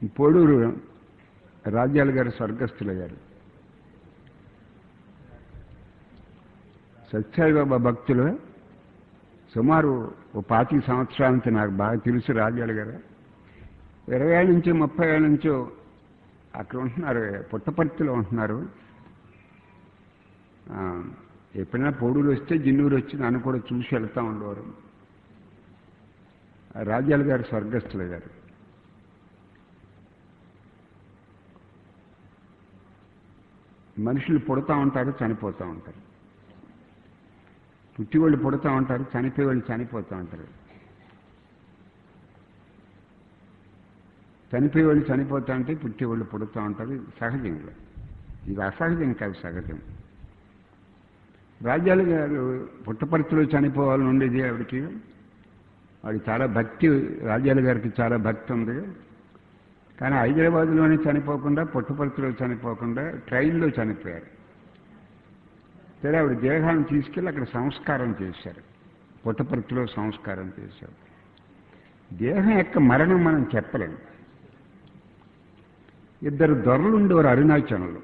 పొడూరు రాజ్యాల గారు స్వర్గస్థుల గారు సత్యసాయిబాబా భక్తులు సుమారు ఓ పాతి సంవత్సరాల నుంచి నాకు బాగా తెలుసు రాజ్యాల గారు ఇరవై ఏళ్ళ నుంచి ముప్పై ఏళ్ళ నుంచో అక్కడ ఉంటున్నారు పుట్టపర్తిలో ఉంటున్నారు ఆ, ఎప్పుడైనా పొడులు వస్తే జిన్నూరు వచ్చి నన్ను కూడా చూసి వెళ్తా ఉండేవారు ఆ రాజ్యాల గారు స్వర్గస్థుల గారు మనుషులు పుడతా ఉంటారు చనిపోతూ ఉంటారు పుట్టివాళ్ళు పుడతా ఉంటారు చనిపోయేవాళ్ళు చనిపోతూ ఉంటారు చనిపోయేవాళ్ళు చనిపోతా ఉంటే పుట్టేవాళ్ళు పుడుతూ ఉంటారు ఇది సహజంగా ఇది అసహజం కాదు సహజం రాజ్యాలు గారు పుట్టపర్తిలో చనిపోవాలని ఉండేది ఆవిడకి వాడి చాలా భక్తి రాజ్యాల గారికి చాలా భక్తి ఉంది కానీ హైదరాబాద్లోనే చనిపోకుండా పుట్టపర్తిలో చనిపోకుండా ట్రైన్లో చనిపోయారు సరే ఆవిడ దేహాన్ని తీసుకెళ్ళి అక్కడ సంస్కారం చేశారు పుట్టపర్తిలో సంస్కారం చేశారు దేహం యొక్క మరణం మనం చెప్పలేము ఇద్దరు దొరలు ఉండేవారు అరుణాచలంలో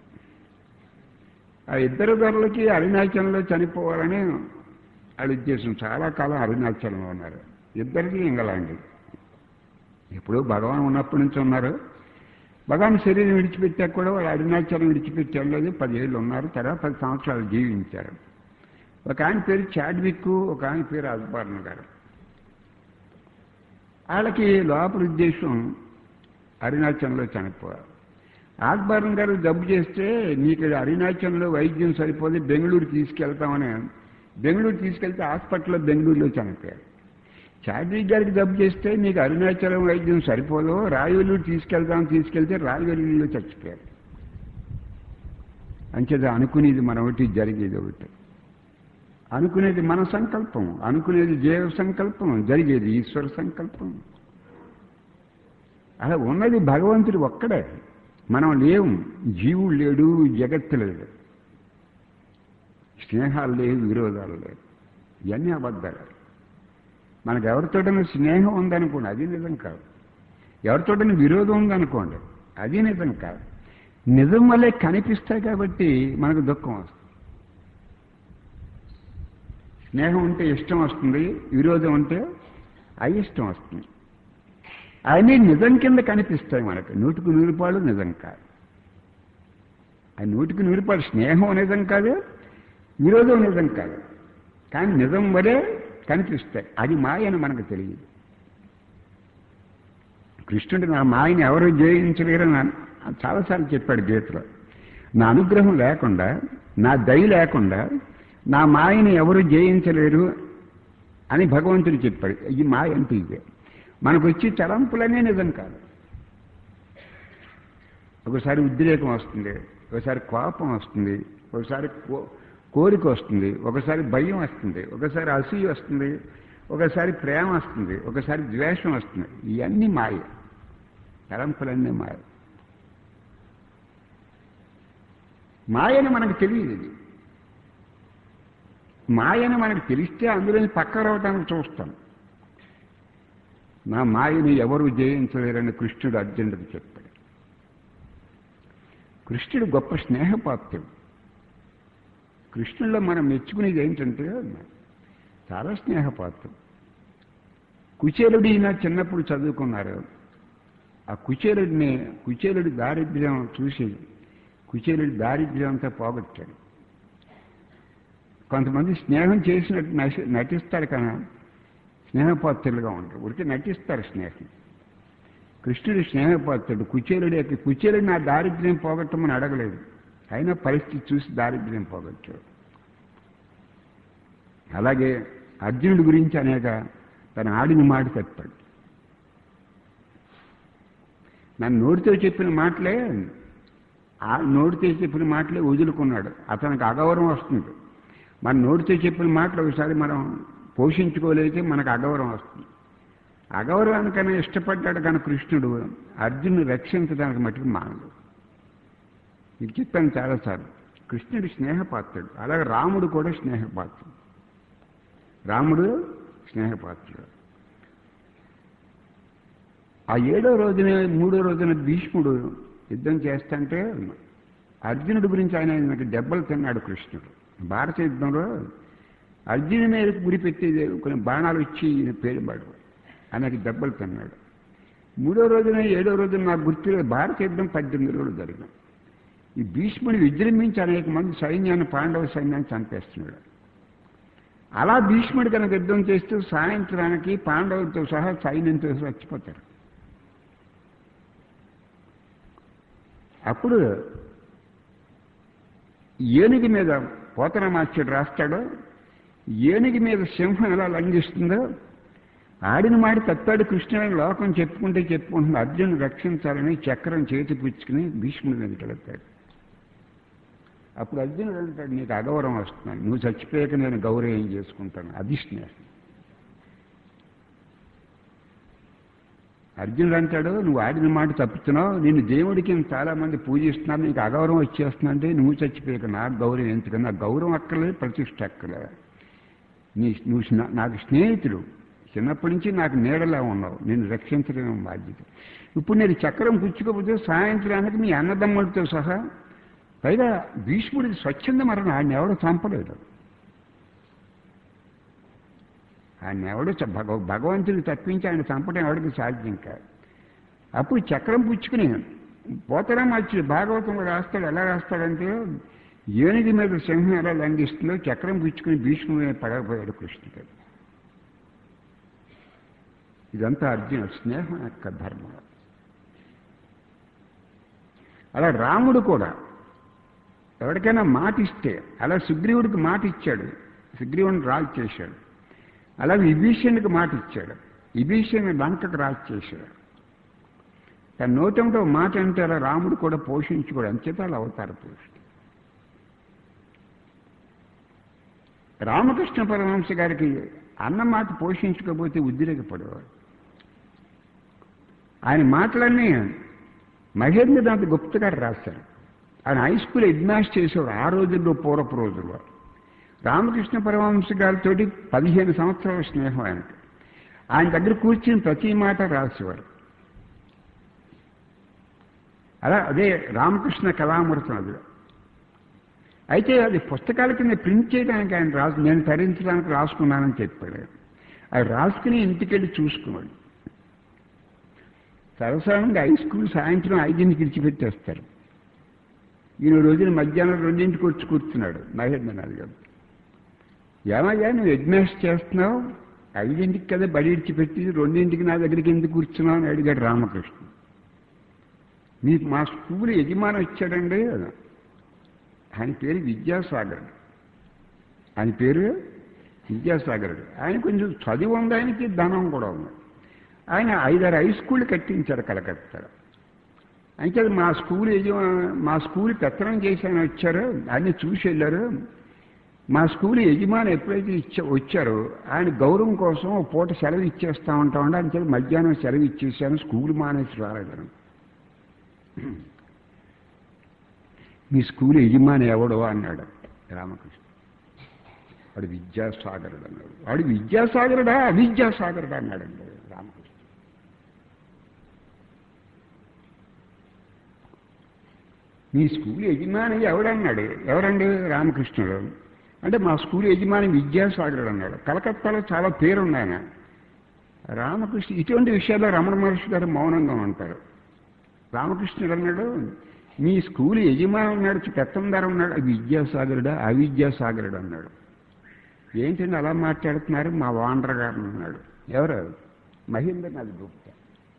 ఆ ఇద్దరు దొరలకి అరుణాచలంలో చనిపోవాలని వాళ్ళ ఉద్దేశం చాలా కాలం అరుణాచలంలో ఉన్నారు ఇద్దరికి ఇంగలాండి ఎప్పుడూ భగవాన్ ఉన్నప్పటి నుంచి ఉన్నారు భగవాన్ శరీరం విడిచిపెట్టాక కూడా వాళ్ళు అరుణాచలం విడిచిపెట్టి వెళ్ళలేదు పదిహేళ్ళు ఉన్నారు తర్వాత పది సంవత్సరాలు జీవించారు ఒక ఆయన పేరు చాడ్విక్ ఒక ఆయన పేరు అక్బర్న్ గారు వాళ్ళకి లోపల ఉద్దేశం అరుణాచలంలో చనిపోయారు అక్బర్న్ గారు జబ్బు చేస్తే నీకు అరుణాచలంలో వైద్యం సరిపోతే బెంగళూరు తీసుకెళ్తామని బెంగళూరు తీసుకెళ్తే హాస్పిటల్లో బెంగళూరులో చనిపోయారు చాడ్విక్ గారికి జబ్బు చేస్తే నీకు అరుణాచలం వైద్యం సరిపోదు రాయవెల్లూరు తీసుకెళ్తాం తీసుకెళ్తే రాయవెల్లూరులో చచ్చిపోయారు అంచేది అనుకునేది మన ఒకటి జరిగేది ఒకటి అనుకునేది మన సంకల్పం అనుకునేది జీవ సంకల్పం జరిగేది ఈశ్వర సంకల్పం అలా ఉన్నది భగవంతుడు ఒక్కడే మనం లేవు జీవుడు లేడు జగత్తు లేదు స్నేహాలు లేవు విరోధాలు లేవు ఇవన్నీ అబద్ధాలు మనకు ఎవరితోటైనా స్నేహం ఉందనుకోండి అది నిజం కాదు ఎవరితోటైనా విరోధం ఉందనుకోండి అది నిజం కాదు నిజం వల్లే కనిపిస్తాయి కాబట్టి మనకు దుఃఖం వస్తుంది స్నేహం ఉంటే ఇష్టం వస్తుంది విరోధం ఉంటే అయిష్టం వస్తుంది అవన్నీ నిజం కింద కనిపిస్తాయి మనకు నూటికి నూరుపాలు నిజం కాదు ఆ నూటికి నూరుపాలు స్నేహం నిజం కాదు విరోధం నిజం కాదు కానీ నిజం వలే కనిపిస్తాయి అది మాయ అని మనకు తెలియదు కృష్ణుడు నా మాయని ఎవరు జయించలేరని నా- చాలాసార్లు చెప్పాడు గీతలో నా అనుగ్రహం లేకుండా నా దయ లేకుండా నా మాయని ఎవరు జయించలేరు అని భగవంతుడు చెప్పాడు ఈ మాయ అంటే ఇదే మనకు వచ్చి తలంపులనే నిజం కాదు ఒకసారి ఉద్రేకం వస్తుంది ఒకసారి కోపం వస్తుంది ఒకసారి కో- కోరిక వస్తుంది ఒకసారి భయం వస్తుంది ఒకసారి అసూయ వస్తుంది ఒకసారి ప్రేమ వస్తుంది ఒకసారి ద్వేషం వస్తుంది ఇవన్నీ మాయ తలంపులన్నీ మాయ మాయని మనకు తెలియదు ఇది మాయని మనకు తెలిస్తే అందులో పక్క రావడానికి చూస్తాం నా మాయని ఎవరు జయించలేరని కృష్ణుడు అర్జునుడికి చెప్పాడు కృష్ణుడు గొప్ప స్నేహపాత్రుడు కృష్ణుల్లో మనం మెచ్చుకునేది ఏంటంటే చాలా స్నేహపాత్రుడు కుచేలుడు ఈయన చిన్నప్పుడు చదువుకున్నారు ఆ కుచేలుడిని కుచేలుడి దారిద్ర్యం చూసి కుచేలుడి దారిద్ర్యం అంతా పోగొట్టాడు కొంతమంది స్నేహం చేసినట్టు నటి- నటిస్తారు కానీ స్నేహపాత్రులుగా ఉంటారు ఉడికి నటిస్తారు స్నేహం కృష్ణుడి స్నేహపాత్రుడు కుచేలుడి యొక్క కుచేలుడు నా దారిద్ర్యం పోగొట్టమని అడగలేదు అయినా పరిస్థితి చూసి దారిద్ర్యం పోగొట్టాడు అలాగే అర్జునుడి గురించి అనేక తన ఆడిన మాట చెప్పాడు నన్ను నోటితో చెప్పిన మాటలే ఆ నోటితో చెప్పిన మాటలే వదులుకున్నాడు అతనికి అగౌరవం వస్తుంది మన నోటితో చెప్పిన మాటలు ఒకసారి మనం పోషించుకోలేక మనకు అగౌరవం వస్తుంది అగౌరవానికైనా ఇష్టపడ్డాడు కానీ కృష్ణుడు అర్జునుడు రక్షించడానికి మటుకు మానడు ఇది చెప్పాను చాలాసార్లు కృష్ణుడు స్నేహపాత్రుడు అలాగే రాముడు కూడా స్నేహపాత్రుడు రాముడు స్నేహపాత్రుడు ఆ ఏడో రోజున మూడో రోజున భీష్ముడు యుద్ధం చేస్తుంటే అర్జునుడి గురించి ఆయన ఆయనకి దెబ్బలు తిన్నాడు కృష్ణుడు భారత యుద్ధంలో అర్జును మీద గురిపెట్టి కొన్ని బాణాలు ఇచ్చి ఈయన పేరుబాడు ఆయనకి దెబ్బలు తిన్నాడు మూడో రోజున ఏడో రోజున నాకు గుర్తులేదు భారత యుద్ధం పద్దెనిమిది రోజులు జరిగిన ఈ భీష్ముని విజృంభించి అనేక మంది సైన్యాన్ని పాండవ సైన్యాన్ని చంపేస్తున్నాడు అలా భీష్ముడు కనుక యుద్ధం చేస్తూ సాయంత్రానికి పాండవులతో సహా సైన్యంతో చచ్చిపోతారు అప్పుడు ఏనుగు మీద పోతనమాచ్యుడు రాస్తాడు ఏనుగు మీద సింహం ఎలా లంఘిస్తుందో ఆడిన మాడి తప్పాడు కృష్ణుని లోకం చెప్పుకుంటే చెప్పుకుంటుంది అర్జును రక్షించాలని చక్రం చేతి పుచ్చుకుని భీష్ముడి మీదకి వెళ్తాడు అప్పుడు అర్జునుడు అంటాడు నీకు అగౌరవం వస్తున్నాను నువ్వు చచ్చిపోయాక నేను గౌరవం చేసుకుంటాను అది స్నేహం అర్జునుడు అంటాడు నువ్వు ఆడిన మాట తప్పుతున్నావు నేను దేవుడికి చాలా మంది పూజిస్తున్నారు నీకు అగౌరవం వచ్చేస్తుందంటే నువ్వు చచ్చిపోయాక నాకు గౌరవం ఎందుకని నాకు గౌరవం అక్కర్లేదు ప్రతిష్ట అక్కర్లేదు నీ నువ్వు స్నా- నాకు స్నేహితుడు చిన్నప్పటి నుంచి నాకు నీడలా ఉన్నావు నేను రక్షించడం బాధ్యత ఇప్పుడు నేను చక్రం పుచ్చుకోకపోతే సాయంత్రానికి మీ అన్నదమ్ములతో సహా పైగా భీష్ముడికి స్వచ్ఛంద మరణం ఆయన ఎవడో చంపలేదు ఆయన ఎవడో చ- భగ భగవంతుడికి తప్పించి ఆయన చంపడం ఎవడికి సాధ్యం కాదు అప్పుడు చక్రం పుచ్చుకుని పోతరం వచ్చి భాగవతంలో రాస్తాడు ఎలా రాస్తాడంటే ఏనుగు మీద సింహం ఎలా లంఘిస్తుందో చక్రం పుచ్చుకుని భీష్ముడి మీద పడకపోయాడు కృష్ణుడు ఇదంతా అర్జున స్నేహం యొక్క ధర్మం అలా రాముడు కూడా ఎవరికైనా మాట ఇస్తే అలా సుగ్రీవుడికి మాట ఇచ్చాడు సుగ్రీవుని రాజు చేశాడు అలా విభీషణుడికి మాట ఇచ్చాడు విభీషణుని లంకకు రాజు చేశాడు తన నోటంతో మాట అంటే అలా రాముడు కూడా పోషించుకోడు అంచేత అలా అవుతారు పురుషుడు రామకృష్ణ పరమహంస గారికి అన్న మాట పోషించకపోతే ఉద్రేకపడేవాడు ఆయన మాటలన్నీ మహేంద్రనాథ్ గుప్త గారు రాశారు ఆయన హై స్కూల్ హెడ్ చేసేవారు ఆ రోజుల్లో పూర్వపు రోజుల్లో రామకృష్ణ పరమహంస గారితో పదిహేను సంవత్సరాల స్నేహం ఆయనకి ఆయన దగ్గర కూర్చుని ప్రతి మాట రాసేవారు అలా అదే రామకృష్ణ కళామృతం అది అయితే అది పుస్తకాల కింద ప్రింట్ చేయడానికి ఆయన రాసు నేను తరించడానికి రాసుకున్నానని చెప్పాడు అది రాసుకుని ఇంటికెళ్ళి చూసుకున్నాడు సరసంగా హై స్కూల్ సాయంత్రం ఐదింటికి విడిచిపెట్టేస్తారు ఈయన రోజున మధ్యాహ్నం రెండింటికి వచ్చి కూర్చున్నాడు మహేంద్రనాథ్ గారు ఏమయ్యా నువ్వు హెడ్ చేస్తున్నావు ఐదింటికి కదా బడి ఇడిచిపెట్టి రెండింటికి నా దగ్గరికి ఎందుకు కూర్చున్నావు అని అడిగాడు రామకృష్ణ మీకు మా స్కూల్ యజమాని వచ్చాడండి ఆయన పేరు విద్యాసాగర్ ఆయన పేరు విద్యాసాగరుడు ఆయన కొంచెం చదివి ఉంది ఆయనకి ధనం కూడా ఉంది ఆయన ఐదారు హై స్కూల్ కట్టించాడు కలకత్తాలో అంటే మా స్కూల్ యజమా మా స్కూల్ పెత్తనం చేసి ఆయన వచ్చారు ఆయన చూసి వెళ్ళారు మా స్కూల్ యజమాని ఎప్పుడైతే ఇచ్చా వచ్చారో ఆయన గౌరవం కోసం ఓ పూట సెలవు ఇచ్చేస్తా ఉంటామంటే ఆయన చెప్పి మధ్యాహ్నం సెలవు ఇచ్చేసాను స్కూల్ మానేసి రాలేదని మీ స్కూల్ యజమాని ఎవడో అన్నాడు రామకృష్ణ వాడు విద్యాసాగరుడు అన్నాడు వాడు విద్యాసాగరుడా అవిద్యాసాగరుడా అన్నాడండి రామకృష్ణ మీ స్కూల్ యజమాని ఎవడన్నాడు ఎవరండి రామకృష్ణుడు అంటే మా స్కూల్ యజమాని విద్యాసాగరుడు అన్నాడు కలకత్తాలో చాలా పేరుంది ఆయన రామకృష్ణ ఇటువంటి విషయాల్లో రమణ మహర్షి గారు మౌనంగా ఉంటారు రామకృష్ణుడు అన్నాడు మీ స్కూల్ యజమాని ఉన్నాడు పెత్తందారు ఉన్నాడు అది విద్యాసాగరుడా అవిద్యాసాగరుడు అన్నాడు ఏంటండి అలా మాట్లాడుతున్నారు మా వాండర్ గారు అన్నాడు ఎవరు మహేంద్రనాథ్ గుప్తా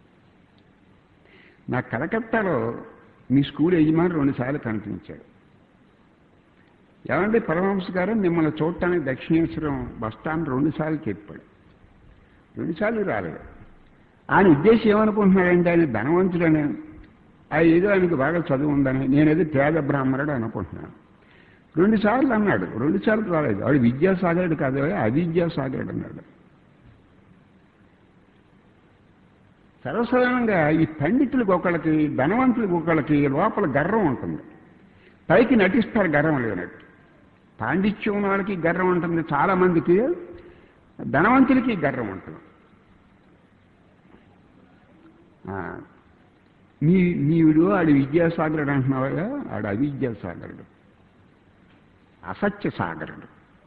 నా కలకత్తాలో మీ స్కూల్ యజమాని రెండుసార్లు కనిపించాడు ఏమండి పరమహంస గారు మిమ్మల్ని చూడటానికి దక్షిణేశ్వరం బస్టాండ్ రెండుసార్లు చెప్పాడు రెండుసార్లు రాలేదు ఆయన ఉద్దేశం ఏమనుకుంటున్నాడంటే ఆయన ధనవంతుడని ఆ ఏదో ఆయనకు బాగా చదువు ఉందని నేనేదో పేద బ్రాహ్మణుడు అనుకుంటున్నాను రెండుసార్లు అన్నాడు రెండుసార్లు రాలేదు వాడు విద్యాసాగరుడు కాదు అవిద్యాసాగరుడు అన్నాడు సర్వసాధారణంగా ఈ పండితులకు ఒకళ్ళకి ధనవంతులకు ఒకళ్ళకి లోపల గర్వం ఉంటుంది పైకి నటిస్తారు గర్వం లేనట్టు పాండిత్యం ఉన్న వాళ్ళకి గర్వం ఉంటుంది చాలా మందికి ధనవంతులకి గర్వం ఉంటుంది ఆ, నీ నీవుడు ఆడు విద్యాసాగరుడు అంటున్నావుగా ఆడు అవిద్యాసాగరుడు అసత్య సాగరుడు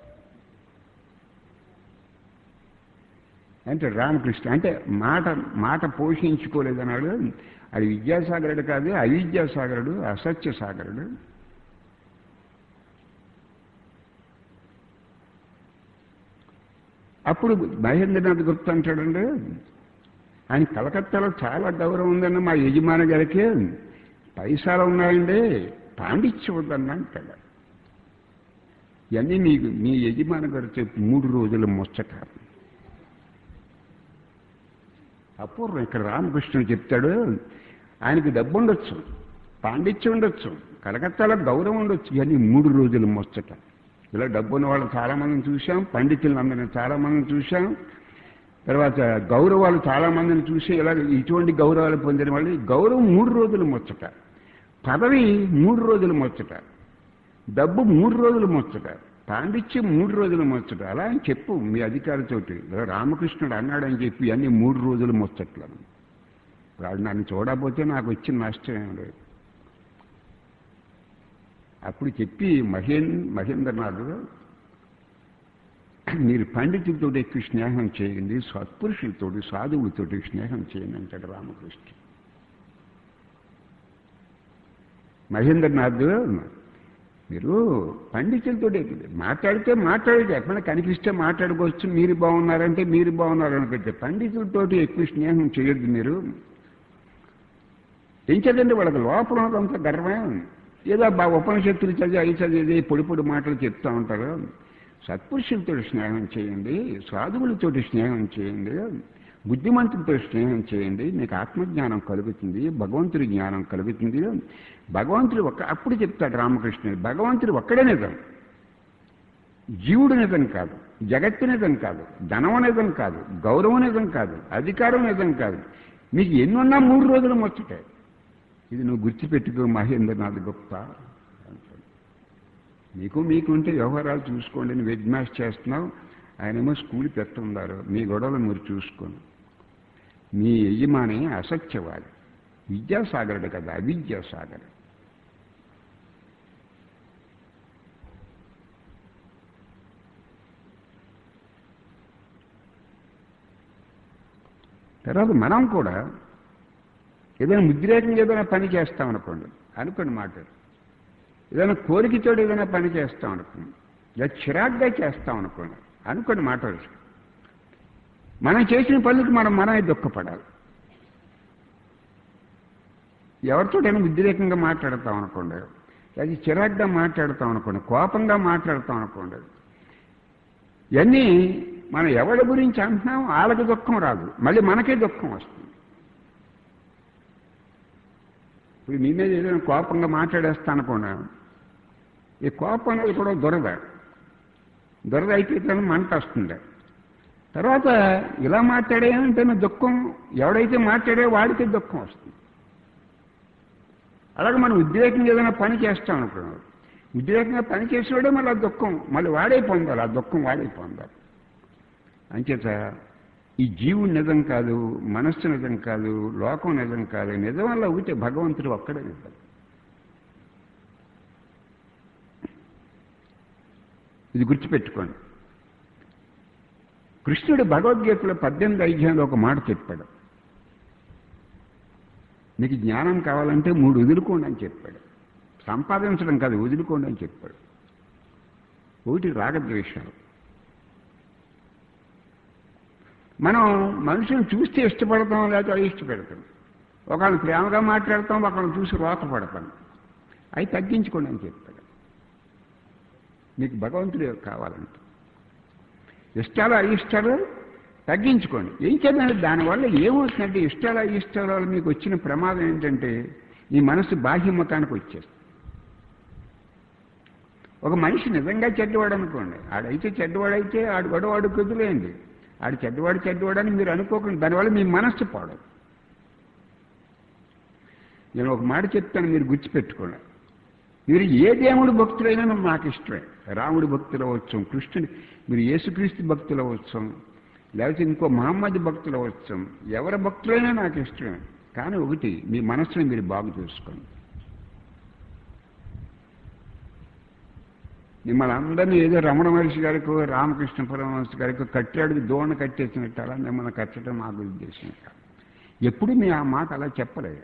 అంటే రామకృష్ణ అంటే మాట మాట పోషించుకోలేదన్నాడు అది విద్యాసాగరుడు కాదు అవిద్యాసాగరుడు అసత్య సాగరుడు అప్పుడు మహేంద్రనాథ్ గుప్తా అంటాడండి ఆయన కలకత్తాలో చాలా గౌరవం ఉందన్న మా యజమాని గారికి పైసలు ఉన్నాయండి పాండిత్యం వద్దన్న అంటాడు ఇవన్నీ మీకు మీ యజమాని గారు చెప్పి మూడు రోజులు ముచ్చట అపూర్వం ఇక్కడ రామకృష్ణుడు చెప్తాడు ఆయనకి డబ్బు ఉండొచ్చు పాండిత్యం ఉండొచ్చు కలకత్తాలో గౌరవం ఉండొచ్చు ఇవన్నీ మూడు రోజులు ముచ్చట ఇలా డబ్బు ఉన్న వాళ్ళు చాలా మందిని చూశాం పండితులను అందరిని చాలా మందిని చూశాం తర్వాత గౌరవాలు చాలా మందిని చూసి ఇలా ఇటువంటి గౌరవాలు పొందిన వాళ్ళు ఈ గౌరవం మూడు రోజులు ముచ్చట పదవి మూడు రోజులు ముచ్చట డబ్బు మూడు రోజులు ముచ్చట పాండిత్యం మూడు రోజులు ముచ్చట అలా అని చెప్పు మీ అధికారితోటి రామకృష్ణుడు అన్నాడని చెప్పి అన్ని మూడు రోజులు ముచ్చట్లను వాడు నన్ను చూడకపోతే నాకు వచ్చిన నష్టం ఏం లేదు అప్పుడు చెప్పి మహేన్ మహేంద్రనాథ్ మీరు పండితులతో ఎక్కువ స్నేహం చేయండి సత్పురుషులతో సాధువులతోటి స్నేహం చేయండి అంటాడు రామకృష్ణ మహేంద్రనాథ్ మీరు పండితులతో మాట్లాడితే మాట్లాడితే ఎక్కడ కనిపిస్తే మాట్లాడుకోవచ్చు మీరు బాగున్నారంటే మీరు బాగున్నారు అనుకుంటే పండితులతోటి ఎక్కువ స్నేహం చేయొద్దు మీరు ఏం చదండి వాళ్ళకి లోపల ఉన్నదంతా గర్వమే ఏదో బా ఉపనిషత్తులు చదివి అవి చదివి పొడి పొడి మాటలు చెప్తూ ఉంటారు సత్పురుషులతో స్నేహం చేయండి సాధువులతోటి స్నేహం చేయండి బుద్ధిమంతులతో స్నేహం చేయండి మీకు ఆత్మజ్ఞానం కలుగుతుంది భగవంతుడి జ్ఞానం కలుగుతుంది భగవంతుడు ఒక్క అప్పుడు చెప్తాడు రామకృష్ణుడు భగవంతుడు ఒక్కడే నిజం జీవుడు నిజం కాదు జగత్తు నిజం కాదు ధనం నిజం కాదు గౌరవం నిజం కాదు అధికారం నిజం కాదు మీకు ఎన్నున్నా మూడు రోజులు ముచ్చటాయి ఇది నువ్వు గుర్తుపెట్టుకో మహేంద్రనాథ్ గుప్తా అంటాడు మీకు మీకుంటే వ్యవహారాలు చూసుకోండి నువ్వు వెజ్ మ్యాచ్ చేస్తున్నావు ఆయనేమో స్కూల్ పెట్టున్నారు మీ గొడవలు మీరు చూసుకోండి మీ యజమాని అసత్యవాది విద్యాసాగరుడు కదా అవిద్యాసాగరుడు తర్వాత మనం కూడా ఏదైనా ఉద్రేకంగా ఏదైనా పని చేస్తాం అనుకోండి అనుకోండి మాట ఏదైనా కోరికతో ఏదైనా పని చేస్తాం అనుకోండి లేదా చిరాగ్గా చేస్తాం అనుకోండి అనుకోండి మాట వరుస. మనం చేసిన పనులకు మనం మనమే దుఃఖపడాలి ఎవరితోటైనా ఉద్రేకంగా మాట్లాడతాం అనుకోండి అది చిరాగ్గా మాట్లాడతాం అనుకోండి కోపంగా మాట్లాడతాం అనుకోండి ఇవన్నీ మనం ఎవరి గురించి అంటున్నాం వాళ్ళకి దుఃఖం రాదు మళ్ళీ మనకే దుఃఖం వస్తుంది ఇప్పుడు నీ మీద ఏదైనా కోపంగా మాట్లాడేస్తా అనుకోండి ఈ కోపం అనేది కూడా దొరద దొరద అయిపోతే మంట వస్తుంది తర్వాత ఇలా మాట్లాడేమంటే దుఃఖం ఎవడైతే మాట్లాడే వాడికి దుఃఖం వస్తుంది అలాగే మనం ఉద్రేకంగా ఏదైనా పని చేస్తాం అనుకున్నాడు ఉద్రేకంగా పని చేసేవాడే మళ్ళీ ఆ దుఃఖం మళ్ళీ వాడే పొందాలి ఆ దుఃఖం వాడే పొందాలి అంచేత ఈ జీవుడు నిజం కాదు మనస్సు నిజం కాదు లోకం నిజం కాదు నిజం వల్ల ఒకటి భగవంతుడు ఒక్కడే నిజం ఇది గుర్తుపెట్టుకోండి కృష్ణుడు భగవద్గీతలో పద్దెనిమిది అధ్యాయంలో ఒక మాట చెప్పాడు నీకు జ్ఞానం కావాలంటే మూడు వదులుకోండి అని చెప్పాడు సంపాదించడం కాదు వదులుకోండి అని చెప్పాడు ఒకటి రాగద్వేషాలు మనం మనుషులు చూస్తే ఇష్టపడతాం లేకపోతే ఇష్టపెడతాం ఒకళ్ళని ప్రేమగా మాట్లాడతాం ఒకళ్ళని చూసి రోతపడతాం అవి తగ్గించుకోండి అని చెప్పాడు మీకు భగవంతుడు కావాలంటే ఇష్టాలు అయిష్టాలు తగ్గించుకోండి ఏం చేద్దాం దానివల్ల ఏమవుతుందంటే ఇష్టాలు అయిష్టాల వల్ల మీకు వచ్చిన ప్రమాదం ఏంటంటే ఈ మనసు బాహ్యమతానికి వచ్చేస్తుంది ఒక మనిషి నిజంగా చెడ్డవాడు అనుకోండి ఆడైతే చెడ్డవాడైతే ఆడు గొడవాడు కుదులేండి ఆడు చెడ్డవాడు చెడ్డవాడని మీరు అనుకోకండి దానివల్ల మీ మనస్సు పాడదు నేను ఒక మాట చెప్తాను మీరు గుర్తుపెట్టుకోండి మీరు ఏ దేవుడు భక్తులైనా నాకు ఇష్టమే రాముడి భక్తులు అవ్వచ్చు కృష్ణుడి మీరు యేసుక్రీస్తు భక్తులు అవ్వచ్చు లేకపోతే ఇంకో మహమ్మద్ భక్తులు అవ్వచ్చు ఎవరి భక్తులైనా నాకు ఇష్టమే కానీ ఒకటి మీ మనస్సుని మీరు బాగు చేసుకోండి మిమ్మల్ని అందరినీ ఏదో రమణ మహర్షి గారికి రామకృష్ణ పరమహంస గారికి కట్టాడికి దోణ కట్టేసినట్టు అలా మిమ్మల్ని కట్టడం మాకు ఉద్దేశం కాదు ఎప్పుడు మీ ఆ మాట అలా చెప్పలేదు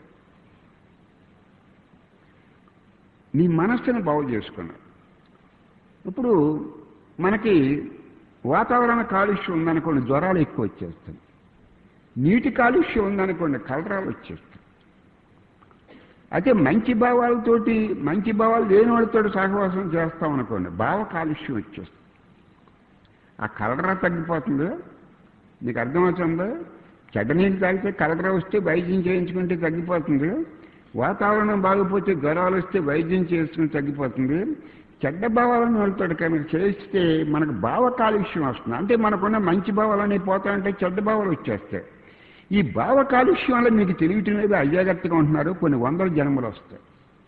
మీ మనస్సుని బాగు చేసుకున్నారు ఇప్పుడు మనకి వాతావరణ కాలుష్యం ఉందనుకోండి జ్వరాలు ఎక్కువ వచ్చేస్తాయి నీటి కాలుష్యం ఉందనుకోండి కలరాలు వచ్చేస్తాయి అయితే మంచి భావాలతోటి మంచి భావాలు లేని వాళ్ళతో సహవాసం చేస్తాం అనుకోండి భావ కాలుష్యం వచ్చేస్తుంది ఆ కలరా తగ్గిపోతుంది మీకు అర్థమవుతుందా చెడ్డ నీళ్ళు తాగితే కలరా వస్తే వైద్యం చేయించుకుంటే తగ్గిపోతుంది వాతావరణం బాగపోతే జ్వరాలు వస్తే వైద్యం చేసుకుని తగ్గిపోతుంది చెడ్డ భావాలను వెళ్తాడు కనుక చేస్తే మనకు భావ కాలుష్యం వస్తుంది అంటే మనకున్న మంచి భావాలన్నీ పోతాయంటే చెడ్డ భావాలు వచ్చేస్తాయి ఈ భావ కాలుష్యం వల్ల మీకు తెలియటం లేదు అజాగ్రత్తగా ఉంటున్నారు కొన్ని వందల జన్మలు వస్తాయి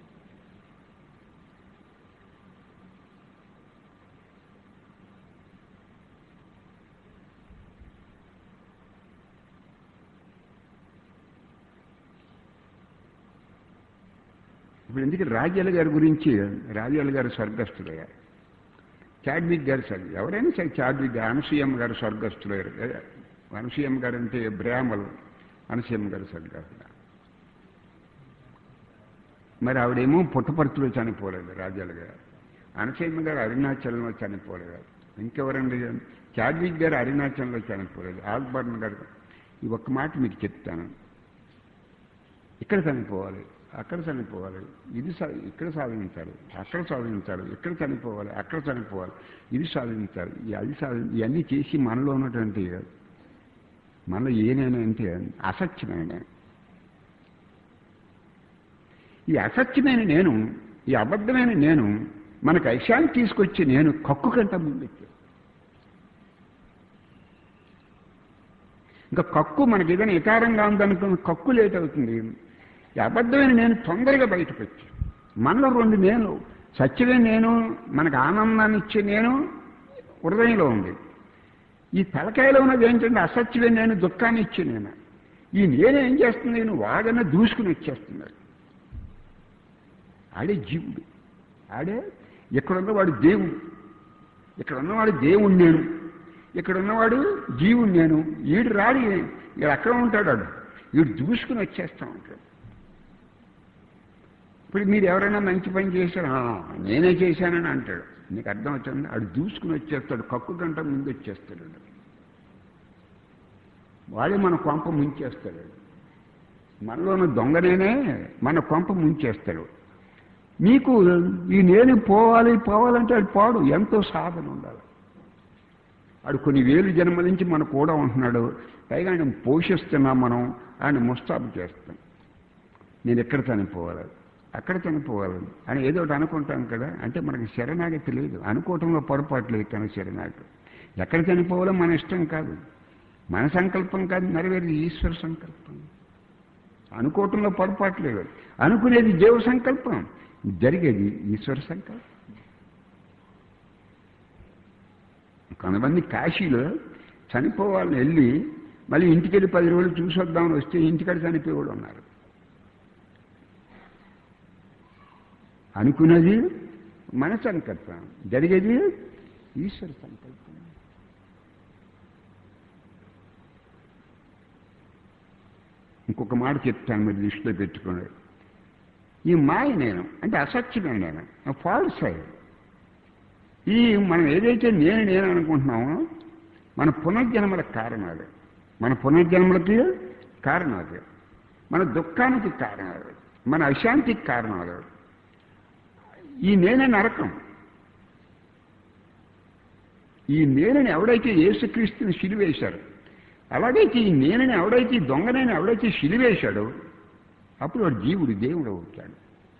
ఇప్పుడు ఎందుకు రాజ్యాల గారి గురించి రాజ్యాల గారు స్వర్గస్థులయ్యారు చాడ్విక్ గారు సరి ఎవరైనా సరే చాడ్విక్ అనసూయమ్మ గారు స్వర్గస్థులయ్యారు అనసూయమ్మ గారు అంటే బ్రాహ్మలు అనసూయమ్మ గారు స్వర్గస్థులు మరి ఆవిడేమో పుట్టపర్తిలో చనిపోలేదు రాజ్యాల గారు అనసూయమ్మ గారు అరుణాచలంలో చనిపోలేదు ఇంకెవరండి చాడ్విక్ గారు అరుణాచలంలో చనిపోలేదు ఆల్బర్న్ గారు ఈ ఒక్క మాట మీకు చెప్తాను ఇక్కడ చనిపోవాలి అక్కడ చనిపోవాలి ఇది సా- ఇక్కడ సాధించాలి అక్కడ సాధించాలి ఇక్కడ చనిపోవాలి అక్కడ చనిపోవాలి ఇది సాధించాలి ఈ అది సాధి ఇవన్నీ చేసి మనలో ఉన్నటువంటి మనలో ఏనైనా అంటే అసత్యమైన ఈ అసత్యమైన నేను ఈ అబద్ధమైన నేను మనకు ఐశాన్ని తీసుకొచ్చి నేను కక్కు కంట ముందెత్తాను ఇంకా కక్కు మనకి ఏదైనా ఇకారంగా ఉందనుకున్న కక్కు లేట్ అవుతుంది ఈ అబద్ధమైన నేను తొందరగా బయటకు వచ్చి మనలో రెండు నేను సత్యమే నేను మనకు ఆనందాన్ని ఇచ్చే నేను హృదయంలో ఉంది ఈ తలకాయలో ఉన్నది ఏంటంటే అసత్యమే నేను దుఃఖాన్ని ఇచ్చే నేను ఈ నేను ఏం చేస్తుంది నేను వాడన దూసుకుని వచ్చేస్తున్నాడు ఆడే జీవుడు ఆడే ఇక్కడ ఉన్నవాడు దేవుడు ఇక్కడ ఉన్నవాడు దేవుడు నేను ఇక్కడ ఉన్నవాడు జీవుడు నేను ఈడు రాడి ఈడు అక్కడ ఉంటాడు వాడు వీడు దూసుకుని వచ్చేస్తా ఉంటాడు ఇప్పుడు మీరు ఎవరైనా మంచి పని చేశారు "ఆ, నేనే చేశానని అంటాడు నీకు అర్థం అవుతుంది ఆడు దూసుకుని వచ్చేస్తాడు కక్కు గంట ముందు వచ్చేస్తాడు వాడు. వాడే మన కొంప ముంచేస్తాడు మనలో ఉన్న దొంగనేనే మన కొంప ముంచేస్తాడు మీకు ఈ నేను పోవాలి పోవాలంటే అది పోడు ఎంతో సాధన ఉండాలి ఆడు కొన్ని వేలు జన్మల నుంచి మన కూడా ఉంటున్నాడు పైగా ఆయన పోషిస్తున్నాం మనం ఆయన ముస్తాబు చేస్తాం నేను ఎక్కడ చనిపోవాలి అక్కడ చనిపోవాలి అని ఏదో ఒకటి అనుకుంటాం కదా అంటే మనకి శరణాగతి లేదు అనుకోవటంలో పొరపాటు లేదు కానీ శరణాగతి ఎక్కడ చనిపోవాలో మన ఇష్టం కాదు మన సంకల్పం కాదు నెరవేరేది ఈశ్వర సంకల్పం అనుకోవటంలో పొరపాటు లేదు అనుకునేది దేవ సంకల్పం జరిగేది ఈశ్వర సంకల్పం కొంతమంది కాశీలో చనిపోవాలని వెళ్ళి మళ్ళీ ఇంటికి వెళ్ళి పది రోజులు చూసొద్దామని వస్తే ఇంటికాడ చనిపోయేవాడు ఉన్నారు అనుకున్నది మన సంకల్పం జరిగేది ఈశ్వర సంకల్పం ఇంకొక మాట చెప్తాను మీరు దృష్టిలో పెట్టుకోండి ఈ మాయ నేను అంటే అసత్యమే నేను ఫాల్స్ అయ్యి ఈ మనం ఏదైతే నేను నేను అనుకుంటున్నామో మన పునర్జన్మల కారణాలు మన పునర్జన్మలకి కారణాలు మన దుఃఖానికి కారణాలు మన అశాంతికి కారణాలు ఈ నేనే నరకం ఈ నేనని ఎవడైతే యేసుక్రీస్తుని సిలివేశారు అలాగైతే ఈ నేనని ఎవడైతే ఈ దొంగనని ఎవడైతే సిలివేశాడో అప్పుడు వాడు జీవుడు దేవుడు అవుతాడు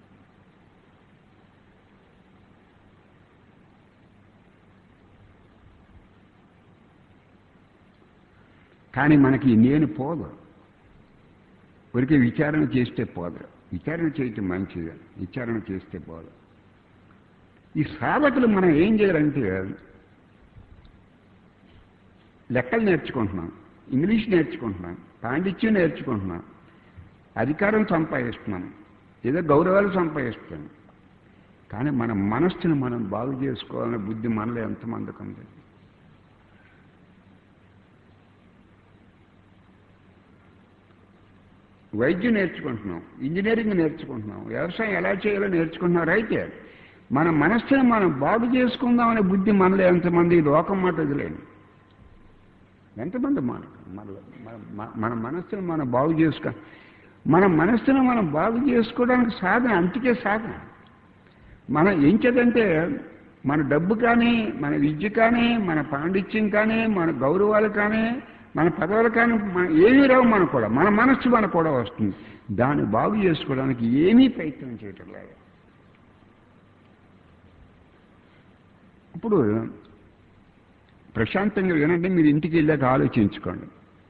కానీ మనకి ఈ నేను పోదు ఊరికే విచారణ చేస్తే పోదు విచారణ చేయటం మంచిది విచారణ చేస్తే పోదు ఈ సాధకులు మనం ఏం చేయాలంటే లెక్కలు నేర్చుకుంటున్నాం ఇంగ్లీష్ నేర్చుకుంటున్నాం పాండిత్యం నేర్చుకుంటున్నాం అధికారం సంపాదిస్తున్నాం ఏదో గౌరవాలు సంపాదిస్తున్నాం కానీ మన మనస్సును మనం బాగు చేసుకోవాలనే బుద్ధి మనలో ఎంతమందికి ఉంది వైద్యం నేర్చుకుంటున్నాం ఇంజనీరింగ్ నేర్చుకుంటున్నాం వ్యవసాయం ఎలా చేయాలో నేర్చుకుంటున్నాం అయితే మన మనస్సును మనం బాగు చేసుకుందామనే బుద్ధి మనలో ఎంతమంది ఈ లోకం మాట వదిలేండి ఎంతమంది మన మనలో మన మన మనస్సును మనం బాగు చేసుకో మన మనస్సును మనం బాగు చేసుకోవడానికి సాధన అంతకే సాధన మన ఏం చేదంటే మన డబ్బు కానీ మన విద్య కానీ మన పాండిత్యం కానీ మన గౌరవాలు కానీ మన పదవులు కానీ మన ఏమీ రావు మనకు కూడా మన మనస్సు మనకు కూడా వస్తుంది దాన్ని బాగు చేసుకోవడానికి ఏమీ ప్రయత్నం చేయటం లేదు ఇప్పుడు ప్రశాంతంగా వినండి మీరు ఇంటికి వెళ్ళాక ఆలోచించుకోండి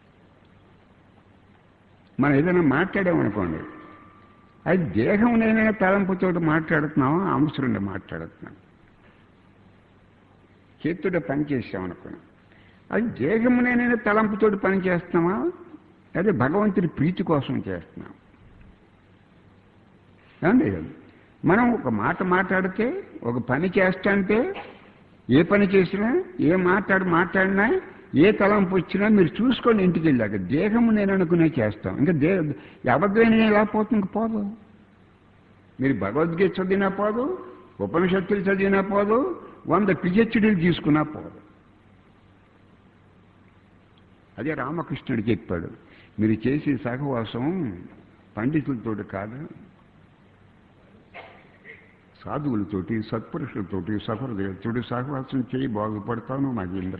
మనం ఏదైనా మాట్లాడామనుకోండి అది దేహం నేనైనా తలంపుతో మాట్లాడుతున్నామా అంశుండి మాట్లాడుతున్నాం చేతుడ పని చేసామనుకున్నాం అది దేహం నేనైనా తలంపుతో పని చేస్తున్నామా అదే భగవంతుడి ప్రీతి కోసం చేస్తున్నాం ఏమండి మనం ఒక మాట మాట్లాడితే ఒక పని చేస్తాంటే ఏ పని చేసినా ఏ మాట్లాడి మాట్లాడినా ఏ తలంపు వచ్చినా మీరు చూసుకోండి ఇంటికి వెళ్ళాక దేహము నేను అనుకునే చేస్తాం ఇంకా దే అబద్ధమైన ఎలా పోతుంది ఇంక పోదు మీరు భగవద్గీత చదివినా పోదు ఉపనిషత్తులు చదివినా పోదు వంద పిహెచ్డీలు తీసుకున్నా పోదు అదే రామకృష్ణుడు చెప్పాడు మీరు చేసే సహవాసం పండితులతో కాదు సాధువులతోటి సత్పురుషులతోటి సహృదయులతోటి సహవాసం చేయి బాగుపడతాను నాగేంద్ర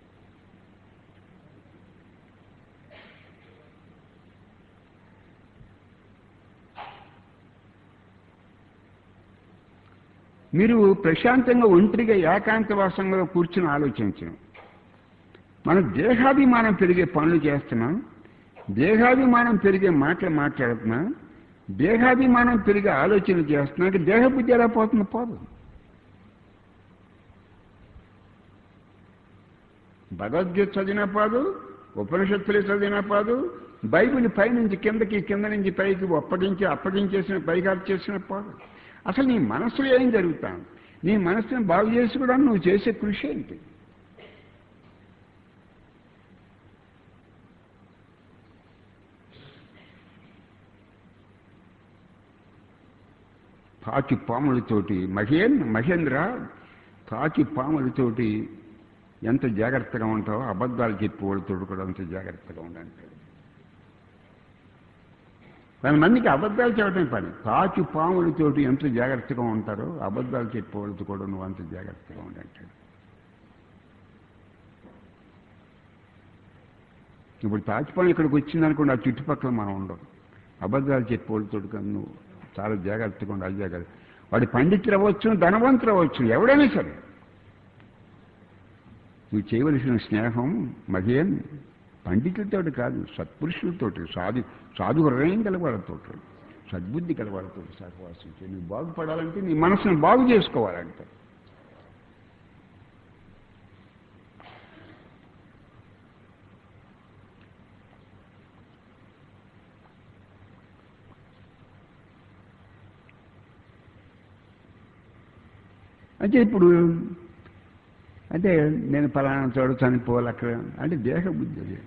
మీరు ప్రశాంతంగా ఒంటరిగా ఏకాంతవాసంగా కూర్చుని ఆలోచించను మన దేహాభిమానం పెరిగే పనులు చేస్తున్నాం దేహాభిమానం పెరిగే మాటలు మాట్లాడుతున్నాం దేహాభిమానం పెరిగే ఆలోచన చేస్తున్నాక దేహబుద్ధి ఎలా పోతుంది పోదు భగవద్గీత చదివినా పోదు ఉపనిషత్తులు చదివినా పోదు బైబిల్ పైనుంచి కిందకి కింద నుంచి పైకి అప్పగించి అప్పగించేసిన పైకి చేసిన పోదు అసలు నీ మనసులో ఏం జరుగుతాను నీ మనసుని బాగు చేసుకోవడానికి నువ్వు చేసే కృషి ఏంటి తాకి పాములతోటి మహేన్ మహేంద్ర తాకి పాములతోటి ఎంత జాగ్రత్తగా ఉంటావో అబద్ధాలు చెప్పి వాళ్ళతో కూడా అంత జాగ్రత్తగా ఉండంటాడు పది మందికి అబద్ధాలు చెప్పడం పని తాకి పాములతోటి ఎంత జాగ్రత్తగా ఉంటారో అబద్ధాలు చెప్పే వాళ్ళతో కూడా నువ్వు అంత జాగ్రత్తగా ఉండంటాడు ఇప్పుడు తాచిపాము ఇక్కడికి వచ్చిందనుకోండి ఆ చుట్టుపక్కల మనం ఉండవు అబద్ధాలు చెప్పే వాళ్ళతో కానీ నువ్వు చాలా జాగ్రత్తగా ఉండాలి జాగ్రత్త వాడి పండితులు అవ్వచ్చు ధనవంతులు అవ్వచ్చు ఎవడైనా సరే నువ్వు చేయవలసిన స్నేహం మహేన్ పండితులతోటి కాదు సత్పురుషులతోటి సాధు సాధు హృదయం కలవాళ్ళతో సద్బుద్ధి కలవాళ్ళతో సహవాసం చేయి నువ్వు బాగుపడాలంటే నీ మనసును బాగు చేసుకోవాలంటే అంటే ఇప్పుడు అంటే నేను ఫలానా చోట చనిపోవాలి అక్కడ అంటే దేహ బుద్ధి అది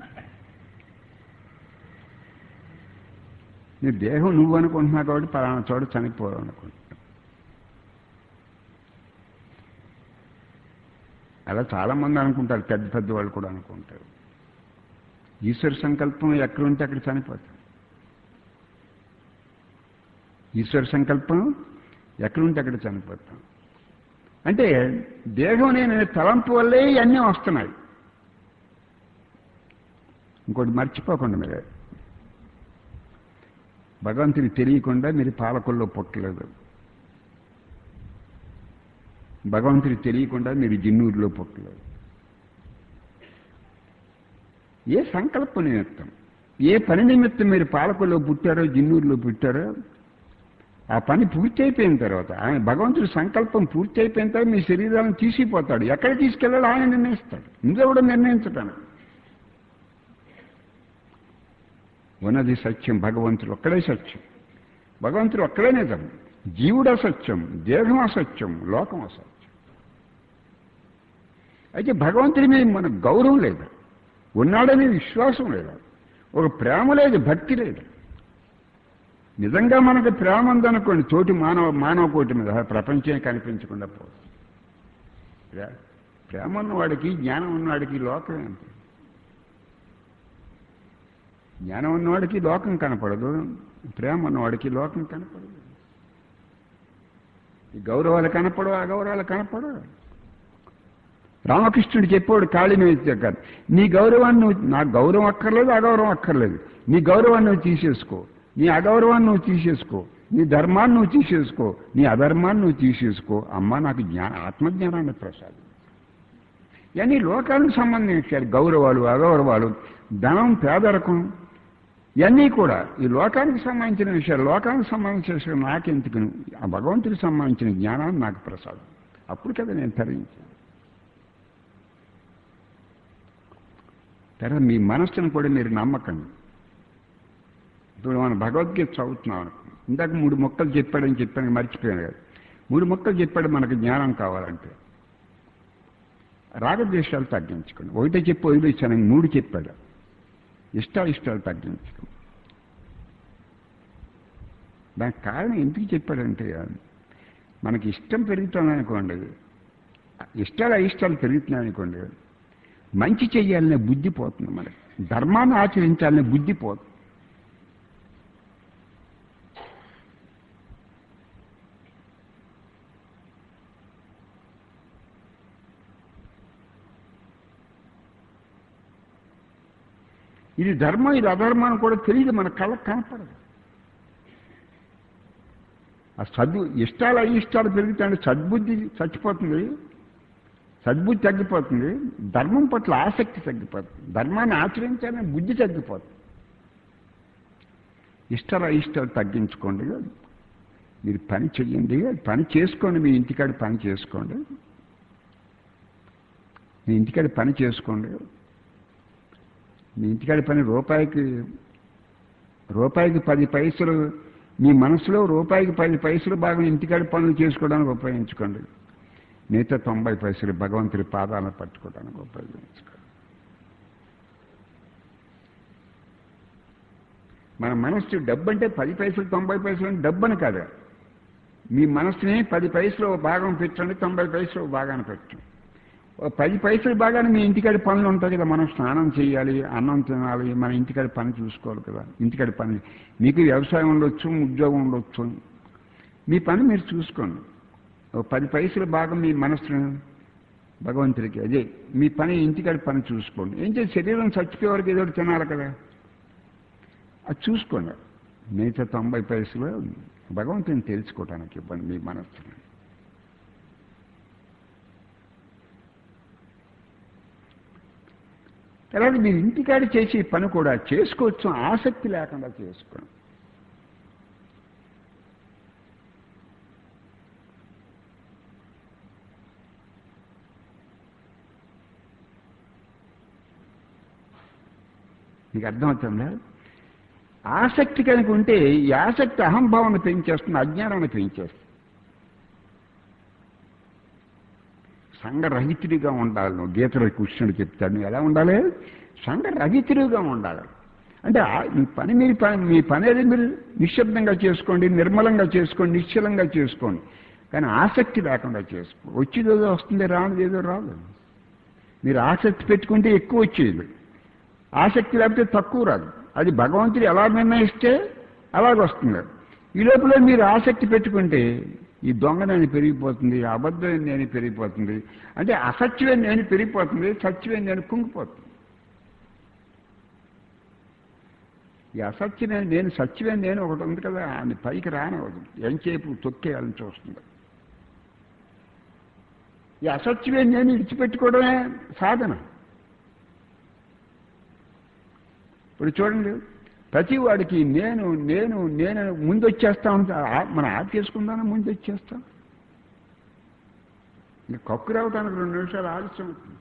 నీ దేహం నువ్వు అనుకుంటున్నావు కాబట్టి ఫలానా చోట చనిపోవాలనుకుంటున్నావు అలా చాలామంది అనుకుంటారు పెద్ద పెద్ద వాళ్ళు కూడా అనుకుంటారు ఈశ్వర సంకల్పం ఎక్కడ ఉంటే అక్కడ చనిపోతాం ఈశ్వర సంకల్పం ఎక్కడుంటే అక్కడ చనిపోతాం అంటే దేహం నేను తలంపు వల్లే ఇవన్నీ వస్తున్నాయి ఇంకోటి మర్చిపోకుండా మీరు భగవంతుని తెలియకుండా మీరు పాలకుల్లో పుట్టలేదు భగవంతుని తెలియకుండా మీరు జిన్నూరులో పుట్టలేదు ఏ సంకల్ప నిమిత్తం ఏ పని నిమిత్తం మీరు పాలకుల్లో పుట్టారో జిన్నూరులో పుట్టారో ఆ పని పూర్తి అయిపోయిన తర్వాత ఆయన భగవంతుడి సంకల్పం పూర్తి అయిపోయిన తర్వాత మీ శరీరాన్ని తీసిపోతాడు ఎక్కడ తీసుకెళ్ళాలో ఆయన నిర్ణయిస్తాడు ఇందులో కూడా నిర్ణయించటాను ఉన్నది సత్యం భగవంతుడు ఒక్కడే సత్యం భగవంతుడు ఒక్కడే నిజం జీవుడు అసత్యం దేహం అసత్యం లోకం అసత్యం అయితే భగవంతుడి మీద మనకు గౌరవం లేదు ఉన్నాడనే విశ్వాసం లేదు ఒక ప్రేమ లేదు భక్తి లేదు నిజంగా మనకు ప్రేమ ఉందనుకోండి తోటి మానవ మానవ కోటి మీద ప్రపంచమే కనిపించకుండా పోతుంది ప్రే- ప్రేమ ఉన్నవాడికి జ్ఞానం ఉన్నవాడికి లోకం ఏంటి జ్ఞానం ఉన్నవాడికి లోకం కనపడదు ప్రేమ ఉన్నవాడికి లోకం కనపడదు ఈ గౌరవాలు కనపడవు అగౌరవాలు కనపడవు రామకృష్ణుడు చెప్పాడు కాళీ మీద కాదు నీ గౌరవాన్ని నువ్వు నా గౌరవం అక్కర్లేదు అగౌరవం అక్కర్లేదు నీ గౌరవాన్ని నువ్వు తీసేసుకో నీ అగౌరవాన్ని నువ్వు తీసేసుకో నీ ధర్మాన్ని నువ్వు తీసేసుకో నీ అధర్మాన్ని నువ్వు తీసేసుకో అమ్మ నాకు జ్ఞాన ఆత్మజ్ఞానాన్ని ప్రసాదం ఇవన్నీ లోకానికి సంబంధించారు గౌరవాలు అగౌరవాలు ధనం పేదరికం ఇవన్నీ కూడా ఈ లోకానికి సంబంధించిన విషయాలు లోకానికి సంబంధించిన విషయాలు నాకెందుకు ఆ భగవంతుడికి సంబంధించిన జ్ఞానాన్ని నాకు ప్రసాదం అప్పుడు కదా నేను తరించాను తర్వాత మీ మనస్సును కూడా మీరు నమ్మకండి ఇప్పుడు మనం భగవద్గీత చదువుతున్నాం అనుకో ఇందాక మూడు మొక్కలు చెప్పాడని చెప్పాను మర్చిపోయాను కదా మూడు మొక్కలు చెప్పాడు మనకు జ్ఞానం కావాలంటే రాగద్వేషాలు తగ్గించుకోండి ఒకటే చెప్పి వదిలేశాను మూడు చెప్పాడు ఇష్టాలు ఇష్టాలు తగ్గించుకోండి దానికి కారణం ఎందుకు చెప్పాడంటే మనకి ఇష్టం పెరుగుతుంది అనుకోండి ఇష్టాలు అయిష్టాలు పెరుగుతున్నాయి అనుకోండి మంచి చెయ్యాలనే బుద్ధి పోతుంది మనకి ధర్మాన్ని ఆచరించాలనే బుద్ధి పోతుంది ఇది ధర్మం ఇది అధర్మం అని కూడా తెలియదు మన కళ్ళకు కనపడదు ఆ సద్దు ఇష్టాలు అయిష్టాలు పెరుగుతాయంటే సద్బుద్ధి చచ్చిపోతుంది సద్బుద్ధి తగ్గిపోతుంది ధర్మం పట్ల ఆసక్తి తగ్గిపోతుంది ధర్మాన్ని ఆచరించాలని బుద్ధి తగ్గిపోతుంది ఇష్టాలు అయిష్టాలు తగ్గించుకోండి మీరు పని చెయ్యండి పని చేసుకోండి మీ ఇంటికాడ పని చేసుకోండి మీ ఇంటికాడ పని చేసుకోండి మీ ఇంటికాడ పని రూపాయికి రూపాయికి పది పైసలు మీ మనసులో రూపాయికి పది పైసలు బాగా ఇంటికాడ పనులు చేసుకోవడానికి ఉపయోగించుకోండి మిగతా తొంభై పైసలు భగవంతుడి పాదాలను పట్టుకోవడానికి ఉపయోగించుకోండి మన మనస్సు డబ్బు అంటే పది పైసలు తొంభై పైసలు అంటే డబ్బు అని కాదు మీ మనస్సుని పది పైసలు ఓ భాగం పెట్టండి తొంభై పైసలు ఓ భాగాన్ని పెట్టండి ఓ పది పైసలు బాగానే మీ ఇంటికాడ పనులు ఉంటాయి కదా మనం స్నానం చేయాలి అన్నం తినాలి మన ఇంటికాడ పని చూసుకోవాలి కదా ఇంటికాడ పని మీకు వ్యవసాయం ఉండొచ్చు ఉద్యోగం ఉండొచ్చు మీ పని మీరు చూసుకోండి ఓ పది పైసలు భాగం మీ మనస్సును భగవంతుడికి అదే మీ పని ఇంటికాడ పని చూసుకోండి ఏం చేసి శరీరం చచ్చిపోయే వరకు ఏదో ఒకటి తినాలి కదా అది చూసుకోండి మిగతా తొంభై పైసలు భగవంతుని తెలుసుకోవటానికి ఇవ్వండి మీ మనస్సుని తర్వాత మీరు ఇంటికాడ చేసే పని కూడా చేసుకోవచ్చు ఆసక్తి లేకుండా చేసుకోండి మీకు అర్థమవుతుందా ఆసక్తి కనుక ఉంటే ఈ ఆసక్తి అహంభావాన్ని పెంచేస్తుంది అజ్ఞానాన్ని పెంచేస్తుంది సంఘరహితుడిగా ఉండాలి నువ్వు గీతలో కృష్ణుడు చెప్తాడు నువ్వు ఎలా ఉండాలి సంఘరహితుడిగా ఉండాలి అంటే ఆ- మీ పని మీరు పని మీ పని అనేది మీరు నిశ్శబ్దంగా చేసుకోండి నిర్మలంగా చేసుకోండి నిశ్చలంగా చేసుకోండి కానీ ఆసక్తి లేకుండా చేసుకో వచ్చేదేదో వస్తుంది రానిది ఏదో రాదు మీరు ఆసక్తి పెట్టుకుంటే ఎక్కువ వచ్చేది ఆసక్తి లేకపోతే తక్కువ రాదు అది భగవంతుడు ఎలా నిర్ణయిస్తే అలాగ వస్తుంది ఈ లోపల మీరు ఆసక్తి పెట్టుకుంటే ఈ దొంగనేని పెరిగిపోతుంది అబద్ధం నేను పెరిగిపోతుంది అంటే అసత్యమే నేను పెరిగిపోతుంది సత్యమే నేను కుంగిపోతుంది ఈ అసత్యమే నేను సత్యమే నేను ఒకటి ఉంది కదా ఆయన పైకి రానవదు ఎంచేపు తొక్కేయాలని చూస్తుంది ఈ అసత్యమే నేను ఇడిచిపెట్టుకోవడమే సాధన ఇప్పుడు చూడండి ప్రతి వాడికి నేను నేను నేను ముందు వచ్చేస్తా ఉంటా మనం ఆఫ్ చేసుకుందాను ముందు వచ్చేస్తాం ఇంకా కక్కు రావటానికి రెండు నిమిషాలు ఆలస్యం అవుతుంది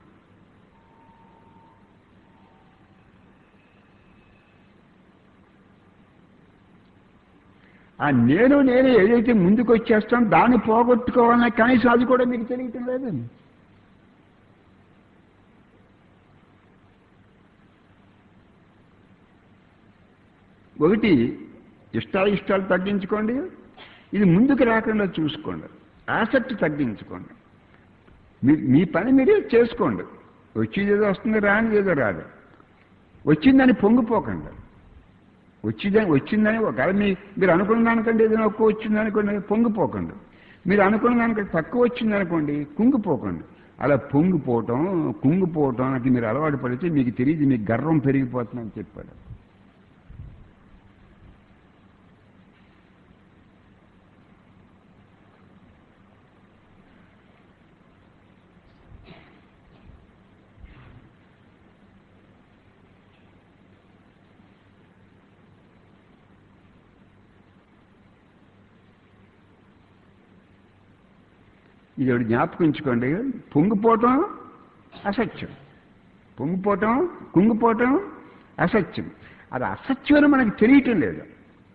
ఆ నేను నేను ఏదైతే ముందుకు వచ్చేస్తాను దాన్ని పోగొట్టుకోవాలనే కనీసం అది కూడా మీకు తెలియటం లేదు ఒకటి ఇష్టాయిష్టాలు తగ్గించుకోండి ఇది ముందుకు రాకుండా చూసుకోండి ఆసక్తి తగ్గించుకోండి మీ మీ పని మీరే చేసుకోండి వచ్చేది ఏదో వస్తుంది రానిది ఏదో రాదు వచ్చిందని పొంగిపోకండి వచ్చిందని వచ్చిందని ఒకవేళ మీ మీరు అనుకున్న దానికంటే ఏదైనా ఎక్కువ వచ్చిందనుకోండి పొంగిపోకండి మీరు అనుకున్న దానికంటే తక్కువ వచ్చిందనుకోండి కుంగిపోకండి అలా పొంగిపోవటం కుంగిపోవటానికి మీరు అలవాటు పడితే మీకు తెలియదు మీకు గర్వం పెరిగిపోతుందని చెప్పాడు ఇది ఒకటి జ్ఞాపకించుకోండి పొంగిపోవటం అసత్యం పొంగిపోవటం కుంగిపోవటం అసత్యం అది అసత్యం అని మనకు తెలియటం లేదు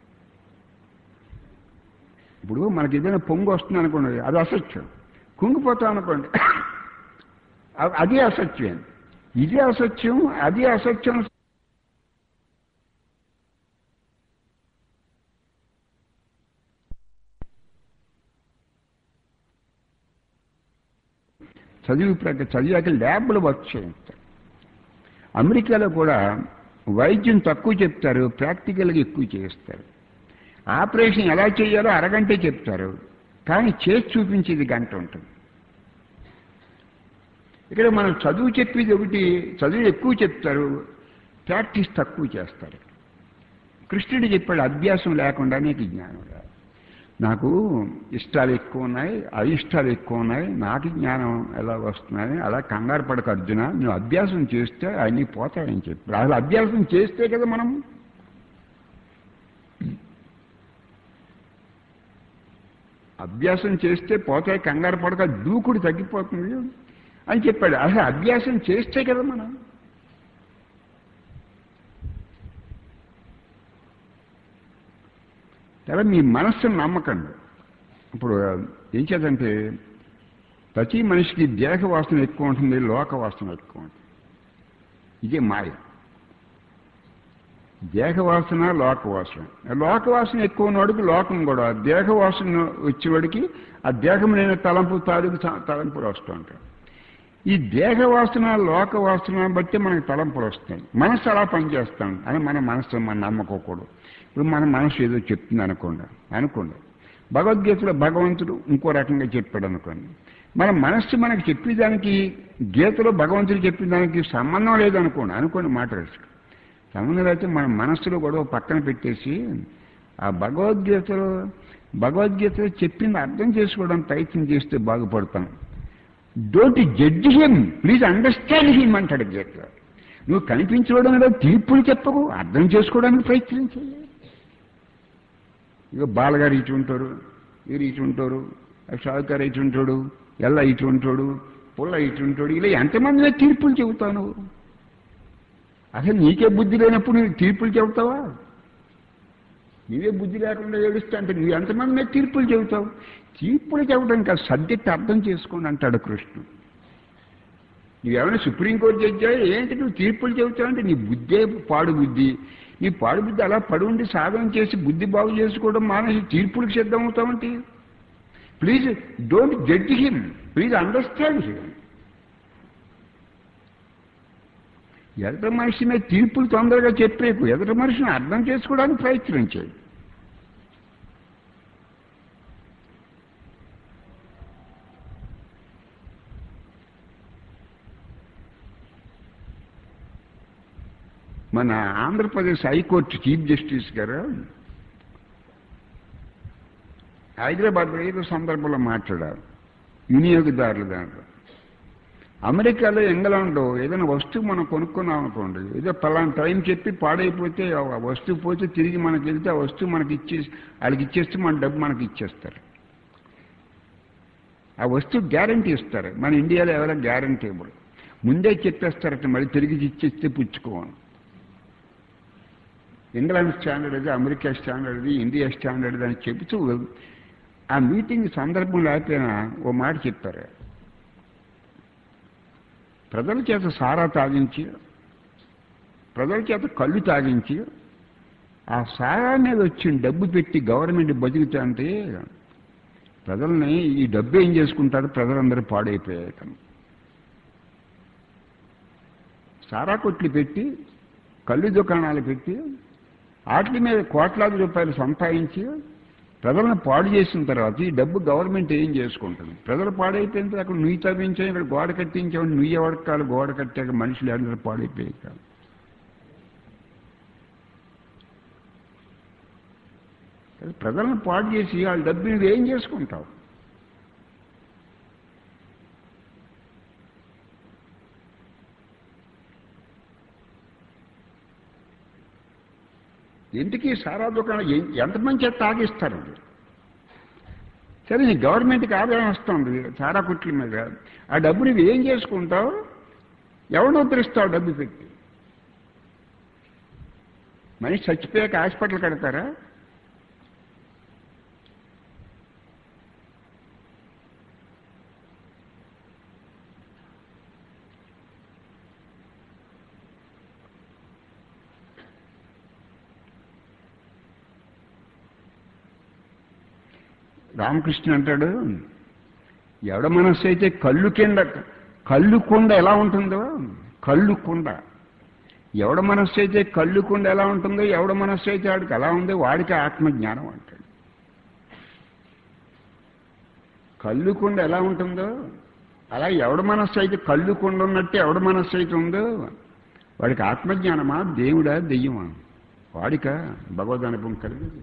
ఇప్పుడు మనకి ఏదైనా పొంగు వస్తుంది అనుకోండి అది అసత్యం కుంగిపోతాం అనుకోండి అ- అది అసత్యం ఇది అసత్యం అది అసత్యం చదివి ప్రక చదివాక ల్యాబ్లో వర్క్ చేయిస్తారు అమెరికాలో కూడా వైద్యం తక్కువ చెప్తారు ప్రాక్టికల్గా ఎక్కువ చేస్తారు ఆపరేషన్ ఎలా చేయాలో అరగంటే చెప్తారు కానీ చేసి చూపించేది గంట ఉంటుంది ఇక్కడ మనం చదువు చెప్పేది ఒకటి చదువు ఎక్కువ చెప్తారు ప్రాక్టీస్ తక్కువ చేస్తారు కృష్ణుడు చెప్పాడు అభ్యాసం లేకుండా నీకు జ్ఞానం రాదు నాకు ఇష్టాలు ఎక్కువ ఉన్నాయి అయిష్టాలు ఎక్కువ ఉన్నాయి నాకు జ్ఞానం ఎలా వస్తున్నాయి అలా కంగారు పడక అర్జున నువ్వు అభ్యాసం చేస్తే అన్నీ పోతాయని చెప్పి అసలు అభ్యాసం చేస్తే కదా మనం అభ్యాసం చేస్తే పోతాయి కంగారు పడక దూకుడు తగ్గిపోతుంది అని చెప్పాడు అసలు అభ్యాసం చేస్తే కదా మనం తర్వాత మీ మనస్సును నమ్మకండి ఇప్పుడు ఏం చేద్దంటే ప్రతి మనిషికి దేహ వాసన ఎక్కువ ఉంటుంది లోక వాసన ఎక్కువ ఉంటుంది ఇదే మాయ దేహ వాసన లోక వాసన లోక వాసన ఎక్కువ ఉన్నవాడికి లోకం కూడా దేహ వాసన వచ్చేవాడికి ఆ దేహం లేని తలంపు తాలూకు త- తలంపులు వస్తూ ఉంటాయి ఈ దేహ వాసన లోక వాసన బట్టి మనకి తలంపులు వస్తాయి మనసు అలా పనిచేస్తాం అని మన మనసు మనం నమ్మకోకూడదు ఇప్పుడు మన మనసు ఏదో చెప్తుంది అనుకోండి అనుకోండి భగవద్గీతలో భగవంతుడు ఇంకో రకంగా చెప్పాడు అనుకోండి మన మనస్సు మనకి చెప్పేదానికి గీతలో భగవంతుడు చెప్పిన దానికి సంబంధం లేదనుకోండి అనుకోండి మాట వరుస. సంబంధం లేకపోతే మన మనస్సులో గొడవ పక్కన పెట్టేసి ఆ భగవద్గీతలో భగవద్గీతలో చెప్పింది అర్థం చేసుకోవడానికి ప్రయత్నం చేస్తే బాగుపడతాం don't judge him please understand him అంటాడు గీతలో నువ్వు కనిపించడం లేదా తీర్పులు చెప్పకు అర్థం చేసుకోవడానికి ప్రయత్నం చేయాలి ఇక బాలగారు ఇటు ఉంటారు వీరు ఇటు ఉంటారు షావుకారు ఇటు ఉంటాడు ఎల్ల ఇటు ఉంటాడు పుల్ల ఇటు ఉంటాడు ఇలా ఎంతమంది మీద తీర్పులు చెబుతావు నువ్వు అసలు నీకే బుద్ధి లేనప్పుడు నువ్వు తీర్పులు చెబుతావా నీవే బుద్ధి లేకుండా ఏడుస్తా అంటే నువ్వు ఎంతమంది మీద తీర్పులు చెబుతావు తీర్పులు చెప్పడం కాదు సబ్జెక్ట్ అర్థం చేసుకోండి అంటాడు కృష్ణుడు నువ్వేమైనా సుప్రీంకోర్టు జడ్జా ఏంటి నువ్వు తీర్పులు చెబుతావు అంటే నీ బుద్ధే పాడు బుద్ధి నీ పాడు బుద్ధి అలా పడి ఉండి సాధన చేసి బుద్ధి బాగు చేసుకోవడం మానేసి తీర్పులకు సిద్ధం అవుతావంటే please don't judge him please understand him ఎదుటి మనిషి మీద తీర్పులు తొందరగా చెప్పేకు ఎదుటి మనిషిని అర్థం చేసుకోవడానికి ప్రయత్నం చేయి మన ఆంధ్రప్రదేశ్ హైకోర్టు చీఫ్ జస్టిస్ గారు హైదరాబాద్లో ఏదో సందర్భంలో మాట్లాడారు వినియోగదారుల దాంట్లో అమెరికాలో ఇంగ్లాండ్లో ఏదైనా వస్తువు మనం కొనుక్కున్నాం అనుకోండి ఏదో పలానా టైం చెప్పి పాడైపోతే ఆ వస్తువు పోతే తిరిగి మనకి వెళ్తే ఆ వస్తువు మనకి ఇచ్చేసి వాళ్ళకి ఇచ్చేస్తే మన డబ్బు మనకి ఇచ్చేస్తారు ఆ వస్తువు గ్యారంటీ ఇస్తారు మన ఇండియాలో ఎవరైనా గ్యారంటీ ఇవ్వరు ముందే చెప్పేస్తారట మళ్ళీ తిరిగి ఇచ్చేస్తే పుచ్చుకోవాలి ఇంగ్లాండ్ స్టాండర్డ్ ఇది అమెరికా స్టాండర్డ్ ఇది ఇండియా స్టాండర్డ్ అని చెబుతూ ఆ మీటింగ్ సందర్భం లేకపోయినా ఓ మాట చెప్పారు ప్రజల చేత సారా తాగించి ప్రజల చేత కళ్ళు తాగించి ఆ సారా మీద వచ్చిన డబ్బు పెట్టి గవర్నమెంట్ బతుకుతుంటే ప్రజల్ని ఈ డబ్బు ఏం చేసుకుంటారు ప్రజలందరూ పాడైపోయారు సారా కొట్లు పెట్టి కళ్ళు దుకాణాలు పెట్టి వాటి మీద కోట్లాది రూపాయలు సంపాదించి ప్రజలను పాడు చేసిన తర్వాత ఈ డబ్బు గవర్నమెంట్ ఏం చేసుకుంటుంది ప్రజలు పాడైపోయిన తర్వాత అక్కడ నుయ్యి తవ్వించాం ఇక్కడ గోడ కట్టించాం నుయ్యి ఎవడకాలు గోడ కట్టాక మనుషులు అందరూ పాడైపోయాక ప్రజలను పాడు చేసి వాళ్ళ డబ్బు నువ్వు ఏం చేసుకుంటావు ఇంటికి సారా దుకాణం ఎం- ఎంతమంది చేత తాగిస్తారు అది? సరే నీ గవర్నమెంట్కి ఆదాయం వస్తుంది సారా కుట్ల మీద ఆ డబ్బు నువ్వు ఏం చేసుకుంటావు ఎవడు ఉద్ధరిస్తావు డబ్బు పెట్టి మనిషి చచ్చిపోయాక హాస్పిటల్ కడతారా రామకృష్ణ అంటాడు ఎవడ మనస్సు అయితే కళ్ళు కింద కళ్ళు కుండ ఎలా ఉంటుందో కళ్ళు కుండ ఎవడ మనస్సు అయితే కళ్ళు కుండ ఎలా ఉంటుందో ఎవడ మనస్సు అయితే వాడికి ఎలా ఉందో వాడికి ఆత్మజ్ఞానం అంటాడు కళ్ళు కుండ ఎలా ఉంటుందో అలా ఎవడ మనస్సు అయితే కళ్ళు కుండ ఉన్నట్టు ఎవడ మనస్సు అయితే ఉందో వాడికి ఆత్మజ్ఞానమా దేవుడా దెయ్యమా వాడిక భగవద్ అనుభవం కలిగింది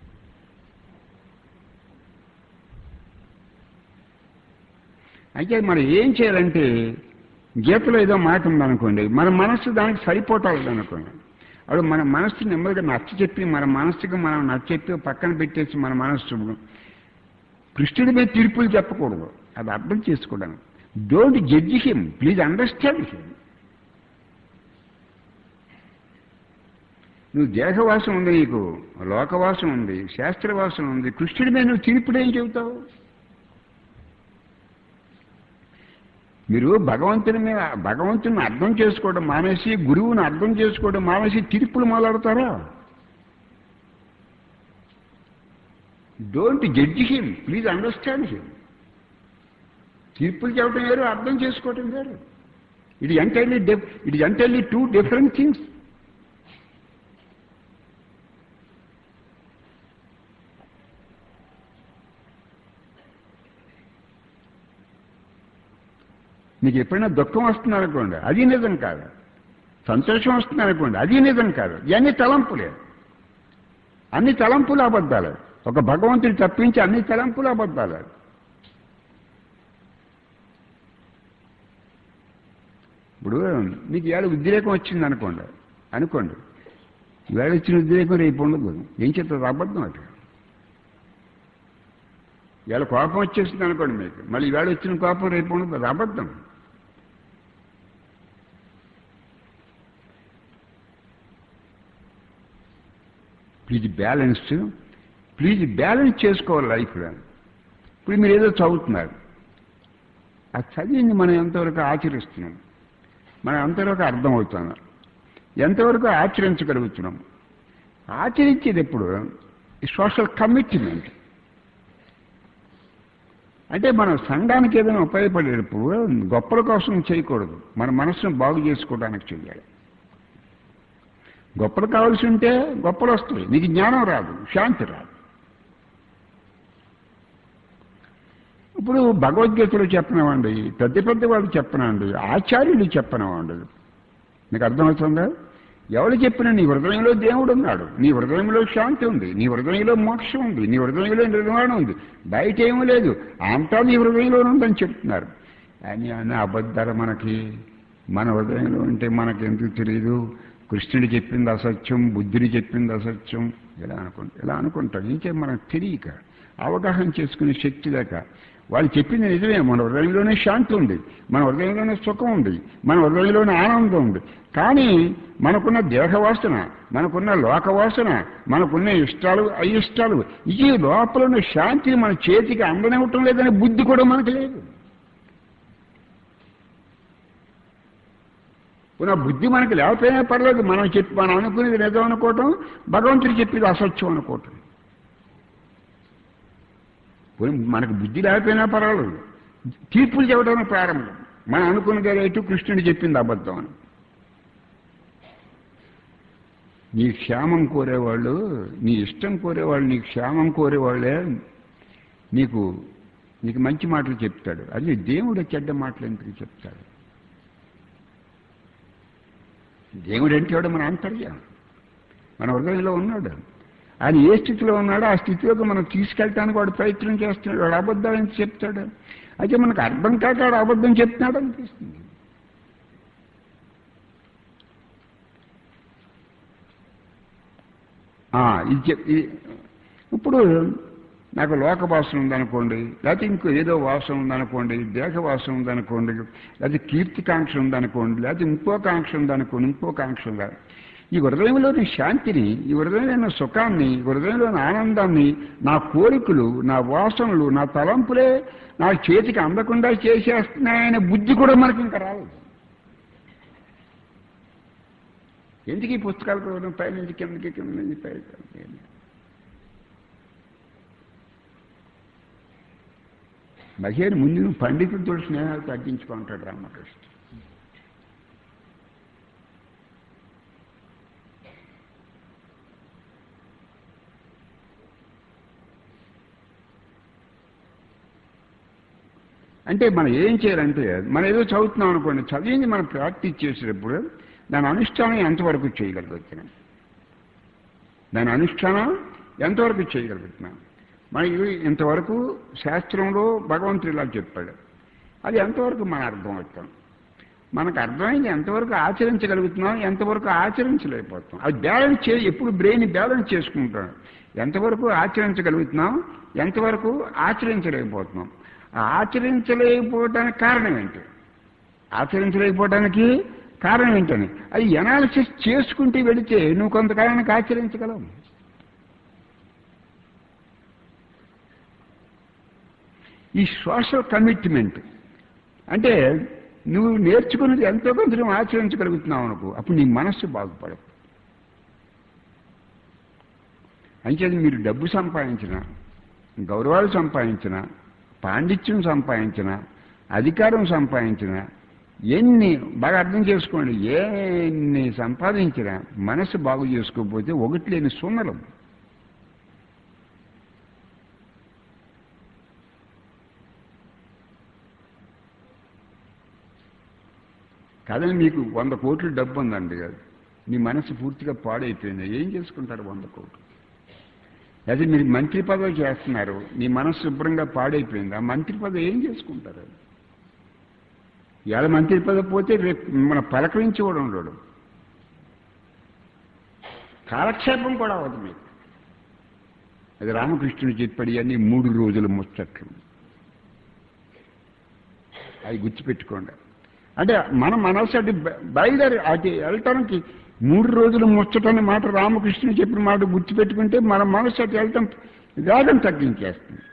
అయితే మనం ఏం చేయాలంటే గీతలో ఏదో మాట ఉందనుకోండి మన మనస్సు దానికి సరిపోతాడు అనుకోండి అప్పుడు మన మనస్సు నెమ్మదిగా నచ్చ చెప్పి మన మనస్సుకి మనం నచ్చ చెప్పి పక్కన పెట్టేసి మన మనస్సు కృష్ణుడి మీద తీర్పులు చెప్పకూడదు అది అర్థం చేసుకోవడం don't judge him please understand him నువ్వు దేహవాసం ఉంది నీకు లోకవాసం ఉంది శాస్త్రవాసం ఉంది కృష్ణుడి మీద నువ్వు తీర్పుడు ఏం చెబుతావు మీరు భగవంతుని మీద భగవంతుని అర్థం చేసుకోవడం మానేసి గురువుని అర్థం చేసుకోవడం మానేసి తీర్పులు మొదలెడతారా don't judge him please understand him తీర్పులు చెప్పడం వేరు అర్థం చేసుకోవటం వేరు ఇది entirely diff it is entirely two different things మీకు ఎప్పుడైనా దుఃఖం వస్తుంది అనుకోండి అది నిజం కాదు సంతోషం వస్తుంది అనుకోండి అది నిజం కాదు ఇవన్నీ తలంపులే అన్ని తలంపులు అబద్ధాలు ఒక భగవంతుడు తప్పించి అన్ని తలంపులు అబద్ధాలు ఇప్పుడు మీకు ఇవాళ ఉద్రేకం వచ్చింది అనుకోండి అనుకోండి ఇవాళ వచ్చిన ఉద్రేకం రేపు ఉండదు ఏం చెప్తుంది అబద్ధం అటు ఇవాళ కోపం వచ్చేసింది అనుకోండి మీకు మళ్ళీ ఇవాళ వచ్చిన కోపం రేపు ఉండదు అది అబద్ధం ప్లీజ్ బ్యాలెన్స్ ప్లీజ్ బ్యాలెన్స్ చేసుకోవాలి లైఫ్లో ఇప్పుడు మీరు ఏదో చదువుతున్నారు ఆ చదివింది మనం ఎంతవరకు ఆచరిస్తున్నాం మనం ఎంతవరకు అర్థమవుతున్నాం ఎంతవరకు ఆచరించగలుగుతున్నాం ఆచరించేది ఎప్పుడు సోషల్ కమిట్మెంట్ అంటే మనం సంఘానికి ఏదైనా ఉపయోగపడేటప్పుడు గొప్పల కోసం చేయకూడదు మన మనసును బాగు చేసుకోవడానికి చేయాలి గొప్పలు కావాల్సి ఉంటే గొప్పలు వస్తాయి నీకు జ్ఞానం రాదు శాంతి రాదు ఇప్పుడు భగవద్గీతలో చెప్పినవండి పెద్ద పెద్ద వాళ్ళు చెప్పనండి ఆచార్యులు చెప్పినవండి మీకు అర్థమవుతుందా ఎవరు చెప్పినా నీ హృదయంలో దేవుడు ఉన్నాడు నీ హృదయంలో శాంతి ఉంది నీ హృదయంలో మోక్షం ఉంది నీ హృదయంలో నిర్మాణం ఉంది బయట ఏమీ లేదు అంతా నీ హృదయంలో ఉందని చెప్తున్నారు అని అన్న అబద్ధాలు మనకి మన హృదయంలో ఉంటే మనకి ఎందుకు తెలియదు కృష్ణుడు చెప్పింది అసత్యం బుద్ధుడు చెప్పింది అసత్యం ఇలా అనుకుంటా ఇలా అనుకుంటాం ఇంకే మనకు తెలియక అవగాహన చేసుకునే శక్తి దాకా వాళ్ళు చెప్పింది నిజమే మన హృదయంలోనే శాంతి ఉంది మన హృదయంలోనే సుఖం ఉంది మన హృదయంలోనే ఆనందం ఉంది కానీ మనకున్న దేహవాసన మనకున్న లోకవాసన మనకున్న ఇష్టాలు అయిష్టాలు ఈ లోపల ఉన్న శాంతిని మన చేతికి అందనివ్వటం లేదనే బుద్ధి కూడా మనకు లేదు నా బుద్ధి మనకి లేకపోయినా పర్లేదు మనం చెప్పి మనం అనుకునేది నిజం అనుకోవటం భగవంతుడు చెప్పేది అసత్యం అనుకోవటం పోనీ మనకు బుద్ధి లేకపోయినా పర్వాలేదు తీర్పులు చెప్పడం ప్రారంభం మనం అనుకున్నది రైతు కృష్ణుడు చెప్పింది అబద్ధం అని నీ క్షేమం కోరేవాళ్ళు నీ ఇష్టం కోరేవాళ్ళు నీ క్షేమం కోరేవాళ్ళే నీకు నీకు మంచి మాటలు చెప్తాడు అది దేవుడు చెడ్డ మాటలు ఎందుకు చెప్తాడు దేవుడు అంటే వాడు మన అంతర్యం మన హృదయంలో ఉన్నాడు ఆయన ఏ స్థితిలో ఉన్నాడో ఆ స్థితిలోకి మనం తీసుకెళ్ళటానికి వాడు ప్రయత్నం చేస్తున్నాడు వాడు అబద్ధాలు ఎంత చెప్తాడు అయితే మనకు అర్థం కాక వాడు అబద్ధం చెప్తున్నాడు అనిపిస్తుంది ఇది చెప్ ఇప్పుడు నాకు లోక వాసన ఉందనుకోండి లేకపోతే ఇంకో ఏదో వాసన ఉందనుకోండి దేహ వాసన ఉందనుకోండి లేకపోతే కీర్తికాంక్ష ఉందనుకోండి లేకపోతే ఇంకో కాంక్ష ఉందనుకోండి ఇంకో కాంక్ష ఉందా ఈ హృదయంలోని శాంతిని ఈ హృదయంలోని సుఖాన్ని ఈ హృదయంలోని ఆనందాన్ని నా కోరికలు నా వాసనలు నా తలంపులే నా చేతికి అందకుండా చేసేస్తున్నాయనే బుద్ధి కూడా మనకి ఇంకా రాలేదు ఎందుకు ఈ పుస్తకాలు కూడా పైనుంచి కిందకి కింద నుంచి పైకి మహేని ముందు నువ్వు పండితులతో స్నేహాలు తగ్గించుకుంటాడు రామకృష్ణ అంటే మనం ఏం చేయాలంటే మనం ఏదో చదువుతున్నాం అనుకోండి చదివింది మనం ప్రాక్టీస్ చేసేటప్పుడు దాని అనుష్ఠానం ఎంతవరకు చేయగలుగుతున్నాం దాని అనుష్ఠానం ఎంతవరకు చేయగలుగుతున్నాం మనకి ఇంతవరకు శాస్త్రంలో భగవంతుడు ఇలా చెప్పాడు అది ఎంతవరకు మన అర్థం అవుతాం మనకు అర్థమైంది ఎంతవరకు ఆచరించగలుగుతున్నాం ఎంతవరకు ఆచరించలేకపోతున్నాం అది బ్యాలెన్స్ చే ఎప్పుడు బ్రెయిన్ బ్యాలెన్స్ చేసుకుంటాం ఎంతవరకు ఆచరించగలుగుతున్నాం ఎంతవరకు ఆచరించలేకపోతున్నాం ఆచరించలేకపోవడానికి కారణం ఏంటి ఆచరించలేకపోవడానికి కారణం ఏంటని అది ఎనాలిసిస్ చేసుకుంటూ వెళితే నువ్వు కొంతకాలానికి ఆచరించగలవు ఈ సోషల్ కమిట్మెంట్ అంటే నువ్వు నేర్చుకున్నది ఎంతో కొంత నువ్వు ఆచరించగలుగుతున్నావు అనుకో అప్పుడు నీ మనస్సు బాగుపడదు అంచేది మీరు డబ్బు సంపాదించిన గౌరవాలు సంపాదించిన పాండిత్యం సంపాదించిన అధికారం సంపాదించిన ఎన్ని బాగా అర్థం చేసుకోండి ఎన్ని సంపాదించినా మనసు బాగు చేసుకోకపోతే ఒకటి లేని సున్నలం కాదని మీకు వంద కోట్లు డబ్బు ఉందండి కాదు మీ మనసు పూర్తిగా పాడైపోయింది ఏం చేసుకుంటారు వంద కోట్లు అదే మీరు మంత్రి పదవి చేస్తున్నారు మీ మనసు శుభ్రంగా పాడైపోయింది ఆ మంత్రి పదవి ఏం చేసుకుంటారు ఇవాళ మంత్రి పదవి పోతే రేపు మన పలకరించి కూడా ఉండడు కాలక్షేపం కూడా అవదు మీకు అది రామకృష్ణుడు చెప్పాడు అన్ని మూడు రోజులు ముచ్చట్లు అవి గుర్తుపెట్టుకోండి అంటే మన మనసు అటు బయలుదేరి అటు వెళ్ళటానికి మూడు రోజులు ముచ్చటని మాట రామకృష్ణుడు చెప్పిన మాట గుర్తుపెట్టుకుంటే మన మనసు అటు వెళ్ళటం వేగం తగ్గించేస్తుంది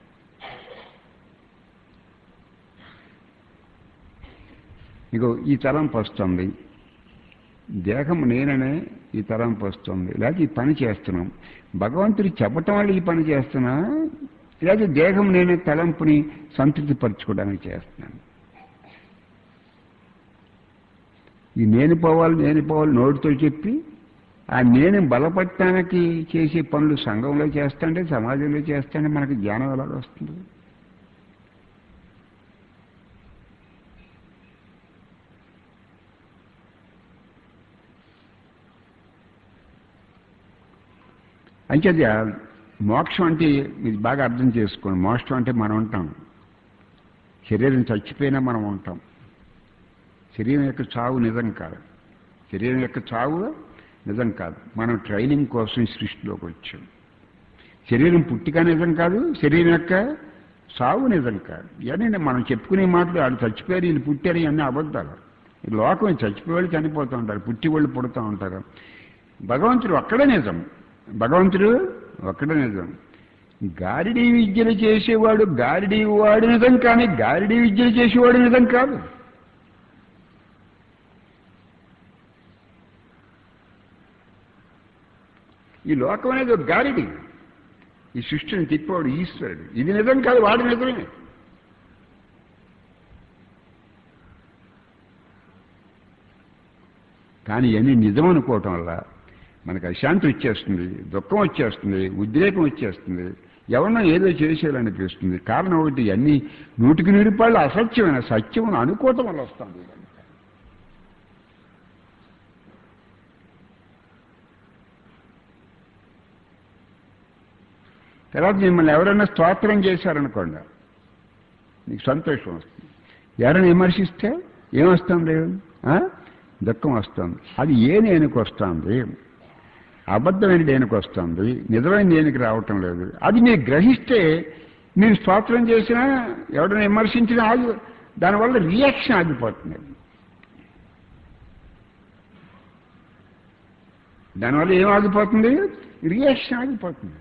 ఇగో ఈ తలంపు వస్తుంది దేహం నేననే ఈ తలంపు వస్తుంది లేకపోతే ఈ పని చేస్తున్నాం భగవంతుడు చెప్పటం వల్ల ఈ పని చేస్తున్నా లేకపోతే దేహం నేనే తలంపుని సంతృప్తి పరచుకోవడానికి చేస్తున్నాను ఈ నేను పోవాలి నేను పోవాలి నోటితో చెప్పి ఆ నేను బలపడటానికి చేసే పనులు సంఘంలో చేస్తాంటే సమాజంలో చేస్తాంటే మనకి జ్ఞానం ఎలాగ వస్తుంది అంటే అది మోక్షం అంటే ఇది బాగా అర్థం చేసుకోండి మోక్షం అంటే మనం ఉంటాం శరీరం చచ్చిపోయినా మనం ఉంటాం శరీరం యొక్క చావు నిజం కాదు శరీరం యొక్క చావు నిజం కాదు మనం ట్రైనింగ్ కోసం ఈ సృష్టిలోకి వచ్చాం శరీరం పుట్టిక నిజం కాదు శరీరం యొక్క సావు నిజం కాదు ఇవన్నీ మనం చెప్పుకునే మాటలు వాళ్ళు చచ్చిపోయారు వీళ్ళు పుట్టారు ఇవన్నీ అబద్ధాలు ఈ లోకం చచ్చిపోయేవాళ్ళు చనిపోతూ ఉంటారు పుట్టి వాళ్ళు పుడుతూ ఉంటారు భగవంతుడు ఒక్కడే నిజం భగవంతుడు ఒక్కడే నిజం గారిడీ విద్యలు చేసేవాడు గారిడీ వాడు నిజం కానీ గారిడీ విద్యలు చేసేవాడు నిజం కాదు ఈ లోకం అనేది ఒక గారిడి ఈ సృష్టిని తిప్పవాడు ఈశ్వరుడు ఇది నిజం కాదు వాడు నిజమే కానీ ఇవన్నీ నిజం అనుకోవటం వల్ల మనకు అశాంతి వచ్చేస్తుంది దుఃఖం వచ్చేస్తుంది ఉద్రేకం వచ్చేస్తుంది ఎవరినో ఏదో చేసేయాలనిపిస్తుంది కారణం ఒకటి అన్ని నూటికి నిరుపాళ్ళు అసత్యమైన సత్యం అనుకోవటం వల్ల వస్తుంది ఇవన్నీ. తర్వాత మిమ్మల్ని ఎవరైనా స్తోత్రం చేశారనుకోండి నీకు సంతోషం వస్తుంది ఎవరైనా విమర్శిస్తే ఏమొస్తుంది ఆ? దుఃఖం వస్తుంది అది ఏ నేనుకు వస్తుంది అబద్ధమైన దేనికి వస్తుంది నిజమైన దేనికి రావటం లేదు అది మీరు గ్రహిస్తే మీరు స్తోత్రం చేసినా ఎవరైనా విమర్శించినా ఆగి దానివల్ల రియాక్షన్ ఆగిపోతుంది దానివల్ల ఏం ఆగిపోతుంది రియాక్షన్ ఆగిపోతుంది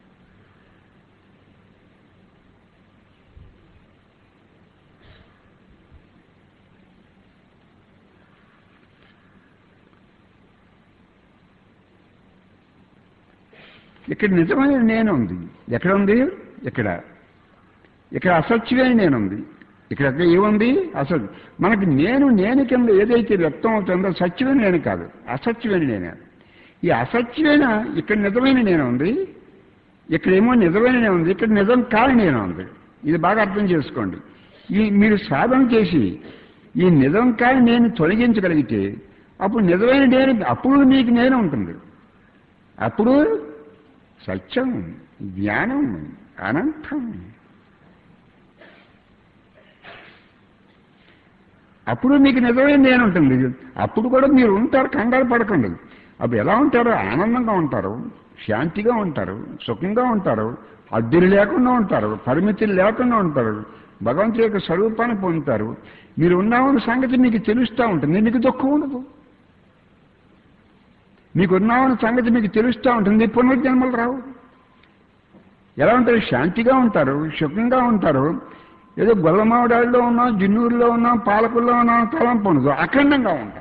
ఇక్కడ నిజమైన నేను ఉంది ఎక్కడ ఉంది ఇక్కడ ఇక్కడ అసత్యమైన నేను ఉంది ఇక్కడ ఏముంది అసలు మనకి నేను నేను కింద ఏదైతే వ్యక్తం అవుతుందో సత్యమైన నేను కాదు అసత్యమైన నేనే ఈ అసత్యమైన ఇక్కడ నిజమైన నేను ఉంది ఇక్కడేమో నిజమైన నేను ఉంది ఇక్కడ నిజం కాని నేను ఉంది ఇది బాగా అర్థం చేసుకోండి ఈ మీరు సాధన చేసి ఈ నిజం కాని నేను తొలగించగలిగితే అప్పుడు నిజమైన నేను అప్పుడు మీకు నేను ఉంటుంది అప్పుడు సత్యం జ్ఞానం అనంతం అప్పుడు మీకు నిజమైన నేను ఉంటుంది అప్పుడు కూడా మీరు ఉంటారు కంగారు పడకండి అప్పుడు ఎలా ఉంటారు ఆనందంగా ఉంటారు శాంతిగా ఉంటారు సుఖంగా ఉంటారు అద్దెలు లేకుండా ఉంటారు పరిమితులు లేకుండా ఉంటారు భగవంతుడి యొక్క స్వరూపాన్ని పొందుతారు మీరు ఉన్నామన్న సంగతి మీకు తెలుస్తూ ఉంటుంది మీకు దుఃఖం ఉండదు మీకు ఉన్నామన్న సంగతి మీకు తెలుస్తూ ఉంటుంది పునర్జన్మలు రావు ఎలా ఉంటారు శాంతిగా ఉంటారు సుఖంగా ఉంటారు ఏదో గొల్లమావిడాళ్ళలో ఉన్నాం జిన్నూరులో ఉన్నాం పాలకుల్లో ఉన్నాం తలంపు ఉండదు అఖండంగా ఉంటారు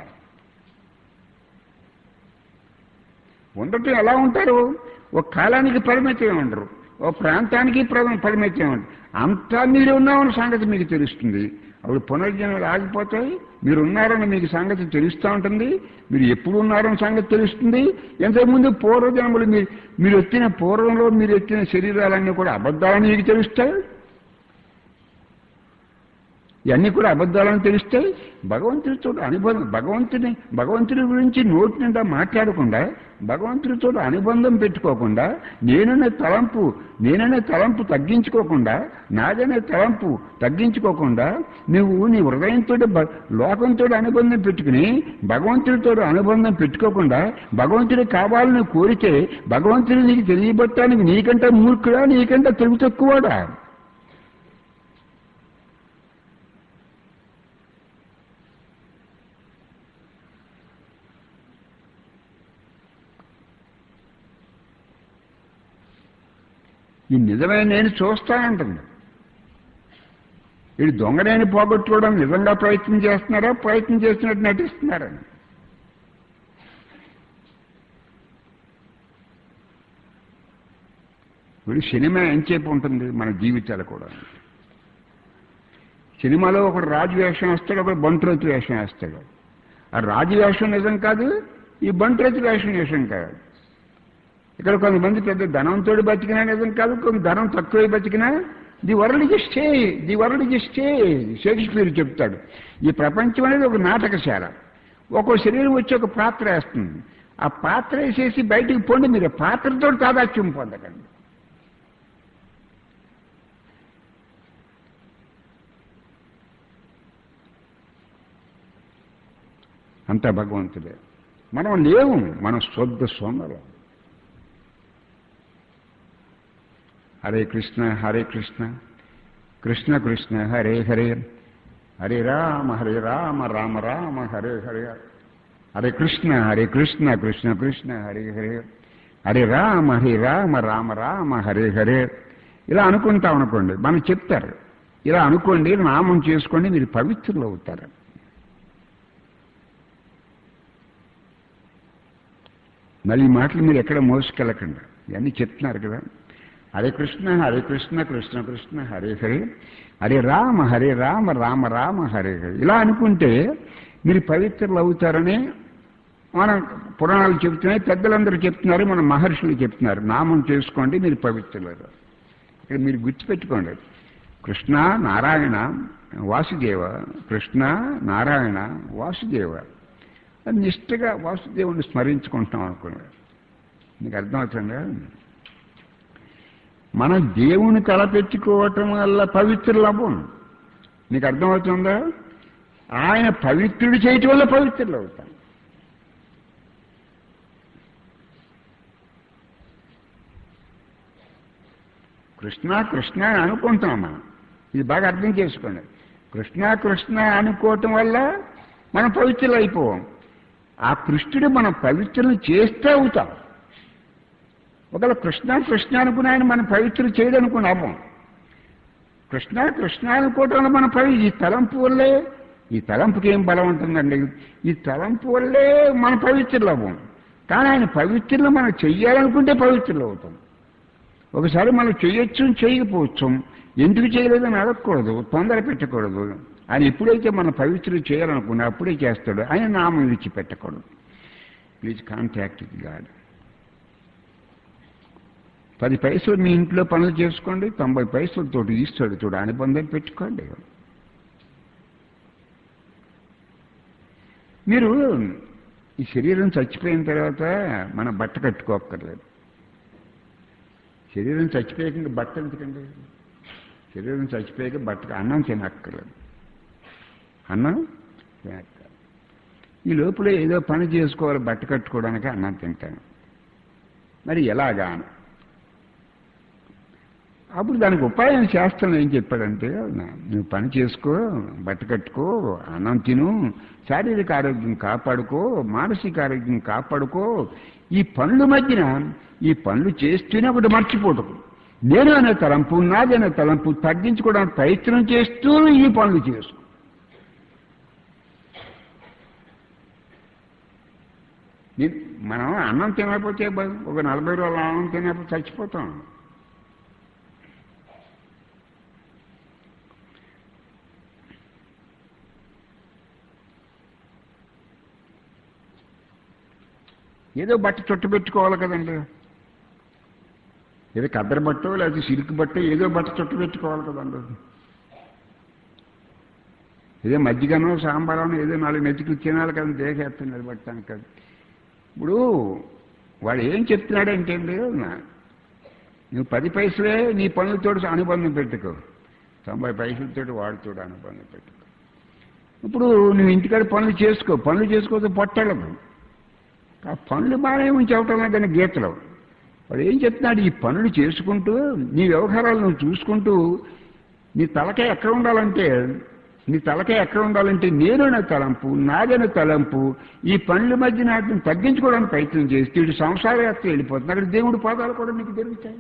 ఉండటం ఎలా ఉంటారు ఒక కాలానికి పరిమితం ఉండరు ఓ ప్రాంతానికి ప్ర- పరిమితం ఉండరు అంతా మీరు ఉన్నామన్న సంగతి మీకు తెలుస్తుంది అప్పుడు పునర్జన్మలు ఆగిపోతాయి మీరు ఉన్నారని మీకు సంగతి తెలుస్తూ ఉంటుంది మీరు ఎప్పుడు ఉన్నారని సంగతి తెలుస్తుంది ఎంతకుముందు పూర్వజన్మలు మీరు మీరు ఎత్తిన పూర్వంలో మీరు ఎత్తిన శరీరాలన్నీ కూడా అబద్ధాలని మీకు తెలుస్తాయి ఇవన్నీ కూడా అబద్ధాలని తెలుస్తాయి భగవంతుడితో అనుబంధం భగవంతుని భగవంతుడి గురించి నోటి నిండా మాట్లాడకుండా భగవంతుడితో అనుబంధం పెట్టుకోకుండా నేననే తలంపు నేననే తలంపు తగ్గించుకోకుండా నాదనే తలంపు తగ్గించుకోకుండా నువ్వు నీ హృదయంతో బ- లోకంతో అనుబంధం పెట్టుకుని భగవంతుడితో అనుబంధం పెట్టుకోకుండా భగవంతుడు కావాలని కోరితే భగవంతుడు నీకు తెలియబట్టానికి నీకంటే మూర్ఖుడా నీకంటే తెలుగు తక్కువడా ఈ నిజమైన నేను చూస్తానంటుంది వీడు దొంగనేని పోగొట్టుకోవడం నిజంగా ప్రయత్నం చేస్తున్నారా ప్రయత్నం చేస్తున్నట్టు నటిస్తున్నారా వీడు సినిమా ఎంచేపు ఉంటుంది మన జీవితాలు కూడా సినిమాలో ఒకడు రాజు వేషం వేస్తాడు ఒకడు బంట్రోతి వేషం వేస్తాడు ఆ రాజు వేషం నిజం కాదు ఈ బంట్రోతి వేషం నిజం కాదు ఇక్కడ కొంతమంది పెద్ద ధనంతో బతికినా నిజం కాదు కొంత ధనం తక్కువ బతికినా the world is stay the world is stay Shakespeare చెప్తాడు ఈ ప్రపంచం అనేది ఒక నాటకశాల ఒక్కో శరీరం వచ్చి ఒక పాత్ర వేస్తుంది ఆ పాత్ర వేసేసి బయటికి పోండి మీరు ఆ పాత్రతో తాదాత్యం పొందకండి అంతా భగవంతుడే మనం లేవు మనం శుద్ధ సోమరం హరే కృష్ణ హరే కృష్ణ కృష్ణ కృష్ణ హరే హరే హరే రామ హరే రామ రామ రామ హరే హరే హరే కృష్ణ హరే కృష్ణ కృష్ణ కృష్ణ హరే హరే హరే రామ హరే రామ రామ రామ హరే హరే ఇలా అనుకుంటాం అనుకోండి మనం చెప్తారు ఇలా అనుకోండి నామం చేసుకోండి మీరు పవిత్రులు అవుతారు మళ్ళీ ఈ మాటలు మీరు ఎక్కడ మోసుకెళ్ళకండి ఇవన్నీ చెప్తున్నారు కదా హరే కృష్ణ హరే కృష్ణ కృష్ణ కృష్ణ హరే హరే హరే రామ హరే రామ రామ రామ హరే హరే ఇలా అనుకుంటే మీరు పవిత్రులు అవుతారని మన పురాణాలు చెప్తున్నాయి పెద్దలందరూ చెప్తున్నారు మన మహర్షులు చెప్తున్నారు నామం చేసుకోండి మీరు పవిత్రులు ఇక్కడ మీరు గుర్తుపెట్టుకోండి కృష్ణ నారాయణ వాసుదేవ కృష్ణ నారాయణ వాసుదేవ అది నిష్ఠగా వాసుదేవుని స్మరించుకుంటాం అనుకున్నాడు మీకు అర్థమవుతుందా మనం దేవుని తలపెట్టుకోవటం వల్ల పవిత్రులు అవ్వం మీకు అర్థమవుతుందా ఆయన పవిత్రుడు చేయటం వల్ల పవిత్రులు అవుతాం కృష్ణ కృష్ణ అని అనుకుంటున్నాం మనం ఇది బాగా అర్థం చేసుకోండి కృష్ణ కృష్ణ అనుకోవటం వల్ల మనం పవిత్రులు అయిపోవం ఆ కృష్ణుడు మనం పవిత్రులు చేస్తే అవుతాం ఒకవేళ కృష్ణ కృష్ణ అనుకుని ఆయన మనం పవిత్రులు చేయడనుకుని అవ్వం కృష్ణ కృష్ణ అనుకోవటం వల్ల మన పవి ఈ తలంపు వల్లే ఈ తలంపుకి ఏం బలం ఉంటుందండి ఈ తలంపు వల్లే మన పవిత్రులు అవ్వం కానీ ఆయన పవిత్రులు మనం చెయ్యాలనుకుంటే పవిత్రులు అవుతాం ఒకసారి మనం చేయొచ్చు చేయకపోవచ్చు ఎందుకు చేయలేదని అడగకూడదు తొందర పెట్టకూడదు ఆయన ఎప్పుడైతే మన పవిత్రులు చేయాలనుకున్నా అప్పుడే చేస్తాడు ఆయన నామం విడిచిపెట్టకూడదు ప్లీజ్ కాంటాక్ట్ విత్ గాడ్ పది పైసలు మీ ఇంట్లో పనులు చేసుకోండి తొంభై పైసలతో ఇస్తాడు చూడు అనుబంధం పెట్టుకోండి మీరు ఈ శరీరం చచ్చిపోయిన తర్వాత మన బట్ట కట్టుకోక్కర్లేదు శరీరం చచ్చిపోయాక బట్ట ఎందుకండి శరీరం చచ్చిపోయాక బట్ట అన్నం తినక్కర్లేదు అన్నం తినక్కర్లేదు ఈ లోపల ఏదో పని చేసుకోవాలి బట్ట కట్టుకోవడానికి అన్నం తింటాను మరి ఎలాగా అప్పుడు దానికి ఉపాయం శాస్త్రం ఏం చెప్పాడంటే నువ్వు పని చేసుకో బట్ట కట్టుకో అన్నం తిను శారీరక ఆరోగ్యం కాపాడుకో మానసిక ఆరోగ్యం కాపాడుకో ఈ పనుల మధ్యన ఈ పనులు చేస్తూనే ఒకటి మర్చిపోవటం నేను అనే తలంపు నాదనే తలంపు తగ్గించుకోవడానికి ప్రయత్నం చేస్తూ ఈ పనులు చేసుకో మనం అన్నం తినకపోతే ఒక నలభై రోజులు అన్నం తినకపోతే చచ్చిపోతాం ఏదో బట్ట చుట్టు పెట్టుకోవాలి కదండి ఏదో కద్దరు బట్టో లేకపోతే సిల్క్ బట్టో ఏదో బట్ట చుట్టు పెట్టుకోవాలి కదండి ఏదో మజ్జిగనో సాంబారనో ఏదో నాలుగు మెతుకులు తినాలి కదా దేహేస్తున్నది పట్టడానికి కదా ఇప్పుడు వాడు ఏం చెప్తున్నాడంటే నువ్వు పది పైసలే నీ పనులతో అనుబంధం పెట్టుకో తొంభై పైసలతో వాడితో అనుబంధం పెట్టుకో ఇప్పుడు నువ్వు ఇంటికాడ పనులు చేసుకో పనులు చేసుకోతే పొట్టలదు ఆ పనులు బాగానే ఉంచవటం లేదని గీతలు వాడు ఏం చెప్తున్నాడు ఈ పనులు చేసుకుంటూ నీ వ్యవహారాలు నువ్వు చూసుకుంటూ నీ తలకాయ ఎక్కడ ఉండాలంటే నీ తలకాయ ఎక్కడ ఉండాలంటే నేనైన తలంపు నాదైన తలంపు ఈ పనుల మధ్య నాటిని తగ్గించుకోవడానికి ప్రయత్నం చేస్తే ఇటు సంసార యాత్ర వెళ్ళిపోతుంది అక్కడ దేవుడి పాదాలు కూడా నీకు దొరుకుతాయి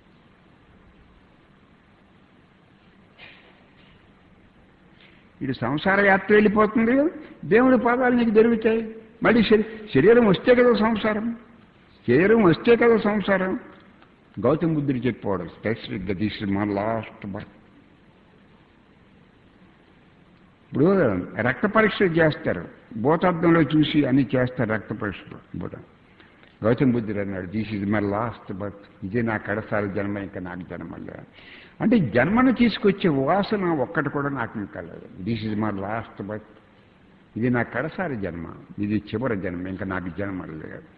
ఇటు సంసార యాత్ర వెళ్ళిపోతుంది దేవుడి పాదాలు నీకు దొరుకుతాయి మళ్ళీ శరీరం వస్తే కదా సంసారం శరీరం వస్తే కదా సంసారం గౌతమ బుద్ధుడు చెప్పాడు స్పెసిఫిక్గా దిస్ మా లాస్ట్ బర్త్ ఇప్పుడు రక్త పరీక్ష చేస్తారు భూతార్థంలో చూసి అన్ని చేస్తారు రక్త పరీక్షలు ఇప్పుడు గౌతమ బుద్ధుడు అన్నాడు this is my last birth ఇదే నా కడసారి జన్మ ఇంకా నాకు జన్మలే అంటే జన్మను తీసుకొచ్చే వాసన ఒక్కటి కూడా నాకు ఇంకా లేదు this is my last birth ఇది నా కడసారి జన్మ ఇది చివరి జన్మ ఇంకా నాకు జన్మ లేదు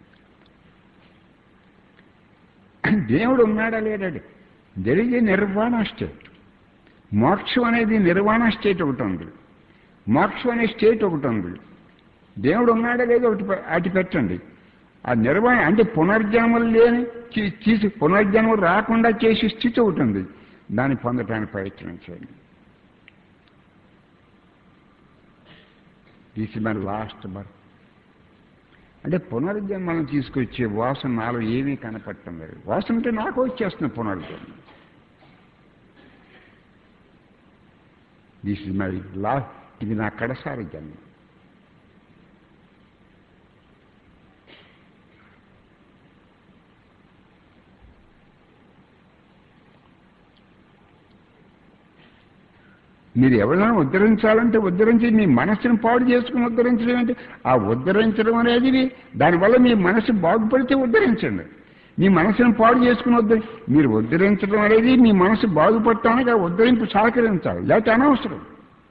దేవుడు ఉన్నాడా లేడాడు there is a nirvana state మోక్షం అనేది నిర్వాణ స్టేట్ ఒకటి ఉంది మోక్షం అనే స్టేట్ ఒకటి ఉంది దేవుడు ఉన్నాడా లేదో ఒకటి అటు పెట్టండి ఆ నిర్వహణ అంటే పునర్జన్మలు లేని చీ- తీసి పునర్జన్మలు రాకుండా చేసే స్థితి ఒకటి ఉంది దాన్ని పొందడానికి ప్రయత్నం చేయండి this is my last birth అంటే పునర్జన్మలను తీసుకొచ్చే వాసన నాలో ఏమీ కనపడటం లేదు వాసన అంటే నాకు వచ్చేస్తున్న పునర్జన్మ దిస్ ఇస్ మై లా ఇది నా కడసారి జన్మ మీరు ఎవరైనా ఉద్ధరించాలంటే ఉద్ధరించి మీ మనస్సును పాడు చేసుకుని ఉద్ధరించడం అంటే ఆ ఉద్ధరించడం అనేది దానివల్ల మీ మనసు బాగుపడితే ఉద్ధరించండి మీ మనసును పాడు చేసుకుని ఉద్ధరి మీరు ఉద్ధరించడం అనేది మీ మనసు బాగుపడటానికి ఆ ఉద్ధరింపు సహకరించాలి లేకపోతే అనవసరం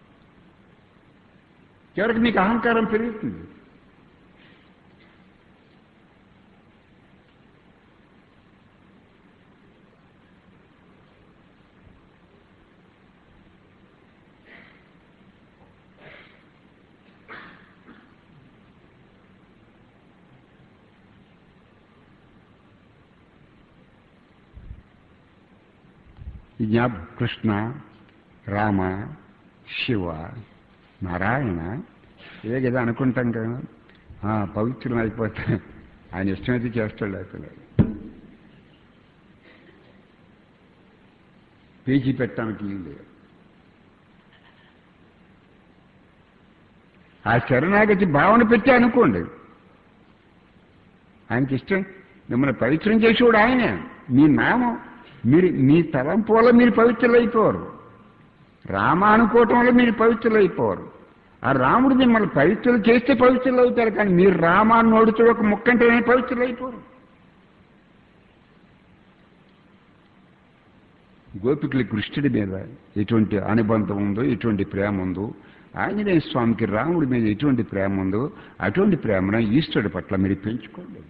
చివరికి మీకు అహంకారం పెరుగుతుంది ఈ జ్ఞాప కృష్ణ రామ శివ నారాయణ ఇదే కదా అనుకుంటాం కదా ఆ, పవిత్రం అయిపోతా ఆయన ఇష్టమైతే చేస్తాడు లేకపోతే పేజీ పెట్టడానికి వీలు లేదు ఆ శరణాగతి భావన పెట్టి అనుకోండి ఆయనకి ఇష్టం మిమ్మల్ని పవిత్రం చేసేవాడు ఆయనే మీ నామం మీరు మీ తలంపు వల్ల మీరు పవిత్రులైపోరు రామ అనుకోవటం వల్ల మీరు పవిత్రులైపోరు ఆ రాముడు మిమ్మల్ని పవిత్రులు చేస్తే పవిత్రులు అవుతారు కానీ మీరు రామాన్ని నోడుతూ ఒక ముక్కంటేనే పవిత్రులైపోరు గోపికల కృష్ణుడి మీద ఎటువంటి అనుబంధం ఉందో ఎటువంటి ప్రేమ ఉందో ఆంజనేయ స్వామికి రాముడి మీద ఎటువంటి ప్రేమ ఉందో అటువంటి ప్రేమను ఈశ్వరుడి పట్ల మీరు పెంచుకోండి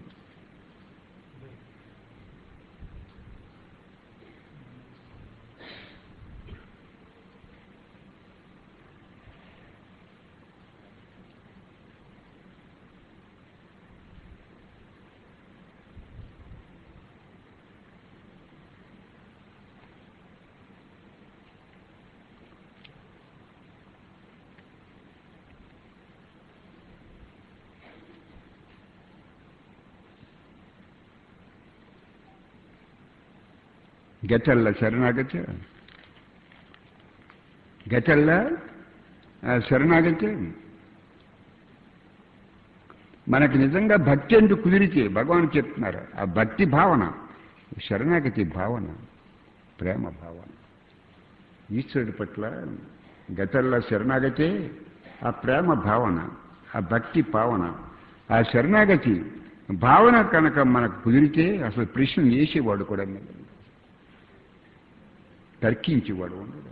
గెటల్ల శరణాగతి గెటల్ల ఆ, శరణాగతి మనకి నిజంగా భక్తి అంటూ కుదిరితే భగవాన్ చెప్తున్నారు ఆ భక్తి భావన శరణాగతి భావన ప్రేమ భావన ఈశ్వరుడి పట్ల గతల్లో శరణాగతి ఆ ప్రేమ భావన ఆ భక్తి భావన ఆ శరణాగతి భావన కనుక మనకు కుదిరితే అసలు ప్రశ్న వేసేవాడు కూడా మిగలడు. తర్కించేవాడు ఉండడు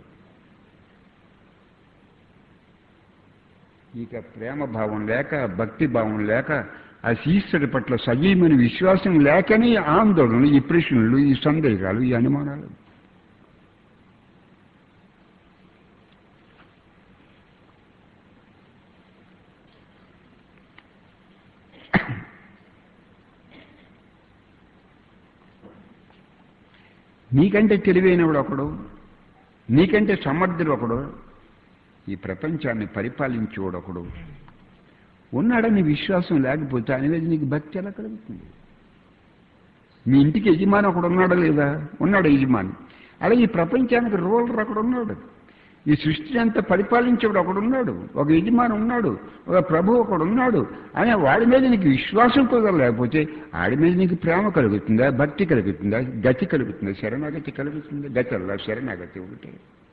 ఇక ప్రేమ భావం లేక భక్తి భావం లేక ఆ ఈశ్వరుడి పట్ల సజీవమైన విశ్వాసం లేకని ఆందోళనలు ఈ ప్రశ్నలు ఈ సందేహాలు ఈ అనుమానాలు నీకంటే తెలివైనవాడు ఒకడు నీకంటే సమర్థుడు ఒకడు ఈ ప్రపంచాన్ని పరిపాలించేవాడు ఒకడు ఉన్నాడని విశ్వాసం లేకపోతే ఆయన మీద నీకు భక్తి ఎలా కలుగుతుంది మీ ఇంటికి యజమాని ఒకడు ఉన్నాడా లేదా ఉన్నాడు యజమాని అలాగే ఈ ప్రపంచానికి రూలర్ అక్కడ ఉన్నాడు ఈ సృష్టిని అంతా పరిపాలించేవాడు ఒకడు ఉన్నాడు ఒక యజమాని ఉన్నాడు ఒక ప్రభు ఒకడు ఉన్నాడు అని వాడి మీద నీకు విశ్వాసం కుదరలేకపోతే ఆడి మీద నీకు ప్రేమ కలుగుతుందా భక్తి కలుగుతుందా గతి కలుగుతుందా శరణాగతి కలుగుతుందా గతి అల్లా శరణాగతి ఒకటే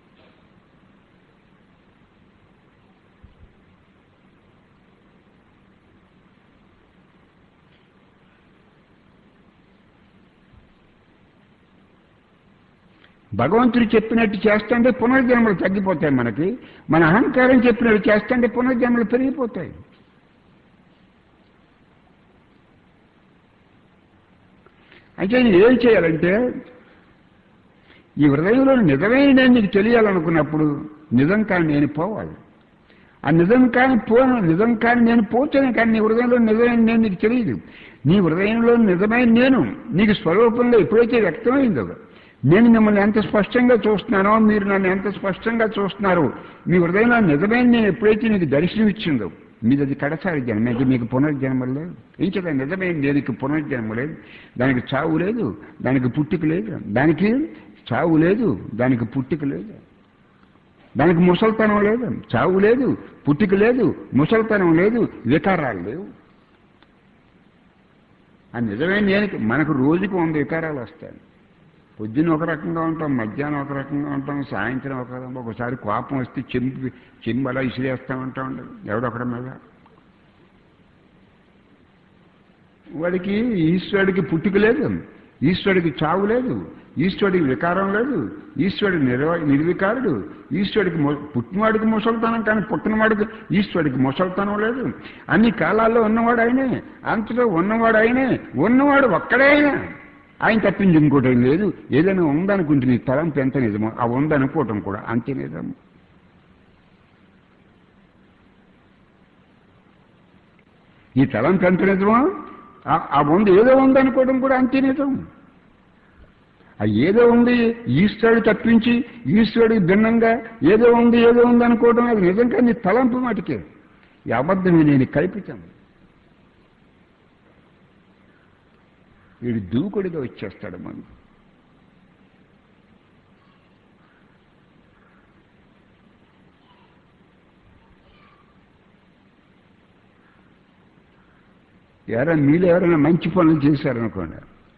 భగవంతుడు చెప్పినట్టు చేస్తుంటే పునర్జన్మలు తగ్గిపోతాయి మనకి మన అహంకారం చెప్పినట్టు చేస్తుంటే పునర్జన్మలు పెరిగిపోతాయి అయితే నేను ఏం చేయాలంటే ఈ హృదయంలో నిజమైన నేను నీకు తెలియాలనుకున్నప్పుడు నిజం కానీ నేను పోవాలి ఆ నిజం కాని పోను నిజం కాని నేను పోతాను కానీ నీ హృదయంలో నిజమైన నేను నీకు తెలియదు నీ హృదయంలో నిజమైన నేను నీకు స్వరూపంలో ఎప్పుడైతే వ్యక్తమైందో నేను మిమ్మల్ని ఎంత స్పష్టంగా చూస్తున్నానో మీరు నన్ను ఎంత స్పష్టంగా చూస్తున్నారో మీ హృదయంలో నిజమైన నేను ఎప్పుడైతే నీకు దర్శనం ఇచ్చిందో మీది అది కడసారి జన్మ ఇది మీకు పునర్జన్మ లేదు ఇంకేదా నిజమైన దేనికి పునర్జన్మ లేదు దానికి చావు లేదు దానికి పుట్టుక లేదు దానికి చావు లేదు దానికి పుట్టుక లేదు దానికి ముసల్తనం లేదు చావు లేదు పుట్టుక లేదు ముసల్తనం లేదు వికారాలు లేవు ఆ నిజమైన దేనికి మనకు రోజుకు వంద వికారాలు వస్తాయి పొద్దున్న ఒక రకంగా ఉంటాం మధ్యాహ్నం ఒక రకంగా ఉంటాం సాయంత్రం ఒక రకంగా ఒకసారి కోపం వస్తే చెంపి చెంబు అలా ఇసిరేస్తూ ఉంటా ఉండదు ఎవడొకడి మీద వాడికి ఈశ్వరుడికి పుట్టుక లేదు ఈశ్వరుడికి చావు లేదు ఈశ్వరుడికి వికారం లేదు ఈశ్వరుడు నిర్వ నిర్వికారుడు ఈశ్వరుడికి మొ- పుట్టినవాడికి ముసల్తనం కానీ పుట్టినవాడికి ఈశ్వరుడికి ముసల్తనం లేదు అన్ని కాలాల్లో ఉన్నవాడు ఆయనే అంతలో ఉన్నవాడు ఆయనే ఉన్నవాడు ఒక్కడే ఆయన ఆయన తప్పింది ఇంకోటి ఏం లేదు ఏదైనా ఉందనుకుంటే నీ తలంపు ఎంత నిజమో ఆ ఉందనుకోవటం కూడా అంతే నిజం ఈ తలంపు ఎంత నిజమో ఆ- ఆ ఉంది ఏదో ఉందనుకోవడం కూడా అంతే నిజం ఆ ఏదో ఉంది ఈశ్వరుడు తప్పించి ఈశ్వరుడికి భిన్నంగా ఏదో ఉంది ఏదో ఉంది అనుకోవడం అది నిజంగా నీ తలంపు మటుకే ఈ అబద్ధమే నేను కల్పితాను వీడు దూకుడిగా వచ్చేస్తాడు మనం ఎవరైనా మీలో ఎవరైనా మంచి పనులు చేశారనుకోండి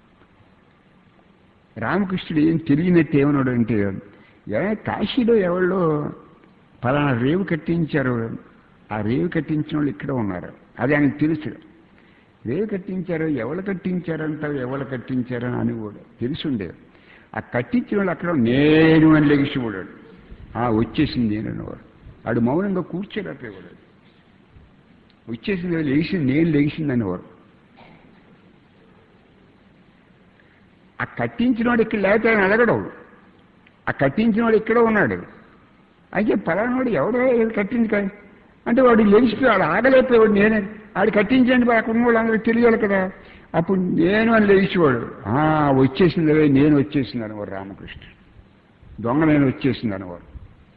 రామకృష్ణుడు ఏం తెలియనట్టు ఏమన్నాడు అంటే ఏ కాశీలో ఎవరో పలానా రేవు కట్టించారు ఆ రేవు కట్టించిన వాళ్ళు ఇక్కడ ఉన్నారు అది ఆయనకు తెలుసు రేవు కట్టించారు ఎవరు కట్టించారంటారు ఎవరు కట్టించారని అని కూడా తెలిసిండే ఆ కట్టించిన వాళ్ళు అక్కడ నేను అని లెగిసి కూడాడు ఆ వచ్చేసింది నేను అనేవాడు వాడు మౌనంగా కూర్చోలేకపోయాడు వచ్చేసింది లేచింది నేను లేచింది అనేవాడు ఆ కట్టించినవాడు ఇక్కడ లేకపోతే ఆయన అడగడు ఆ కట్టించినవాడు ఇక్కడ ఉన్నాడు అయితే పలానాడు ఎవడో ఏది కట్టింది కానీ అంటే వాడు లేచిపోయి వాడు ఆగలేకపోయాడు నేనే వాడు కట్టించండి అక్కడ ఉన్న వాళ్ళు అందరికీ తెలియాలి కదా అప్పుడు నేను అని లేచివాడు "ఆ, వచ్చేసింది రే, నేను వచ్చేసింది అనేవాడు రామకృష్ణ దొంగ నేను వచ్చేసింది అనేవాడు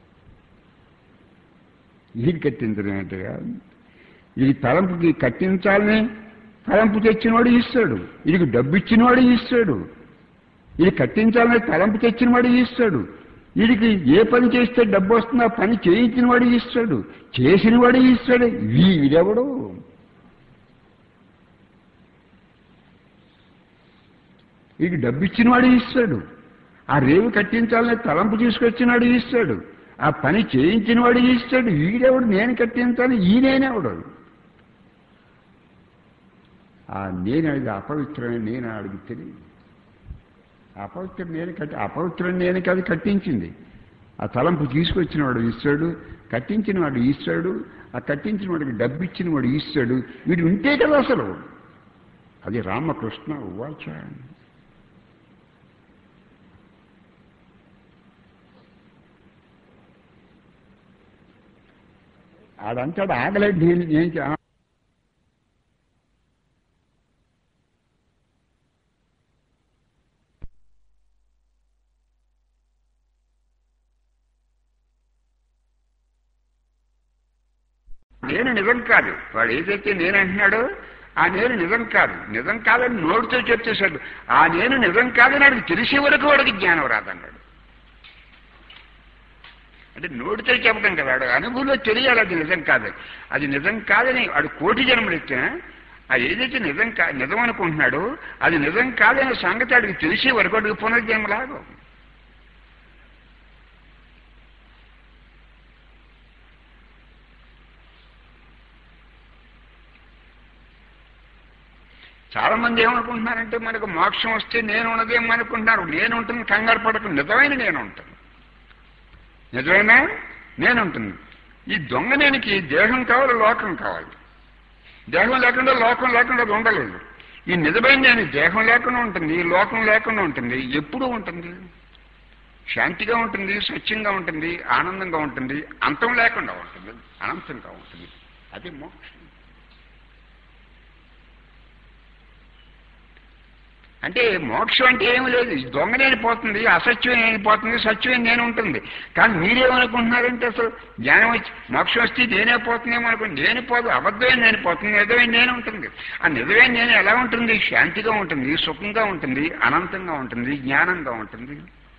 ఇది కట్టించడం ఏంటగా ఇది తలంపుకి కట్టించాలని తలంపు తెచ్చినవాడు ఇస్తాడు ఇది డబ్బు ఇచ్చినవాడు ఇస్తాడు ఇది కట్టించాలని తలంపు తెచ్చినవాడు ఇస్తాడు వీడికి ఏ పని చేస్తే డబ్బు వస్తుందో ఆ పని చేయించిన వాడు ఇస్తాడు చేసిన వాడు ఇస్తాడు వీడెవడు వీడికి డబ్బు ఇచ్చినవాడు ఇస్తాడు ఆ రేవు కట్టించాలని తలంపు తీసుకొచ్చినాడు ఇస్తాడు ఆ పని చేయించిన వాడు ఇస్తాడు వీడెవడు నేను కట్టించాలి ఈయనేనెవడు ఆ నేను అది అపవిత్రమైన నేను అడిగి తెలియదు అపవిత్రం నేను కట్టి అపవిత్రం నేను అది కట్టించింది ఆ తలంపు తీసుకొచ్చినవాడు ఈశ్వరుడు కట్టించిన వాడు ఈశ్వరుడు ఆ కట్టించిన వాడికి డబ్బు ఇచ్చిన వాడు ఈశ్వరుడు వీడు ఉంటే కదా అసలు అది రామకృష్ణ ఉవాచ ఆడంటాడు ఆగలేదు నేను నేను చే- నేను నిజం కాదు వాడు ఏదైతే నేను అంటున్నాడో ఆ నేను నిజం కాదు నిజం కాదని నోటితో చెప్పేశాడు ఆ నేను నిజం కాదని వాడికి తెలిసే వరకు వాడికి జ్ఞానం రాదన్నాడు అంటే నోటితో చెప్పడం కదా వాడు అనుభవంలో తెలియాలి అది నిజం కాదు అది నిజం కాదని వాడు కోటి జన్మలు ఎత్తినా ఆ ఏదైతే నిజం కా నిజం అనుకుంటున్నాడో అది నిజం కాదనే సంగతి వాడికి తెలిసే వరకు వాడికి పునర్జన్మ లాగం చాలా మంది ఏమనుకుంటున్నారంటే మనకు మోక్షం వస్తే నేను ఉన్నదేమో అనుకుంటున్నారు నేను ఉంటుంది కంగారు పడకు నిజమైన నేను ఉంటాను నిజమైన నేను ఉంటుంది ఈ దొంగ నేనికి దేహం కావాలి లోకం కావాలి దేహం లేకుండా లోకం లేకుండా అది ఉండలేదు ఈ నిజమైన నేను దేహం లేకుండా ఉంటుంది ఈ లోకం లేకుండా ఉంటుంది ఎప్పుడు ఉంటుంది శాంతిగా ఉంటుంది స్వచ్ఛంగా ఉంటుంది ఆనందంగా ఉంటుంది అంతం లేకుండా ఉంటుంది అనంతంగా ఉంటుంది అది మోక్షం అంటే మోక్షం అంటే ఏమి లేదు ఈ దొంగ నేనిపోతుంది అసత్యం నేనిపోతుంది సత్యం నేను ఉంటుంది కానీ మీరేమనుకుంటున్నారంటే అసలు జ్ఞానం వచ్చి మోక్షం వస్తే నేనే పోతుందేమో అనుకోండి నేను పోదు అబద్ధమే నేను పోతుంది నిజమే నేను ఉంటుంది ఆ నిజమే నేను ఎలా ఉంటుంది శాంతిగా ఉంటుంది సుఖంగా ఉంటుంది అనంతంగా ఉంటుంది జ్ఞానంగా ఉంటుంది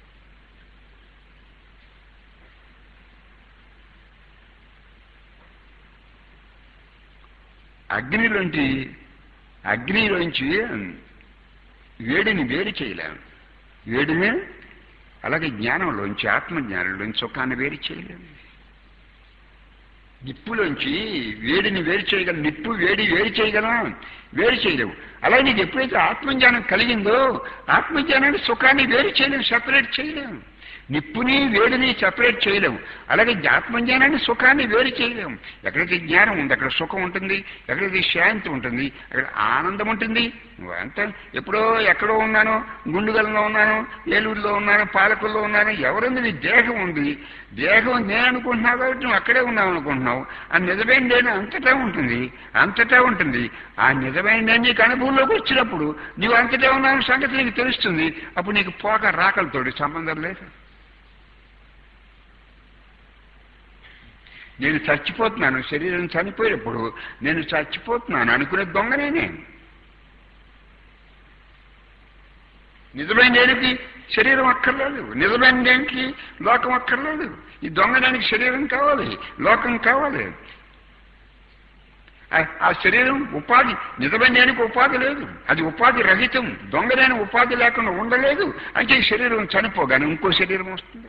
అగ్నిలోంచి అగ్నిలోంచి వేడిని వేరు చేయలేం వేడిని అలాగే జ్ఞానంలోంచి ఆత్మజ్ఞానంలోంచి సుఖాన్ని వేరు చేయలేము నిప్పులోంచి వేడిని వేరు చేయగలం నిప్పు వేడి వేరు చేయగలం వేరు చేయలేవు అలాగే నీకు ఎప్పుడైతే ఆత్మజ్ఞానం కలిగిందో ఆత్మజ్ఞానాన్ని సుఖాన్ని వేరు చేయలేము సెపరేట్ చేయలేము నిప్పుని వేడిని సెపరేట్ చేయలేము అలాగే ఆత్మజ్ఞానాన్ని సుఖాన్ని వేరు చేయలేము ఎక్కడైతే జ్ఞానం ఉంది అక్కడ సుఖం ఉంటుంది ఎక్కడైతే శాంతి ఉంటుంది అక్కడ ఆనందం ఉంటుంది అంతా ఎప్పుడో ఎక్కడో ఉన్నాను గుండుగల్లో ఉన్నాను ఏలూరులో ఉన్నాను పాలకుల్లో ఉన్నాను ఎవరుంది నీ దేహం ఉంది దేహం నేను అనుకుంటున్నావు కాబట్టి నువ్వు అక్కడే ఉన్నావు అనుకుంటున్నావు ఆ నిజమైన నేను అంతటా ఉంటుంది అంతటా ఉంటుంది ఆ నిజమైన నేను నీకు అనుభవంలోకి వచ్చినప్పుడు నువ్వు అంతటా ఉన్నావు సంగతి నీకు తెలుస్తుంది అప్పుడు నీకు పోక రాకలతోటి సంబంధం లేదు నేను చచ్చిపోతున్నాను శరీరం చనిపోయినప్పుడు నేను చచ్చిపోతున్నాను అనుకునే దొంగనేనే నిజమైన దేనికి శరీరం అక్కర్లేదు నిజమైన దేనికి లోకం అక్కర్లేదు ఈ దొంగడానికి శరీరం కావాలి లోకం కావాలి ఆ శరీరం ఉపాధి నిజమైన దేనికి ఉపాధి లేదు అది ఉపాధి రహితం దొంగలేని ఉపాధి లేకుండా ఉండలేదు అంటే ఈ శరీరం చనిపోగానే ఇంకో శరీరం వస్తుంది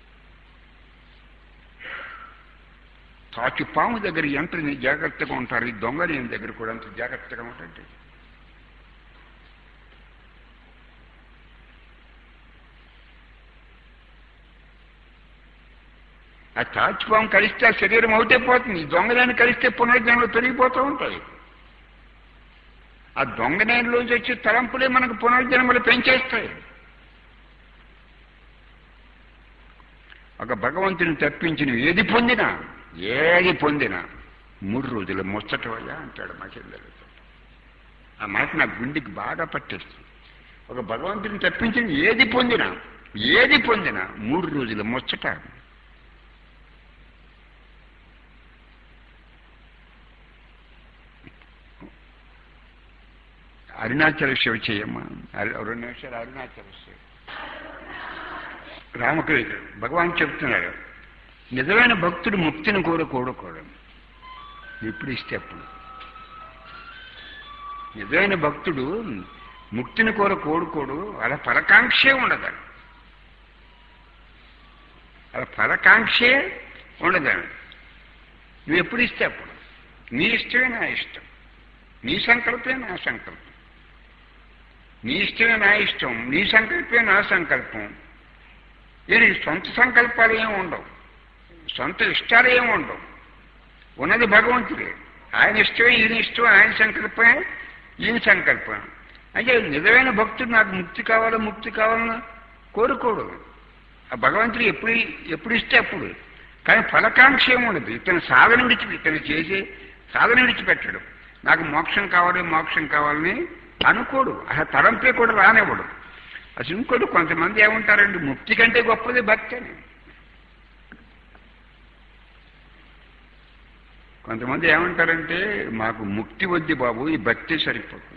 తాచి పాము దగ్గర ఎంత జాగ్రత్తగా ఉంటారు ఈ దొంగలేని దగ్గర కూడా అంత జాగ్రత్తగా ఉంటుంది ఆ తాచిపాము కలిస్తే ఆ శరీరం ఒకటే పోతుంది దొంగదాన్ని కలిస్తే పునర్జన్మలు పెరిగిపోతూ ఉంటాయి ఆ దొంగనేలోంచి వచ్చే తలంపులే మనకు పునర్జన్మలు పెంచేస్తాయి ఒక భగవంతుని తప్పించిన ఏది పొందినా ఏది పొందినా మూడు రోజులు ముచ్చటవయ్యా అంటాడు మా చెల్లెలు ఆ మాట నా గుండెకి బాగా పట్టేస్తుంది ఒక భగవంతుని తప్పించిన ఏది పొందినా ఏది పొందినా మూడు రోజులు ముచ్చట అరుణాచల శివ చేయమ్మా రెండు నిమిషాలు అరుణాచల శివ రామకృష్ణ భగవాన్ చెప్తున్నాడు నిజమైన భక్తుడు ముక్తిని కోరుకోడకూడదు ఎప్పుడు ఇస్తే అప్పుడు నిజమైన భక్తుడు ముక్తిని కోర కోడుకోడు అలా ఫలకాంక్షే ఉండదు అలా ఫలకాంక్షే ఉండదు నువ్వు ఎప్పుడు ఇస్తే అప్పుడు నీ ఇష్టమే నా ఇష్టం నీ సంకల్పమే నా సంకల్పం నీ ఇష్టమే నా ఇష్టం నీ సంకల్పమే నా సంకల్పం ఇది సొంత సంకల్పాలు ఏమి ఉండవు సొంత ఇష్టాలు ఏమి ఉండవు ఉన్నది భగవంతుడే ఆయన ఇష్టమే ఈయన ఇష్టం ఆయన సంకల్పమే ఈయన సంకల్పం అంటే నిజమైన భక్తుడు నాకు ముక్తి కావాలో ముక్తి కావాలని కోరుకోడు ఆ భగవంతుడు ఎప్పుడు ఎప్పుడు ఇస్తే అప్పుడు కానీ ఫలకాంక్ష ఏముండదు ఇతను సాధన విడిచి ఇతను చేసే సాధన విడిచిపెట్టడు నాకు మోక్షం కావాలి మోక్షం కావాలని అనుకోడు అసలు తలంపే కూడా రానివ్వడు అసలు ఇంకోటి కొంతమంది ఏమంటారండి ముక్తి కంటే గొప్పది భక్తి అని కొంతమంది ఏమంటారంటే మాకు ముక్తి వద్ది బాబు ఈ భక్తి సరిపోతుందంట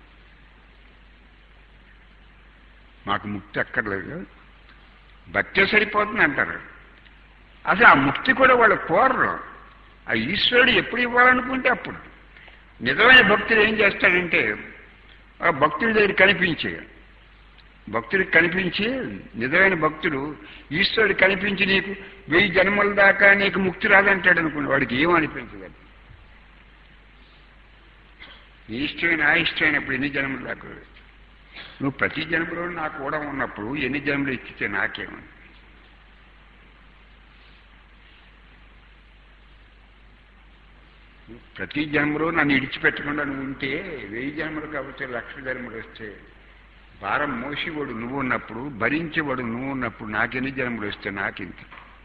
మాకు ముక్తి అక్కర్లేదు భక్తి సరిపోతుంది అంటారు అసలు ఆ ముక్తి కూడా వాళ్ళు కోరరు ఆ ఈశ్వరుడు ఎప్పుడు ఇవ్వాలనుకుంటే అప్పుడు నిజమైన భక్తుడు ఏం చేస్తాడంటే ఆ భక్తుడి దగ్గర కనిపించే భక్తుడికి కనిపించి నిజమైన భక్తుడు ఈశ్వరుడు కనిపించి నీకు వెయ్యి జన్మల దాకా నీకు ముక్తి రాదంటాడు అనుకోండి వాడికి ఏం అనిపించదు నీ ఇష్టమైన ఆ ఇష్టమైనప్పుడు ఎన్ని జన్మల దాకా నువ్వు ప్రతి జన్మలో నాకు కూడా ఉన్నప్పుడు ఎన్ని జన్మలు ఇచ్చితే నాకేమని ప్రతి జన్మలో నన్ను ఇడిచిపెట్టకుండా నువ్వు ఉంటే వెయ్యి జన్మలు కాకపోతే లక్ష జన్మలు వస్తే భారం మోసేవాడు నువ్వు ఉన్నప్పుడు భరించేవాడు నువ్వు ఉన్నప్పుడు నాకెన్ని జన్మలు వస్తే నాకింత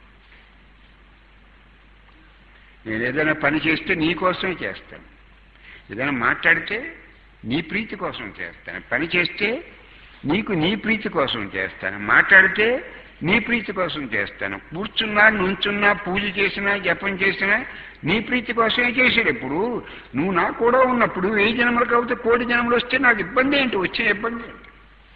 నేను ఏదైనా పని చేస్తే నీ కోసమే చేస్తాను ఏదైనా మాట్లాడితే నీ ప్రీతి కోసం చేస్తాను పని చేస్తే నీకు నీ ప్రీతి కోసం చేస్తాను మాట్లాడితే నీ ప్రీతి కోసం చేస్తాను కూర్చున్నా నుంచున్నా పూజ చేసినా జపం చేసినా నీ ప్రీతి కోసమే చేసాడు ఇప్పుడు నువ్వు నా కూడా ఉన్నప్పుడు ఏ జన్మలు కాబట్టి కోటి జన్మలు వస్తే నాకు ఇబ్బంది ఏంటి వచ్చే ఇబ్బంది ఏంటి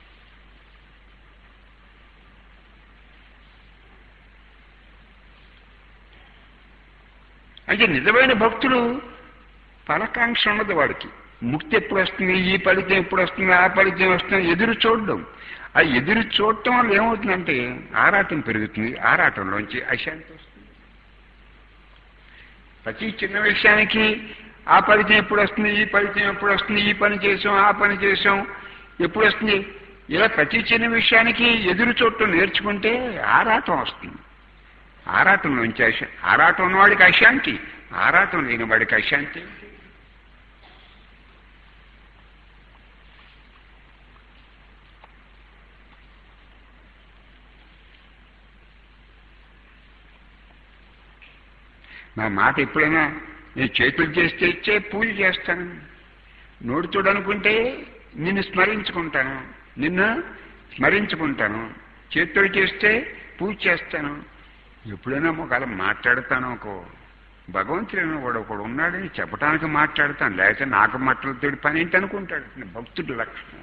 అంటే నిజమైన భక్తులు ఫలకాంక్ష ఉండదు వాడికి ముక్తి ఎప్పుడు వస్తుంది ఈ ఫలితం ఎప్పుడు వస్తుంది ఆ ఫలితం వస్తుంది ఎదురు చూడడం ఆ ఎదురు చూడటం వల్ల ఏమవుతుందంటే ఆరాటం పెరుగుతుంది ఆరాటంలోంచి అశాంతి వస్తుంది ప్రతి చిన్న విషయానికి ఆ ఫలితం ఎప్పుడు వస్తుంది ఈ ఫలితం ఎప్పుడు వస్తుంది ఈ పని చేసాం ఆ పని చేసాం ఎప్పుడు వస్తుంది ఇలా ప్రతి చిన్న విషయానికి ఎదురు చూడటం నేర్చుకుంటే ఆరాటం వస్తుంది ఆరాటంలోంచి అశ ఆరాటం ఉన్నవాడికి అశాంతి ఆరాటం లేని వాడికి అశాంతి నా మాట ఎప్పుడైనా నేను చేతులు చేస్తే ఇచ్చే పూజ చేస్తాను నోటి చూడనుకుంటే నిన్ను స్మరించుకుంటాను నిన్ను స్మరించుకుంటాను చేతులు చేస్తే పూజ చేస్తాను ఎప్పుడైనా ఒకవేళ మాట్లాడతాను ఒక భగవంతుడు వాడు ఒకడు ఉన్నాడని చెప్పడానికి మాట్లాడతాను లేకపోతే నాకు మాటలతో పని ఏంటి అనుకుంటాడు భక్తుడు లక్షణం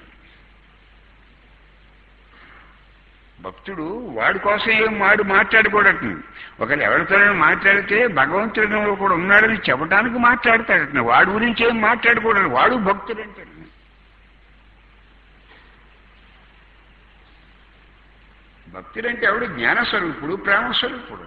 భక్తుడు వాడి కోసం ఏం వాడు మాట్లాడుకోడట ఒకవేళ ఎవరితో మాట్లాడితే భగవంతుడు కూడా ఉన్నాడని చెప్పడానికి మాట్లాడతాడట వాడి గురించి ఏం మాట్లాడుకోవడం వాడు భక్తుడు అంటాడు భక్తుడంటే ఎవడు జ్ఞానస్వరూపుడు ప్రేమస్వరూపుడు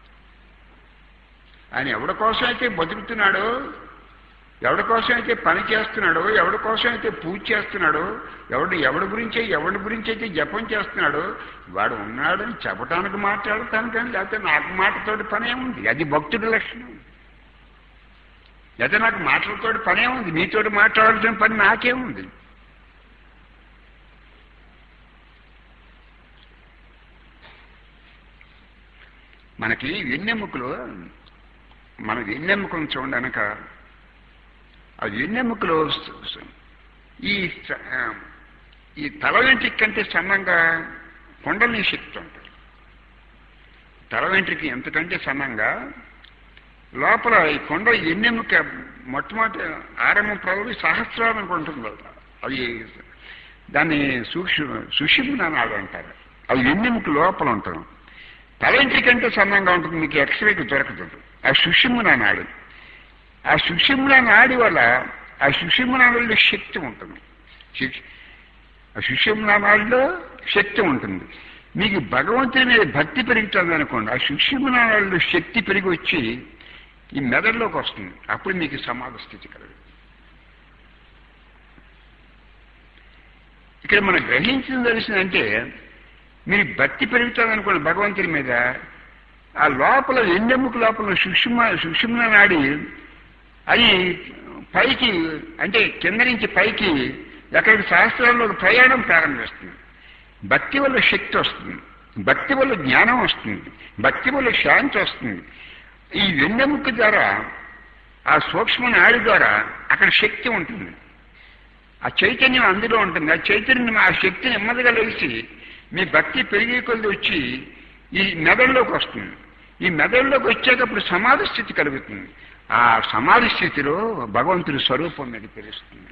ఆయన ఎవడి కోసం అయితే బతుకుతున్నాడో ఎవడి కోసం అయితే పని చేస్తున్నాడో ఎవడి కోసం అయితే పూజ చేస్తున్నాడో ఎవడు ఎవడి గురించి ఎవడి గురించి అయితే జపం చేస్తున్నాడో వాడు ఉన్నాడని చెప్పడానికి మాట్లాడతాను కానీ లేకపోతే నాకు మాటతోటి పనే ఉంది అది భక్తుడి లక్షణం లేకపోతే నాకు మాటలతోటి పనే ఉంది మీతోటి మాట్లాడాల్సిన పని నాకేముంది మనకి వెన్నెముకలు మన వెన్నెముకలను చూడనక ఆ వెన్నెముకలో ఈ ఈ తల వెంట్రికి కంటే సన్నంగా కొండలని శక్తి ఉంటుంది తల వెంట్రికి ఎంతకంటే సన్నంగా లోపల ఈ కొండ ఎన్నెముక మొట్టమొదటి ఆరంభం ప్రవలి సహస్రానికి ఉంటుంది అది దాన్ని సూక్ష్మ సుషిమ్నాడు అంటారు అది ఎన్నెముక లోపల ఉంటాం తల కంటే సన్నంగా ఉంటుంది మీకు ఎక్స్రేకి దొరకదు ఆ సుషిమ్న నాడు ఆ సుషిమ్న నాడి వల్ల ఆ సుషిమ్న నాడులో శక్తి ఉంటుంది ఆ సుషిమ్న నాడులో శక్తి ఉంటుంది మీకు భగవంతుని మీద భక్తి పెరుగుతుంది అనుకోండి ఆ సుషిమ్న నాడులో శక్తి పెరిగి వచ్చి ఈ మెదడులోకి వస్తుంది అప్పుడు మీకు సమాధి స్థితి కలదు ఇక్కడ మనం గ్రహించిన తెలిసిందంటే మీరు భక్తి పెరుగుతుంది అనుకోండి భగవంతుని మీద ఆ లోపల ఎన్నెముక లోపల సుషుమ సుషుమ్న నాడి అది పైకి అంటే కింద నుంచి పైకి ఎక్కడికి శాస్త్రాల్లో ప్రయాణం ప్రారంభిస్తుంది భక్తి వల్ల శక్తి వస్తుంది భక్తి వల్ల జ్ఞానం వస్తుంది భక్తి వల్ల శాంతి వస్తుంది ఈ వెన్నెముక ద్వారా ఆ సూక్ష్మ నాడి ద్వారా అక్కడ శక్తి ఉంటుంది ఆ చైతన్యం అందులో ఉంటుంది ఆ చైతన్యం ఆ శక్తి నెమ్మదిగా లేచి మీ భక్తి పెరిగే కొద్ది వచ్చి ఈ మెదడులోకి వస్తుంది ఈ మెదడులోకి వచ్చేటప్పుడు సమాధి స్థితి కలుగుతుంది ఆ సమాధి స్థితిలో భగవంతుడి స్వరూపం మీకు తెలుస్తుంది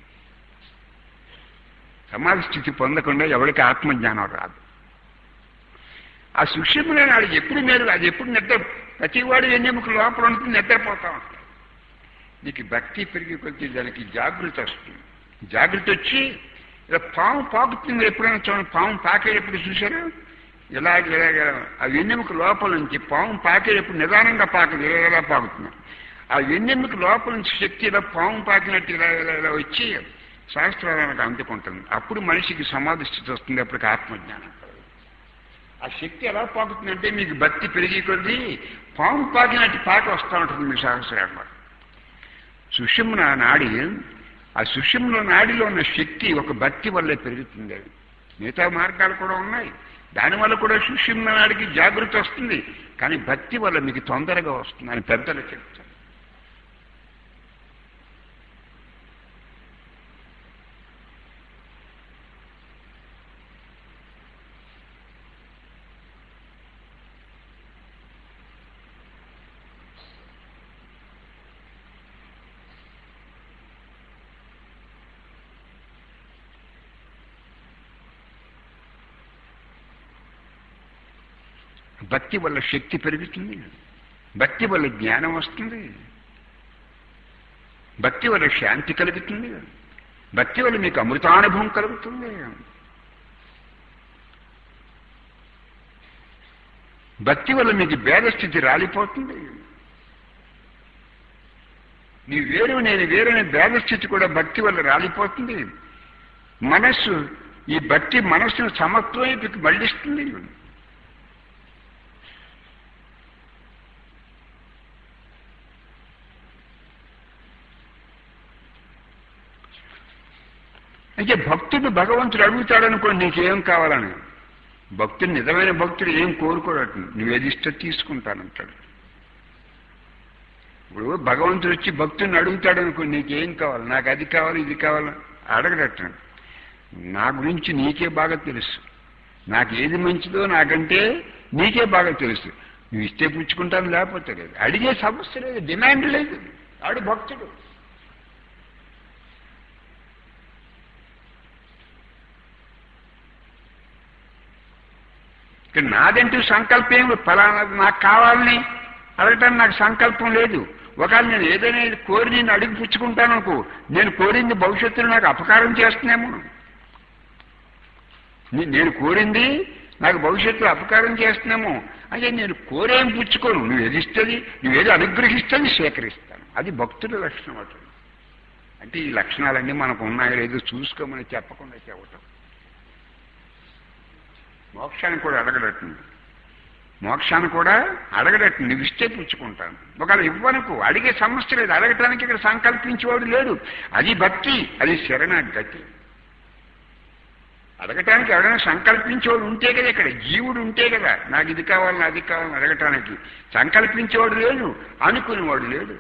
సమాధి స్థితి పొందకుండా ఎవరికి ఆత్మజ్ఞానం రాదు ఆ సుక్షిములే నాడు ఎప్పుడు మీరు అది ఎప్పుడు నిద్ర ప్రతివాడు ఎన్నెముక లోపల ఉంటుంది నిద్రపోతా ఉంటాడు నీకు భక్తి పెరిగి కొద్ది దానికి జాగృతి వస్తుంది జాగృతి వచ్చి ఇలా పాము పాకుతుంది ఎప్పుడైనా చూడండి పాము పాకేటప్పుడు చూసారు ఇలాగ ఇలాగ ఆ వెన్నెముక లోపల నుంచి పాము పాకేటప్పుడు నిదానంగా పాకదు ఇలా ఇలా పాకుతుంది ఆ వెన్నెముక లోపల నుంచి శక్తి ఇలా పాము పాకినట్టు ఇలా ఇలా ఇలా వచ్చి శాస్త్రాలకు అందుకుంటుంది అప్పుడు మనిషికి సమాధి స్థితి వస్తుంది అప్పటికి ఆత్మజ్ఞానం ఆ శక్తి ఎలా పాకుతుందంటే మీకు భక్తి పెరిగి కొద్దీ పాము పాకినట్టు పాక వస్తూ ఉంటుంది మీ సహస్రాల్లో సుషుమ్న నాడి ఆ సుషుమ్లో నాడిలో ఉన్న శక్తి ఒక భక్తి వల్లే పెరుగుతుంది అది మిగతా మార్గాలు కూడా ఉన్నాయి దానివల్ల కూడా సుషిమ్న నాడికి జాగృతి వస్తుంది కానీ భక్తి వల్ల మీకు తొందరగా వస్తుంది అని పెద్దలు చెప్తారు భక్తి వల్ల శక్తి పెరుగుతుంది భక్తి వల్ల జ్ఞానం వస్తుంది భక్తి వల్ల శాంతి కలుగుతుంది భక్తి వల్ల మీకు అమృతానుభవం కలుగుతుంది భక్తి వల్ల మీకు భేదస్థితి రాలిపోతుంది నీ వేరు నేను వేరనే భేదస్థితి కూడా భక్తి వల్ల రాలిపోతుంది మనస్సు ఈ భక్తి మనస్సును సమత్వైపుకి మళ్ళిస్తుంది అయితే భక్తుడు భగవంతుడు అడుగుతాడనుకోండి నీకేం కావాలని భక్తుడు నిజమైన భక్తుడు ఏం కోరుకోడట నువ్వేది ఇష్టం తీసుకుంటానంటాడు ఇప్పుడు భగవంతుడు వచ్చి భక్తుడిని అడుగుతాడు అనుకో నీకేం కావాలి నాకు అది కావాలి ఇది కావాలి అడగడట నా గురించి నీకే బాగా తెలుసు నాకు ఏది మంచిదో నాకంటే నీకే బాగా తెలుసు నువ్వు ఇస్తే పుచ్చుకుంటాను లేకపోతే లేదు అడిగే సమస్య లేదు డిమాండ్ లేదు ఆడు భక్తుడు ఇక్కడ నాదంటూ సంకల్పం ఏమి ఫలానా నాకు కావాలని అడగటానికి నాకు సంకల్పం లేదు ఒకవేళ నేను ఏదైనా కోరి నేను అడిగి పుచ్చుకుంటాను అనుకో నేను కోరింది భవిష్యత్తులో నాకు అపకారం చేస్తున్నామో నే- నేను కోరింది నాకు భవిష్యత్తులో అపకారం చేస్తున్నామో అంటే నేను కోరేం పుచ్చుకోను నువ్వు ఏది ఇస్తుంది నువ్వేది అనుగ్రహిస్తుంది స్వీకరిస్తాను అది భక్తుల లక్షణం అటు అంటే ఈ లక్షణాలన్నీ మనకు ఉన్నాయో లేదో చూసుకోమని చెప్పకుండా చెప్పటం మోక్షాన్ని కూడా అడగడట్టుంది మోక్షాన్ని కూడా అడగడట్టు నువ్వు ఇస్తే పుచ్చుకుంటాను ఒకవేళ ఇవ్వనుకో అడిగే సమస్య లేదు అడగటానికి ఇక్కడ సంకల్పించేవాడు లేడు అది భక్తి అది శరణాగతి అడగటానికి ఎవరైనా సంకల్పించేవాడు ఉంటే కదా ఇక్కడ జీవుడు ఉంటే కదా నాకు ఇది కావాలని అది కావాలని అడగటానికి సంకల్పించేవాడు లేడు అనుకునేవాడు లేడు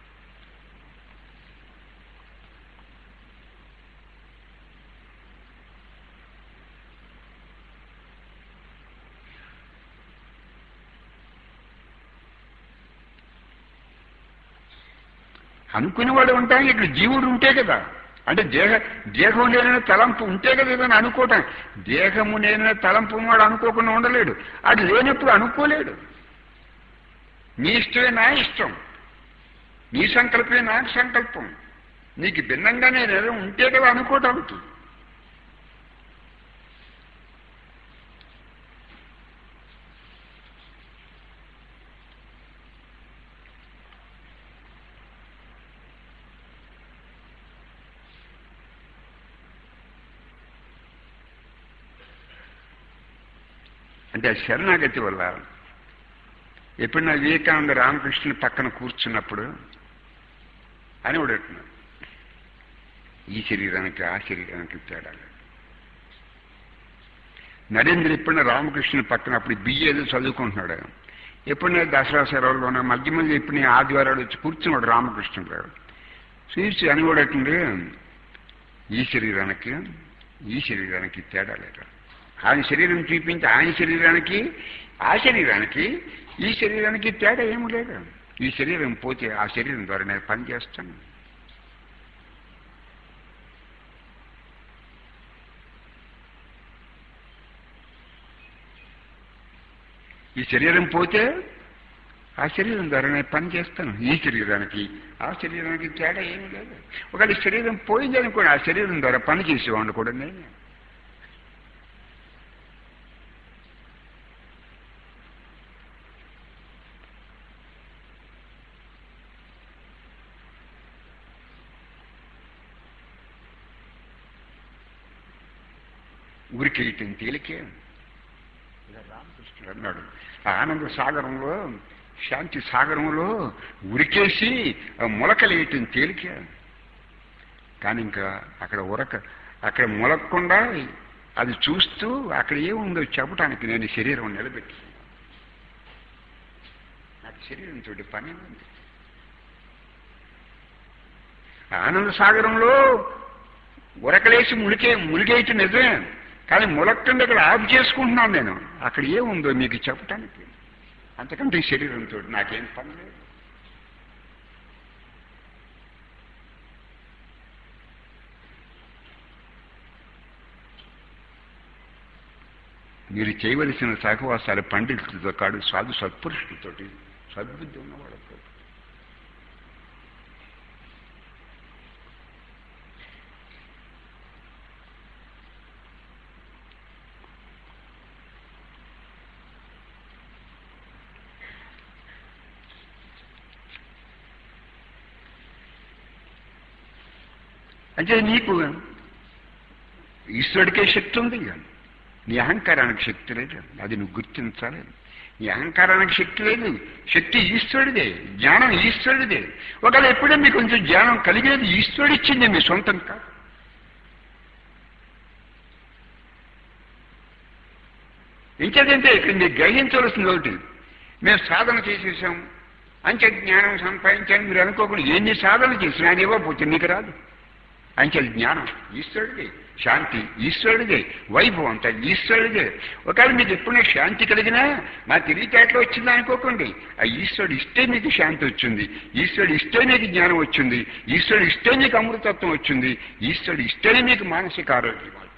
అనుకునేవాడు ఉంటాను ఇక్కడ జీవుడు ఉంటే కదా అంటే దేహ దేహం లేని తలంపు ఉంటే కదా ఏదైనా అనుకోవటం దేహము లేని తలంపు ఉన్నవాడు అనుకోకుండా ఉండలేడు అది లేనప్పుడు అనుకోలేడు నీ ఇష్టమే నా ఇష్టం నీ సంకల్పమే నా సంకల్పం నీకు భిన్నంగా నేను ఏదో ఉంటే కదా అనుకోవటానికి అంటే ఆ శరణాగతి వల్ల ఎప్పుడైనా వివేకానంద రామకృష్ణుని పక్కన కూర్చున్నప్పుడు అని అంటున్నాడు ఈ శరీరానికి ఆ శరీరానికి తేడా లేదు. నరేంద్ర ఎప్పుడైనా రామకృష్ణుని పక్కన అప్పుడు బిఏ ఏదో చదువుకుంటున్నాడు ఆయన. ఎప్పుడైనా దసరా సెలవుల్లోనే మధ్య మధ్య ఎప్పుడు నేను ఆదివారాలు వచ్చి కూర్చున్నాడు రామకృష్ణుడు గారు చూసి అని కూడా అంటుండే, ఈ శరీరానికి ఈ శరీరానికి తేడా లేదు ఆయన శరీరం చూపించి ఆయన శరీరానికి ఆ శరీరానికి ఈ శరీరానికి తేడా ఏమి లేదు ఈ శరీరం పోతే ఆ శరీరం ద్వారా నేను పని చేస్తాను ఈ శరీరం పోతే ఆ శరీరం ద్వారా నేను పని చేస్తాను ఈ శరీరానికి ఆ శరీరానికి తేడా ఏమి లేదు ఒకవేళ ఈ శరీరం పోయింది అనుకోండి ఆ శరీరం ద్వారా పని చేసేవాడిని కూడా నేను ఉరికేయటం తేలికే ఇలా రామకృష్ణుడు అన్నాడు ఆ ఆనంద సాగరంలో శాంతి సాగరంలో ఉరికేసి ఆ మొలకలేయటం తేలికే కానీ ఇంకా అక్కడ ఉరక అక్కడ మొలకకుండా అది చూస్తూ అక్కడ ఏముందో చెప్పడానికి నేను శరీరం నిలబెట్టి నాకు శరీరంతో పని ఉంది ఆనంద సాగరంలో ఉరకలేసి మునికే మునిగేయటం నిజమే కానీ ములక్కండి అక్కడ ఆఫ్ చేసుకుంటున్నాను నేను అక్కడ ఏముందో మీకు చెప్పటానికి అంతకంటే ఈ శరీరంతో నాకేం పని లేదు మీరు చేయవలసిన సహవాసాలు పండితులతో కాదు సాధు సత్పురుషులతోటి సద్బుద్ధి ఉన్నవాళ్ళతో అంటే నీకు ఈశ్వరుడికే శక్తి ఉంది ఇక. నీ అహంకారానికి శక్తి లేదు అది నువ్వు గుర్తించాలి నీ అహంకారానికి శక్తి లేదు శక్తి ఈశ్వరుడిదే జ్ఞానం ఈశ్వరుడిదే ఒకవేళ ఎప్పుడైనా మీకు కొంచెం జ్ఞానం కలిగేది ఈశ్వరుడు ఇచ్చింది మీ సొంతం కాదు ఇంకేదంటే ఇక్కడ మీరు గ్రహించవలసింది ఒకటి మేము సాధన చేసేసాం అంచె జ్ఞానం సంపాదించాను మీరు అనుకోకుండా ఎన్ని సాధన చేసినా అది ఇవ్వకపోతే నీకు రాదు అంచెల్ జ్ఞానం ఈశ్వరుడిదే శాంతి ఈశ్వరుడిదే వైభవం అంతా ఈశ్వరుడిదే ఒకవేళ మీకు ఎప్పుడైనా శాంతి కలిగినా మా తెలివితేటలో వచ్చింది అనుకోకండి ఆ ఈశ్వరుడు ఇష్టే మీకు శాంతి వచ్చింది ఈశ్వరుడు ఇష్టే మీకు జ్ఞానం వచ్చింది ఈశ్వరుడు ఇష్టే మీకు అమృతత్వం వచ్చింది ఈశ్వరుడు ఇష్టే మీకు మానసిక ఆరోగ్యం వచ్చింది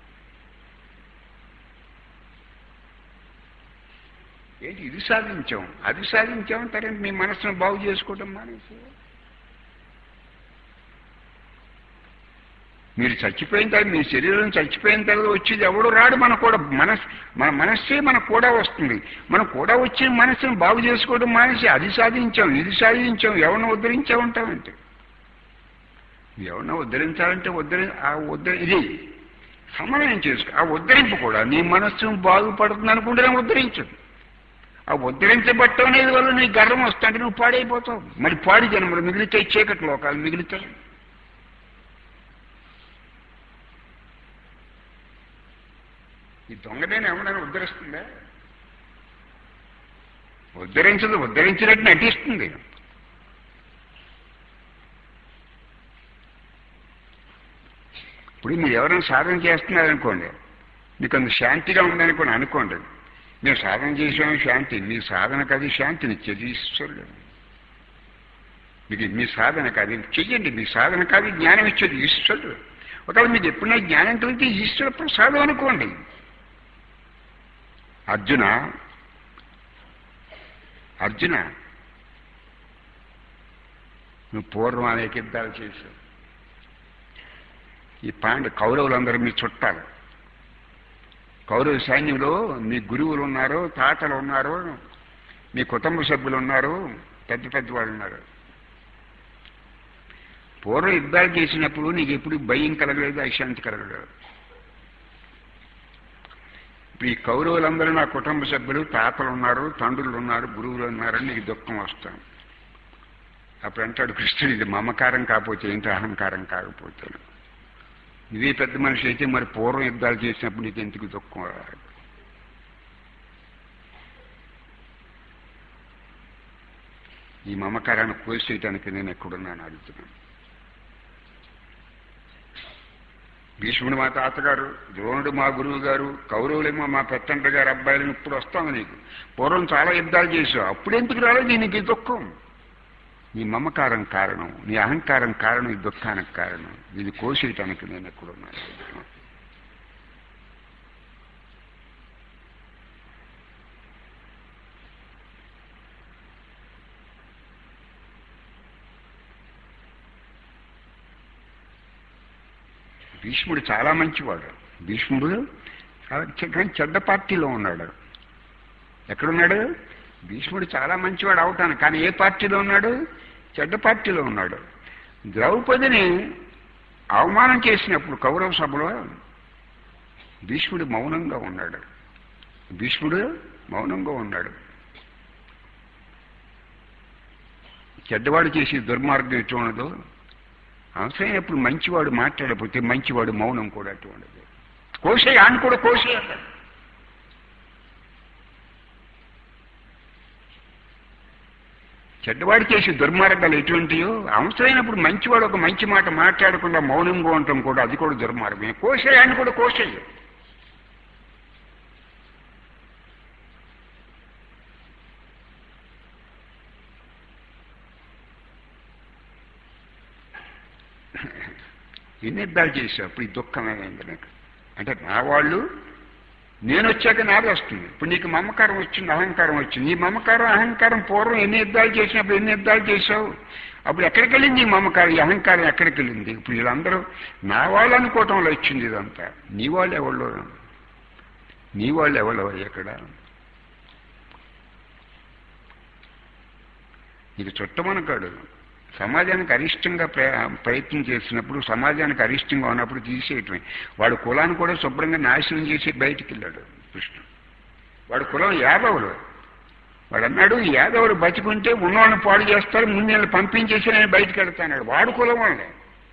ఏంటి ఇది సాధించాం అది సాధించాం తర్వాత మీ మనసును బాగు చేసుకోవడం మానేసి మీరు చచ్చిపోయిన తర్వాత మీ శరీరం చచ్చిపోయిన తర్వాత వచ్చేది ఎవడు రాడు మన కూడా మనస్ మన మనస్సే మనకు కూడా వస్తుంది మనం కూడా వచ్చి మనస్సును బాగు చేసుకోవడం మానేసి అది సాధించాం ఇది సాధించాం ఎవరిని ఉద్ధరించా ఉంటామంటే ఎవరిని ఉద్ధరించాలంటే ఉద్ధరి ఆ ఉద్ధరి ఇది సమన్వయం చేసుకో ఆ ఉద్ధరింపు కూడా నీ మనస్సు బాగుపడుతుంది అనుకుంటేనే ఉద్ధరించదు ఆ ఉద్ధరించబట్టం అనేది వల్ల నీ గర్వం వస్తుంటే నువ్వు పాడైపోతావు మరి పాడి జన్మలు మిగిలితాయి చీకటి లోకాలు మిగులుతాయి ఈ దొంగదేని ఎవరైనా ఉద్ధరిస్తుందా ఉద్ధరించదు ఉద్ధరించినట్టు నటిస్తుంది ఇప్పుడు మీరు ఎవరైనా సాధన చేస్తున్నారనుకోండి మీకు అంత శాంతిగా ఉందనుకోండి అనుకోండి మేము సాధన చేసాము శాంతి మీ సాధనకు అది శాంతినిచ్చేది ఈశ్వరుడు మీకు మీ సాధనకు అది చెయ్యండి మీ సాధనకు అది జ్ఞానం ఇచ్చేది ఈశ్వరుడు ఒకవేళ మీకు ఎప్పుడైనా జ్ఞానం కలిగితే ఈశ్వర ప్రసాదం అనుకోండి అర్జున అర్జున నువ్వు పూర్వం అనేక యుద్ధాలు చేశావు ఈ పాండ కౌరవులందరూ మీ చుట్టాలు కౌరవ సైన్యంలో మీ గురువులు ఉన్నారు తాతలు ఉన్నారు మీ కుటుంబ సభ్యులు ఉన్నారు పెద్ద పెద్ద వాళ్ళు ఉన్నారు పూర్వం యుద్ధాలు చేసినప్పుడు నీకు ఎప్పుడు భయం కలగలేదు అశాంతి కలగలేదు ఇప్పుడు ఈ కౌరవులందరూ నా కుటుంబ సభ్యులు తాతలు ఉన్నారు తండ్రులు ఉన్నారు గురువులు ఉన్నారని నీకు దుఃఖం వస్తాం అప్పుడు అంటాడు కృష్ణుడు ఇది మమకారం కాకపోతే ఏంటి అహంకారం కాకపోతే నువ్వే పెద్ద మనిషి అయితే మరి పూర్వం యుద్ధాలు చేసినప్పుడు నీకు ఎందుకు దుఃఖం రాదు ఈ మమకారాన్ని కోసేయటానికి నేను ఎక్కడున్నాను అడుగుతున్నాను భీష్ముడు మా తాతగారు ద్రోణుడు మా గురువు గారు కౌరవులేమో మా పెత్తండ్రి గారు అబ్బాయిలు ఇప్పుడు వస్తాను నీకు పూర్వం చాలా యుద్ధాలు చేసావు అప్పుడు ఎందుకు రాలేదు నీకు ఈ దుఃఖం నీ మమకారం కారణం నీ అహంకారం కారణం ఈ దుఃఖానికి కారణం ఇది కోసేయటానికి నేను ఎక్కడున్నాను భీష్ముడు చాలా మంచివాడు భీష్ముడు చాలా చె- కానీ చెడ్డ పార్టీలో ఉన్నాడు ఎక్కడున్నాడు భీష్ముడు చాలా మంచివాడు అవుతాను కానీ ఏ పార్టీలో ఉన్నాడు చెడ్డ పార్టీలో ఉన్నాడు ద్రౌపదిని అవమానం చేసినప్పుడు కౌరవ సభలో భీష్ముడు మౌనంగా ఉన్నాడు భీష్ముడు మౌనంగా ఉన్నాడు చెడ్డవాడు చేసే దుర్మార్గం ఎటు ఉండదు అవసరమైనప్పుడు మంచివాడు మాట్లాడకపోతే మంచివాడు మౌనం కూడా అటు ఉండదు కోసే ఆయన కూడా కోసే అన్నాడు చెడ్డవాడు చేసే దుర్మార్గాలు ఎటువంటియో అవసరమైనప్పుడు మంచివాడు ఒక మంచి మాట మాట్లాడకుండా మౌనంగా ఉండటం కూడా అది కూడా దుర్మార్గమే కోసే ఆయన కూడా కోసేయ ఎన్ని యుద్ధాలు చేశావు ఇప్పుడు ఈ దుఃఖం ఏమైంది నాకు అంటే నా వాళ్ళు నేను వచ్చాక నాది వస్తుంది ఇప్పుడు నీకు మమకారం వచ్చింది అహంకారం వచ్చింది ఈ మమకారం అహంకారం పూర్వం ఎన్ని యుద్ధాలు చేసినప్పుడు ఎన్ని యుద్ధాలు చేశావు అప్పుడు ఎక్కడికి వెళ్ళింది ఈ మమకారం ఈ అహంకారం ఎక్కడికి వెళ్ళింది ఇప్పుడు వీళ్ళందరూ నా వాళ్ళు అనుకోవటంలో వచ్చింది ఇదంతా నీ వాళ్ళు ఎవళ్ళు నీ వాళ్ళు ఎవరు ఎక్కడ ఇది చుట్టమనకాడు సమాజానికి అరిష్టంగా ప్ర- ప్రయత్నం చేసినప్పుడు సమాజానికి అరిష్టంగా ఉన్నప్పుడు తీసేయటమే వాడు కులాన్ని కూడా శుభ్రంగా నాశనం చేసి బయటికి వెళ్ళాడు కృష్ణుడు వాడు కులం యాదవులు వాడు అన్నాడు ఈ యాదవులు బతికుంటే ఉన్నవాళ్ళని పాడు చేస్తారు ముందు వీళ్ళని పంపించేసి నేను బయటికి వెళ్తాడు వాడు కులం వాళ్ళే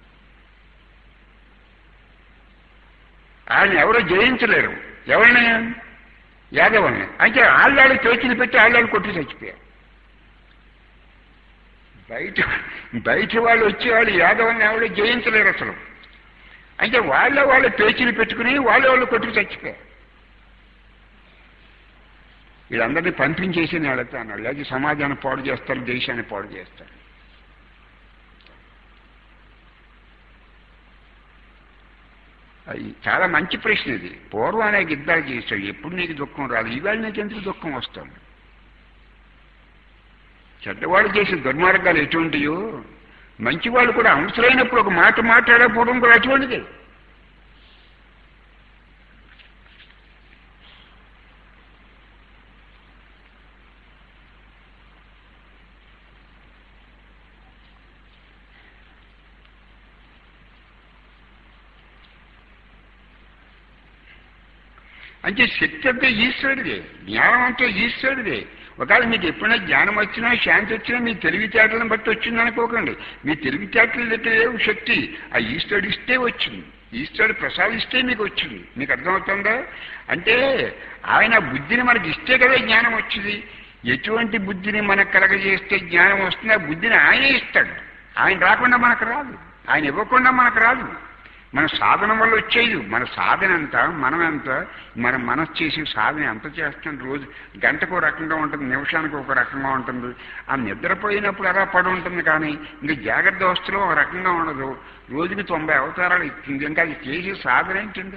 ఆయన ఎవరో జయించలేరు ఎవరిని యాదవుల్ని అయితే ఆళ్ళాడు చేతులు పెట్టి ఆళ్ళాడు కొట్టి చచ్చిపోయారు బయట బయట వాళ్ళు వచ్చేవాళ్ళు యాదవుల్ని ఎవరు జయించలేరు అసలు అంటే వాళ్ళ వాళ్ళ పేచీలు పెట్టుకుని వాళ్ళ వాళ్ళు కొట్టుకు చచ్చిపోయారు వీళ్ళందరినీ పంపించేసి నేను వెళ్తాను లేదా సమాజాన్ని పాడు చేస్తారు దేశాన్ని పాడు చేస్తారు అది చాలా మంచి ప్రశ్న ఇది పూర్వం అనేక యుద్ధాలు చేశాడు ఎప్పుడు నీకు దుఃఖం రాదు ఇవాళ నీకు ఎందుకు దుఃఖం వస్తుంది చెడ్డవాళ్ళు చేసే దుర్మార్గాలు ఎటువంటియో మంచివాళ్ళు కూడా అవసరమైనప్పుడు ఒక మాట మాట్లాడకపోవడం కూడా అటువంటిది అంటే శక్తి అంతా ఈశ్వరుడిదే జ్ఞానం అంతా ఈశ్వరుడిదే ఒకవేళ మీకు ఎప్పుడైనా జ్ఞానం వచ్చినా శాంతి వచ్చినా మీ తెలివితేటలను బట్టి వచ్చింది అనుకోకండి మీ తెలివితేటలు దగ్గర లేవు శక్తి ఆ ఈశ్వరుడు ఇస్తే వచ్చింది ఈశ్వరుడు ప్రసాదిస్తే మీకు వచ్చింది మీకు అర్థమవుతుందా అంటే ఆయన బుద్ధిని మనకి ఇస్తే కదా జ్ఞానం వచ్చింది ఎటువంటి బుద్ధిని మనకు కలగజేస్తే జ్ఞానం వస్తుంది ఆ బుద్ధిని ఆయనే ఇస్తాడు ఆయన రాకుండా మనకు రాదు ఆయన ఇవ్వకుండా మనకు రాదు మన సాధన వల్ల వచ్చేది మన సాధన ఎంత మనం ఎంత మన మనసు చేసి సాధన ఎంత చేస్తాం రోజు గంటకు ఒక రకంగా ఉంటుంది నిమిషానికి ఒక రకంగా ఉంటుంది ఆ నిద్రపోయినప్పుడు అలా పడి ఉంటుంది కానీ ఇంకా జాగ్రత్త అవస్థలో ఒక రకంగా ఉండదు రోజుకి తొంభై అవతారాలు ఇస్తుంది ఇంకా అది చేసి సాధన ఏంటండి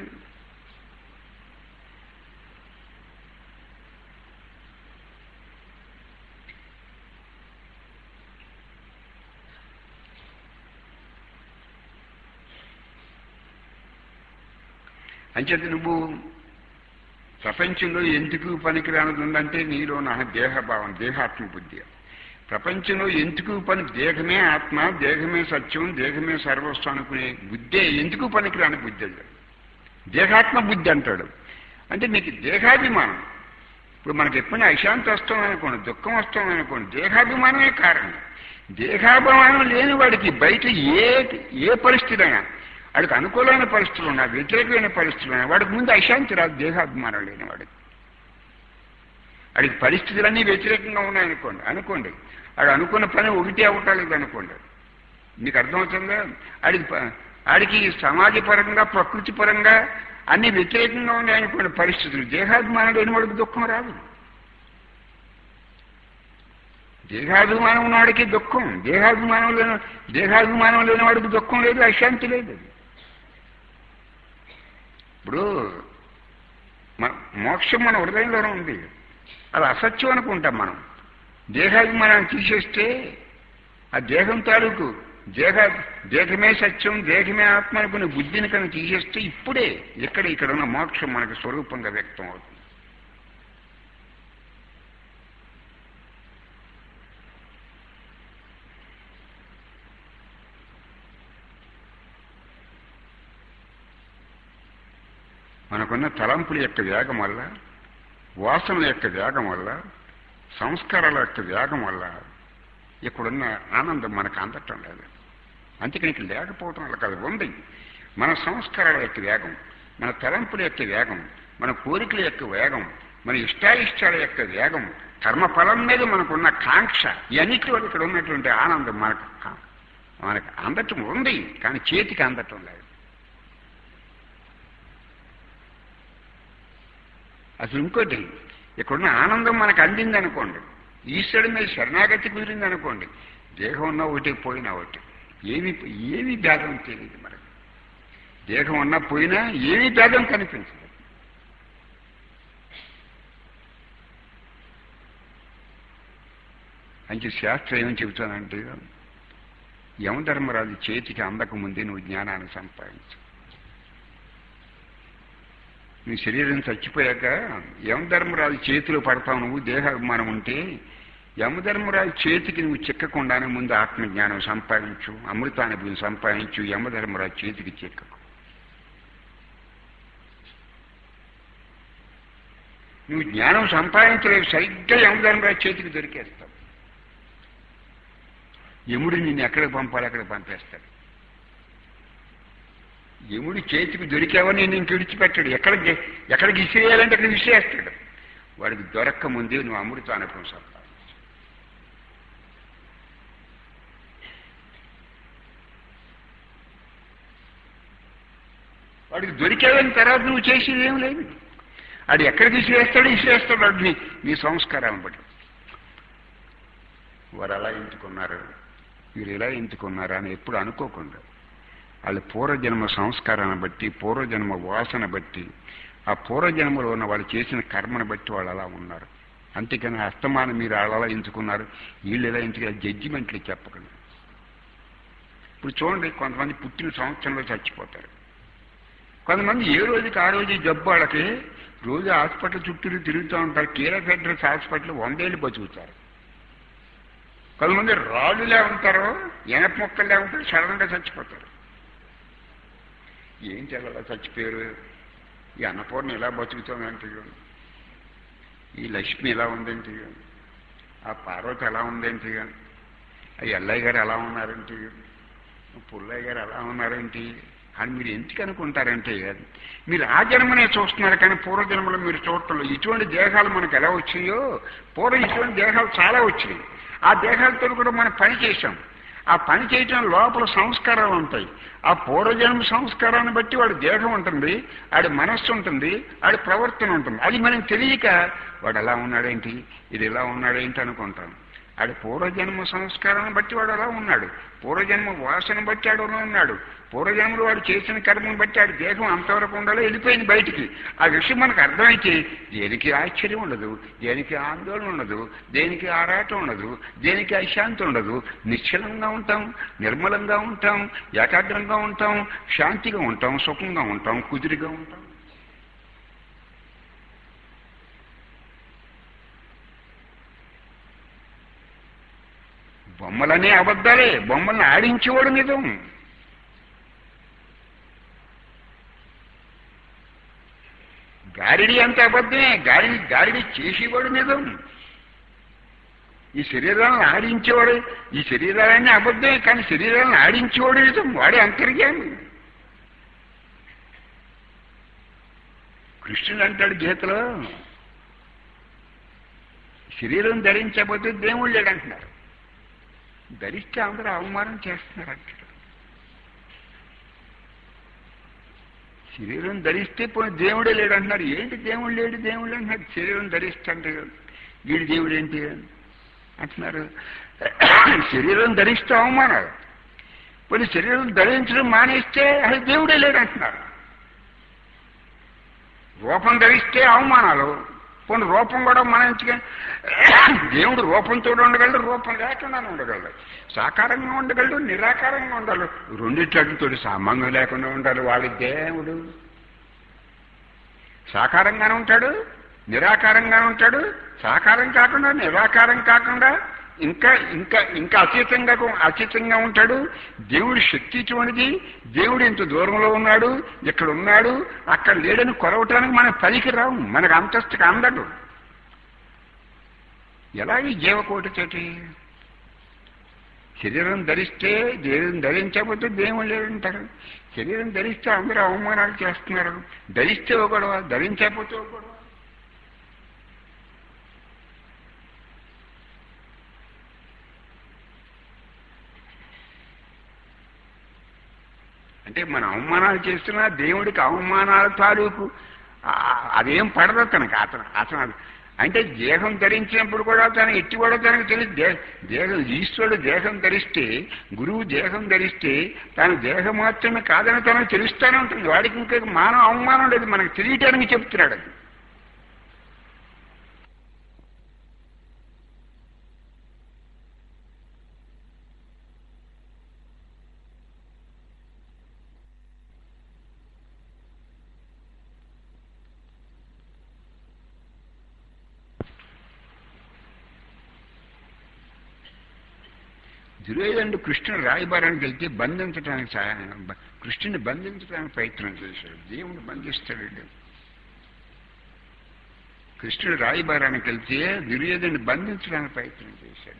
అంచేత నువ్వు ప్రపంచంలో ఎందుకు పనికిరానిది ఉందంటే నీలో నా దేహభావం దేహాత్మ బుద్ధి ప్రపంచంలో ఎందుకు పని దేహమే ఆత్మ దేహమే సత్యం దేహమే సర్వస్వం అనుకునే బుద్ధే ఎందుకు పనికిరాని బుద్ధి అది దేహాత్మ బుద్ధి అంటాడు అంటే నీకు దేహాభిమానం ఇప్పుడు మనకి ఎప్పుడైనా అశాంతి వస్తాం అనుకోండి దుఃఖం వస్తాం అనుకోండి దేహాభిమానమే కారణం దేహాభిమానం లేని వాడికి బయట ఏ ఏ పరిస్థితి అయినా వాడికి అనుకూలమైన పరిస్థితులు ఉన్నా వ్యతిరేకమైన పరిస్థితులు ఉన్నా వాడికి ముందు అశాంతి రాదు దేహాభిమానం లేని వాడికి వాడికి పరిస్థితులన్నీ వ్యతిరేకంగా ఉన్నాయనుకోండి అనుకోండి వాడు అనుకున్న పని ఒకటి అవటాలేదు అనుకోండి మీకు అర్థమవుతుందా ఆడికి ప- ఆడికి సమాజపరంగా ప్రకృతి పరంగా అన్ని వ్యతిరేకంగా ఉన్నాయనుకోండి పరిస్థితులు దేహాభిమానం లేని వాడికి దుఃఖం రాదు దేహాభిమానం ఉన్నవాడికి దుఃఖం దేహాభిమానం లేని దేహాభిమానం లేని వాడికి దుఃఖం లేదు అశాంతి లేదు ఇప్పుడు మన మోక్షం మన హృదయంలోనే ఉంది అది అసత్యం అనుకుంటాం మనం దేహాభిమానాన్ని తీసేస్తే ఆ దేహం తాలూకు దేహ దేహమే సత్యం దేహమే ఆత్మ అనుకునే బుద్ధిని కనుక తీసేస్తే ఇప్పుడే ఇక్కడ ఇక్కడ ఉన్న మోక్షం మనకు స్వరూపంగా వ్యక్తం అవుతుంది మనకున్న తలంపుల యొక్క వేగం వల్ల వాసనల యొక్క వేగం వల్ల సంస్కారాల యొక్క వేగం వల్ల ఇక్కడున్న ఆనందం మనకు అందటం లేదు అంతేకాని ఇక్కడ లేకపోవటం వల్ల కాదు ఉంది మన సంస్కారాల యొక్క వేగం మన తలంపుల యొక్క వేగం మన కోరికల యొక్క వేగం మన ఇష్టాయిష్టాల యొక్క వేగం కర్మఫలం మీద మనకున్న కాంక్ష ఇవన్నిటి వల్ల ఇక్కడ ఉన్నటువంటి ఆనందం మనకు కా- మనకు అందటం ఉంది కానీ చేతికి అందటం లేదు అసలు ఇంకోటి ఇక్కడున్న ఆనందం మనకు అందింది అనుకోండి ఈశ్వరుడి మీద శరణాగతి కుదిరింది అనుకోండి దేహం ఉన్నా ఒకటి పోయినా ఒకటి ఏమి ఏమి భేదం తెలియదు మనకు దేహం ఉన్నా పోయినా ఏమీ భేదం కనిపించదు మంచి శాస్త్రం ఏమని చెబుతానంటే యమధర్మరాజు చేతికి అందక ముందే నువ్వు జ్ఞానాన్ని సంపాదించు నీ శరీరం చచ్చిపోయాక యమధర్మరాజు చేతిలో పడతావు నువ్వు దేహాభిమానం ఉంటే యమధర్మరాజు చేతికి నువ్వు చిక్కకుండానే ముందు ఆత్మజ్ఞానం సంపాదించు అమృతానుభూతి సంపాదించు యమధర్మరాజు చేతికి చిక్కకు నువ్వు జ్ఞానం సంపాదించలేవు సరిగ్గా యమధర్మరాజు చేతికి దొరికేస్తావు యముడు నిన్ను ఎక్కడికి పంపాలి అక్కడికి పంపేస్తాడు యముడి చేతికి దొరికావని నేను విడిచిపెట్టాడు ఎక్కడికి ఎక్కడికి విసిరేయాలంటే అక్కడ విసిరేస్తాడు వాడికి దొరక్క ముందే నువ్వు అమృత అనుభవం సంపాదించు వాడికి దొరికావని తర్వాత నువ్వు చేసేది ఏం లేదు అది ఎక్కడికి విసిరేస్తాడు విసిరేస్తాడు వాడు నీ నీ సంస్కారాన్ని బట్టి వారు అలా ఎంచుకున్నారు వీరు ఎలా ఎంచుకున్నారా అని ఎప్పుడు అనుకోకుండా వాళ్ళ పూర్వజన్మ సంస్కారాన్ని బట్టి పూర్వజన్మ వాసన బట్టి ఆ పూర్వజన్మలో ఉన్న వాళ్ళు చేసిన కర్మను బట్టి వాళ్ళు అలా ఉన్నారు అంతేకాని అస్తమానం మీరు వాళ్ళు అలా ఎంచుకున్నారు వీళ్ళు ఎలా ఎంచుకున్నారు జడ్జిమెంట్లు చెప్పకండి ఇప్పుడు చూడండి కొంతమంది పుట్టిన సంవత్సరంలో చచ్చిపోతారు కొంతమంది ఏ రోజుకి ఆ రోజు జబ్బు వాళ్ళకి రోజు హాస్పిటల్ చుట్టూరు తిరుగుతూ ఉంటారు కీరా ఫెడరల్స్ హాస్పిటల్ వందేళ్ళు బతుకుతారు కొంతమంది రాళ్ళులే ఉంటారు ఎనప మొక్కలే ఉంటారు సడన్గా చచ్చిపోతారు ఏంటి అలా చచ్చిపోయారు ఈ అన్నపూర్ణ ఎలా బతుకుతుందంటే ఈ లక్ష్మి ఎలా ఉందేంటి ఆ పార్వతి ఎలా ఉందేంటి ఆ ఎల్లయ్య గారు ఎలా ఉన్నారేంటి పుల్లయ్య గారు ఎలా ఉన్నారేంటి అని మీరు ఎందుకు అనుకుంటారంటే మీరు ఆ జన్మనే చూస్తున్నారు కానీ పూర్వజన్మలో మీరు చూడటంలో ఇటువంటి దేహాలు మనకు ఎలా వచ్చాయో పూర్వం ఇటువంటి దేహాలు చాలా వచ్చినాయి ఆ దేహాలతో కూడా మనం పని చేశాం ఆ పని చేయటం లోపల సంస్కారాలు ఉంటాయి ఆ పూర్వజన్మ సంస్కారాన్ని బట్టి వాడి దేహం ఉంటుంది ఆడి మనస్సు ఉంటుంది ఆడి ప్రవర్తన ఉంటుంది అది మనం తెలియక వాడు ఎలా ఉన్నాడేంటి ఇది ఎలా ఉన్నాడేంటి అనుకుంటాం ఆడి పూర్వజన్మ సంస్కారాన్ని బట్టి వాడు అలా ఉన్నాడు పూర్వజన్మ వాసన బట్టి ఆడు అలా ఉన్నాడు పూర్వజన్మలో వాడు చేసిన కర్మను బట్టి ఆడి దేహం అంతవరకు ఉండాలో వెళ్ళిపోయింది బయటికి ఆ విషయం మనకు అర్థమైతే దేనికి ఆశ్చర్యం ఉండదు దేనికి ఆందోళన ఉండదు దేనికి ఆరాటం ఉండదు దేనికి అశాంతి ఉండదు నిశ్చలంగా ఉంటాం నిర్మలంగా ఉంటాం ఏకాగ్రంగా ఉంటాం శాంతిగా ఉంటాం సుఖంగా ఉంటాం కుదిరిగా ఉంటాం బొమ్మలనే అబద్ధాలే బొమ్మల్ని ఆడించేవాడు నిజం గారిడి అంత అబద్ధమే గారిడి గారిడి చేసేవాడు నిజం ఈ శరీరాలను ఆడించేవాడు ఈ శరీరాలన్నీ అబద్ధమే కానీ శరీరాలను ఆడించేవాడు నిజం వాడే అంతర్యామి కృష్ణుడు అంటాడు గీతలో శరీరం ధరించకపోతే దేవుడు లేడంటున్నారు ధరిస్తే అందరూ అవమానం చేస్తున్నారు అంటాడు శరీరం ధరిస్తే పోయి దేవుడే లేడు అంటున్నారు ఏంటి దేవుడు లేడు దేవుడు అంటున్నారు శరీరం ధరిస్తుంటే వీడి దేవుడు ఏంటి అంటున్నారు శరీరం ధరిస్తే అవమానాలు పోనీ శరీరం ధరించడం మానేస్తే అది దేవుడే లేడు అంటున్నారు రూపం ధరిస్తే అవమానాలు పోనీ రూపం కూడా మనం దేవుడు రూపంతో ఉండగలడు రూపం లేకుండా ఉండగలడు సాకారంగా ఉండగలడు నిరాకారంగా ఉండాలి రెండిట్లతో సంబంధం లేకుండా ఉండాలి వాళ్ళ దేవుడు సాకారంగానే ఉంటాడు నిరాకారంగానే ఉంటాడు సాకారం కాకుండా నిరాకారం కాకుండా ఇంకా ఇంకా ఇంకా అతీతంగా అతీతంగా ఉంటాడు దేవుడి శక్తి ఇటువంటిది దేవుడు ఇంత దూరంలో ఉన్నాడు ఇక్కడ ఉన్నాడు అక్కడ లేడని కొరవటానికి మనం పనికి రావు మనకు అంతస్తుకి అందడు ఎలా ఈ జీవకోటి తోటి శరీరం ధరిస్తే శరీరం ధరించకపోతే దేవుడు లేదంటారు శరీరం ధరిస్తే అందరూ అవమానాలు చేస్తున్నారు ధరిస్తే ఒక గొడవ ధరించకపోతే ఒక గొడవ అంటే మనం అవమానాలు చేస్తున్నా దేవుడికి అవమానాల తాలూకు ఆ- అదేం పడదు తనకు అతను అతను అది- అంటే దేహం ధరించినప్పుడు కూడా తను ఎట్టి కూడా తనకు తెలియదు దే- దేహం ఈశ్వరుడు దేహం ధరిస్తే గురువు దేహం ధరిస్తే తన దేహం మాత్రమే కాదని తనకు తెలుస్తూనే ఉంటుంది వాడికి ఇంకా మానవ అవమానం లేదు మనకు తెలియటానికి చెప్తున్నాడు అది దుర్యోధనుడు కృష్ణుడు రాయబారానికి వెళ్తే బంధించడానికి సహాయం బ- కృష్ణుని బంధించడానికి ప్రయత్నం చేశాడు దేవుడు బంధిస్తాడు కృష్ణుడు రాయబారానికి వెళ్తే దుర్యోధను బంధించడానికి ప్రయత్నం చేశాడు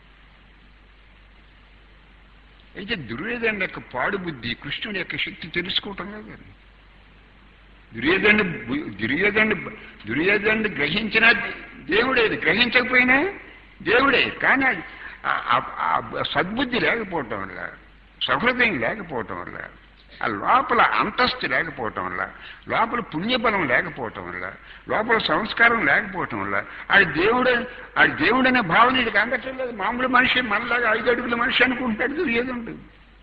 అయితే దుర్యోధను యొక్క పాడు బుద్ధి కృష్ణుడి యొక్క శక్తి తెలుసుకోవటం లేదు దుర్యోధను బు- దుర్యోధను దుర్యోధను గ్రహించిన దేవుడే గ్రహించకపోయినా దేవుడే కానీ అది ఆ- ఆ- ఆ సద్బుద్ధి లేకపోవటం వల్ల సహృదయం లేకపోవటం వల్ల ఆ లోపల అంతస్తు లేకపోవటం వల్ల లోపల పుణ్యబలం లేకపోవటం వల్ల లోపల సంస్కారం లేకపోవటం వల్ల ఆడి దేవుడు ఆడి దేవుడు అనే భావన ఇది అందటం లేదు మామూలు మనిషి మనలాగా ఐదు అడుగుల మనిషి అనుకుంటాడు దుర్యోధనుడు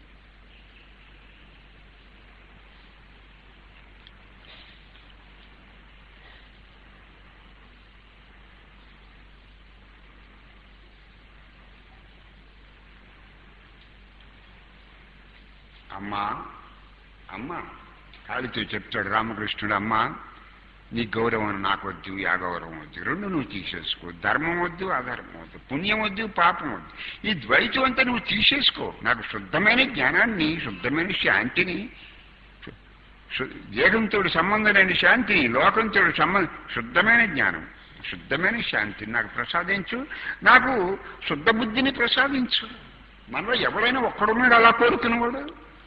అమ్మా అమ్మ కాళితో చెప్తాడు రామకృష్ణుడు అమ్మ నీ గౌరవం నాకు వద్దు ఆ గౌరవం వద్దు రెండు నువ్వు తీసేసుకో ధర్మం వద్దు అధర్మం వద్దు పుణ్యం వద్దు పాపం వద్దు ఈ ద్వైతం అంతా నువ్వు తీసేసుకో నాకు శుద్ధమైన జ్ఞానాన్ని శుద్ధమైన శాంతిని శు- దేహంతో సంబంధం లేని శాంతిని లోకంతో సంబంధం శుద్ధమైన జ్ఞానం శుద్ధమైన శాంతిని నాకు ప్రసాదించు నాకు శుద్ధ బుద్ధిని ప్రసాదించు మనలో ఎవరైనా ఒక్కడున్నాడు అలా కోరుకునేవాడు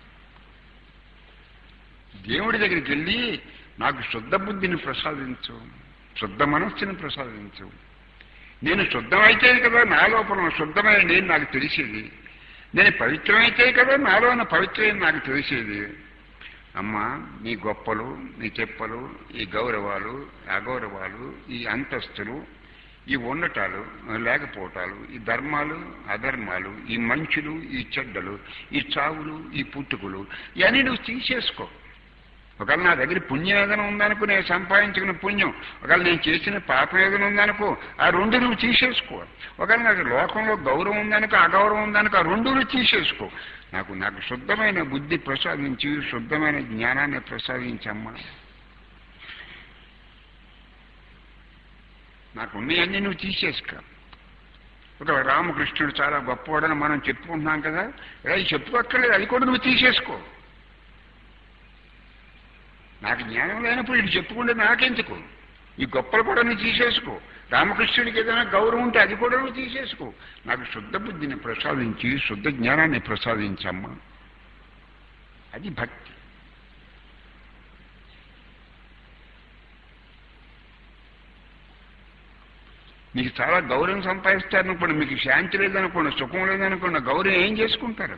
దేవుడి దగ్గరికి వెళ్ళి నాకు శుద్ధ బుద్ధిని ప్రసాదించు శుద్ధ మనస్సుని ప్రసాదించు నేను శుద్ధమైతే కదా నా లోపల శుద్ధమైన నేను నాకు తెలిసేది నేను పవిత్రమైతే కదా నాలో ఉన్న పవిత్రమైన నాకు తెలిసేది అమ్మా నీ గొప్పలు నీ చెప్పలు ఈ గౌరవాలు అగౌరవాలు ఈ అంతస్తులు ఈ ఉండటాలు లేకపోవటాలు ఈ ధర్మాలు అధర్మాలు ఈ మంచులు ఈ చెడ్డలు ఈ చావులు ఈ పుట్టుకులు ఇవన్నీ నువ్వు తీసేసుకో ఒకవేళ నా దగ్గర పుణ్యం ఏదైనా ఉందనుకో నేను సంపాదించుకున్న పుణ్యం ఒకవేళ నేను చేసిన పాపం ఏదైనా ఉందనుకో ఆ రెండు నువ్వు తీసేసుకో ఒకవేళ నాకు లోకంలో గౌరవం ఉందనుకో అగౌరవం ఉందనుకో ఆ రెండు నువ్వు తీసేసుకో నాకు నాకు శుద్ధమైన బుద్ధి ప్రసాదించి శుద్ధమైన జ్ఞానాన్ని ప్రసాదించమ్మా నాకు ఉన్నాయన్నీ నువ్వు తీసేసుకో ఒక రామకృష్ణుడు చాలా గొప్పవాడని మనం చెప్పుకుంటున్నాం కదా అది చెప్పుకోక్కర్లేదు అది కూడా నువ్వు తీసేసుకో నాకు జ్ఞానం లేనప్పుడు ఇది చెప్పుకుంటే నాకెందుకు ఈ గొప్పలు కూడా నువ్వు తీసేసుకో రామకృష్ణుడికి ఏదైనా గౌరవం ఉంటే అది కూడా నువ్వు తీసేసుకో నాకు శుద్ధ బుద్ధిని ప్రసాదించి శుద్ధ జ్ఞానాన్ని ప్రసాదించమ్మా అది భక్తి మీకు చాలా గౌరవం సంపాదిస్తారనుకోండి మీకు శాంతి లేదనుకోండి సుఖం లేదనుకోండి గౌరవం ఏం చేసుకుంటారు